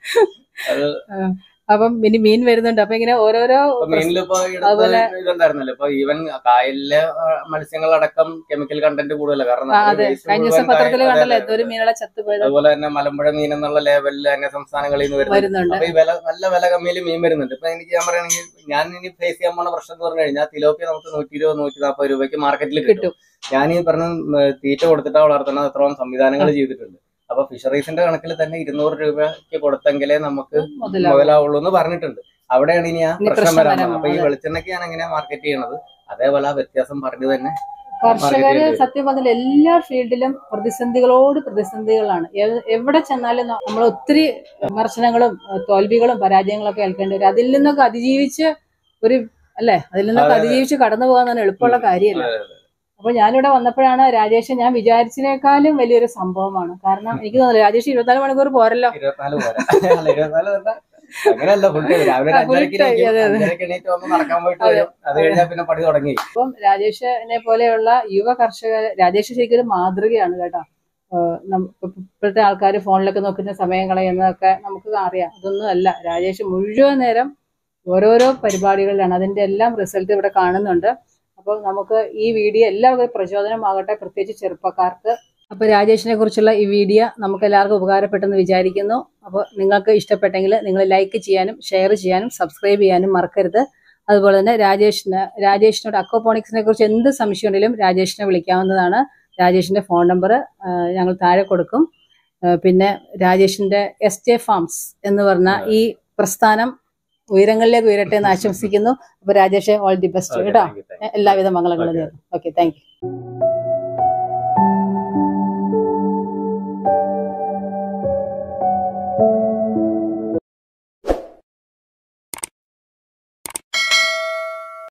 അത് അപ്പം ഇനി മീൻ വരുന്നുണ്ട് അപ്പൊ ഇങ്ങനെ ഓരോരോ ഇപ്പൊ മീനിലിപ്പോ ഇടത്ത് അതുപോലെ- ഇതുണ്ടായിരുന്നല്ലോ ഇപ്പൊ ഈവൻ കായലിലെ ആ, മത്സ്യങ്ങളടക്കം കെമിക്കൽ കണ്ടന്റ് കൂടുതലല്ല കാരണം ആ, നമ്മള് അതെ waste കഴിഞ്ഞ മുഴുവൻ ദിവസം പത്രത്തിൽ കായൽ- കണ്ടല്ലോ അതെ, എന്തോ ഒരു മീനുകളെ ചത്തുപോയത് അതുപോലെ തന്നെ മലമ്പുഴ മീൻ എന്നുള്ള ലേബലിൽ അന്യ സംസ്ഥാനങ്ങളിൽ നിന്ന് വരുന്നത് വരുന്നുണ്ട് അപ്പൊ ഈ വില നല്ല വില കമ്മിയിൽ മീൻ വരുന്നുണ്ട് ഇപ്പൊ എനിക്ക് ഞാൻ പറയുകയാണെങ്കിൽ ഞാൻ ഇനി ഫേസ് ചെയ്യാൻ പോണ പ്രശ്നം എന്ന് പറഞ്ഞു കഴിഞ്ഞാൽ തിലോപ്പിയ നമുക്ക് നൂറ്റി ഇരുപത് നൂറ്റി നാൽപ്പത് രൂപയ്ക്ക് മാർക്കറ്റിൽ കിട്ടും കിട്ടും ഞാൻ ഈ പറഞ്ഞ ഉം, തീറ്റ കൊടുത്തിട്ടാ വളർത്തുന്നത് അത്രയും സംവിധാനങ്ങൾ ചെയ്തിട്ടുണ്ട് അപ്പൊ ഫിഷറീസിന്റെ കണക്കിൽ തന്നെ ഇരുന്നൂറ് രൂപയ്ക്ക് കൊടുത്തെങ്കിലേ നമുക്ക് മുതലാവും മുതലാവുള്ളൂ എന്ന് പറഞ്ഞിട്ടുണ്ട് അവിടെയാണ് ഇനി ആ ഇനി പ്രശ്നം പ്രശ്നം വരാൻ വരാൻ പോകുന്നത്. അപ്പൊ ഈ പോകുന്നത്. വെളിച്ചെണ്ണയ്ക്ക് ഞാൻ എങ്ങനെയാ മാർക്കറ്റ് ചെയ്യണത് അതേപോലെ ആ വ്യത്യാസം പറഞ്ഞു തന്നെ കർഷകര് മാർക്കറ്റ് സത്യം പറഞ്ഞാൽ എല്ലാ ഫീൽഡിലും പ്രതിസന്ധികളോട് പ്രതിസന്ധികളാണ് എ- എവിടെ ചെന്നാലും നമ്മൾ ഒത്തിരി വിമർശനങ്ങളും ഏഹ് തോൽവികളും പരാജയങ്ങളും ഒക്കെ ഏൽക്കേണ്ടി വരും അതിൽ നിന്നൊക്കെ അതിജീവിച്ച് ഒരു അല്ലെ അതിൽ നിന്നൊക്കെ അതെ, അതെ. അതിജീവിച്ച് കടന്നു പോകാൻ എളുപ്പമുള്ള കാര്യമല്ല അതെ, അപ്പൊ ഞാനിവിടെ വന്നപ്പോഴാണ് രാജേഷ് ഞാൻ വിചാരിച്ചതിനേക്കാളും വലിയൊരു സംഭവമാണ് കാരണം എനിക്ക് തോന്നുന്നു രാജേഷ് ഇരുപത്തിനാല് മണിക്കൂർ പോരല്ലോ ഇരുപത്തിനാല് പോരാ അല്ല ഇരുപത്തിനാല് തന്നെ അങ്ങനെയല്ല ഫുൾ ടൈം രാവിലെ ഒരു ആ, full അഞ്ചരക്ക് time, എണീക്കും. അതെ, അതെ. അഞ്ചരക്ക് എണീറ്റ് വന്ന് നടക്കാൻ പോയിട്ട് അതെ. വരും അത് കഴിഞ്ഞാൽ പിന്നെ പണി തുടങ്ങി അപ്പം രാജേഷിനെ പോലെയുള്ള യുവ കർഷകർ രാജേഷ് ശരിക്കും ഒരു മാതൃകയാണ് കേട്ടോ ഏഹ് നം- ഇപ്പ- ഇപ്പോഴത്തെ ആൾക്കാർ ഫോണിലൊക്കെ നോക്കുന്ന സമയം കളയുന്നതൊക്കെ നമുക്ക് അറിയാം അതൊന്നും അല്ല രാജേഷ് മുഴുവൻ നേരം ഓരോരോ പരിപാടികളിലാണ് അതിന്റെ എല്ലാം റിസൾട്ട് ഇവിടെ കാണുന്നുണ്ട് അപ്പോൾ നമുക്ക് ഈ വീഡിയോ എല്ലാവർക്കും പ്രചോദനമാകട്ടെ പ്രത്യേകിച്ച് ചെറുപ്പക്കാർക്ക് അപ്പോൾ രാജേഷിനെ കുറിച്ചുള്ള ഈ വീഡിയോ നമുക്ക് എല്ലാവർക്കും ഉപകാരപ്പെട്ടെന്ന് വിചാരിക്കുന്നു അപ്പോൾ നിങ്ങൾക്ക് ഇഷ്ടപ്പെട്ടെങ്കിൽ നിങ്ങൾ ലൈക്ക് ചെയ്യാനും ഷെയർ ചെയ്യാനും സബ്സ്ക്രൈബ് ചെയ്യാനും മറക്കരുത് അതുപോലെ തന്നെ രാജേഷിന് രാജേഷിനോട് അക്വപോണിക്സിനെ കുറിച്ച് എന്ത് സംശയം ഉണ്ടെങ്കിലും രാജേഷിനെ വിളിക്കാവുന്നതാണ് രാജേഷിന്റെ ഫോൺ നമ്പർ ഞങ്ങൾ താഴെ കൊടുക്കും ആ, പിന്നെ രാജേഷിന്റെ എസ് ജെ ഫാംസ് എന്ന് പറഞ്ഞ ഈ പ്രസ്ഥാനം ഉയരങ്ങളിലേക്ക് ഉയരട്ടെ എന്ന് ആശംസിക്കുന്നു അപ്പൊ രാജേഷ് ഓൾ ദി ബെസ്റ്റ് കേട്ടോ എല്ലാവിധ മംഗളങ്ങളും നേരുന്നു ഓക്കെ താങ്ക് യു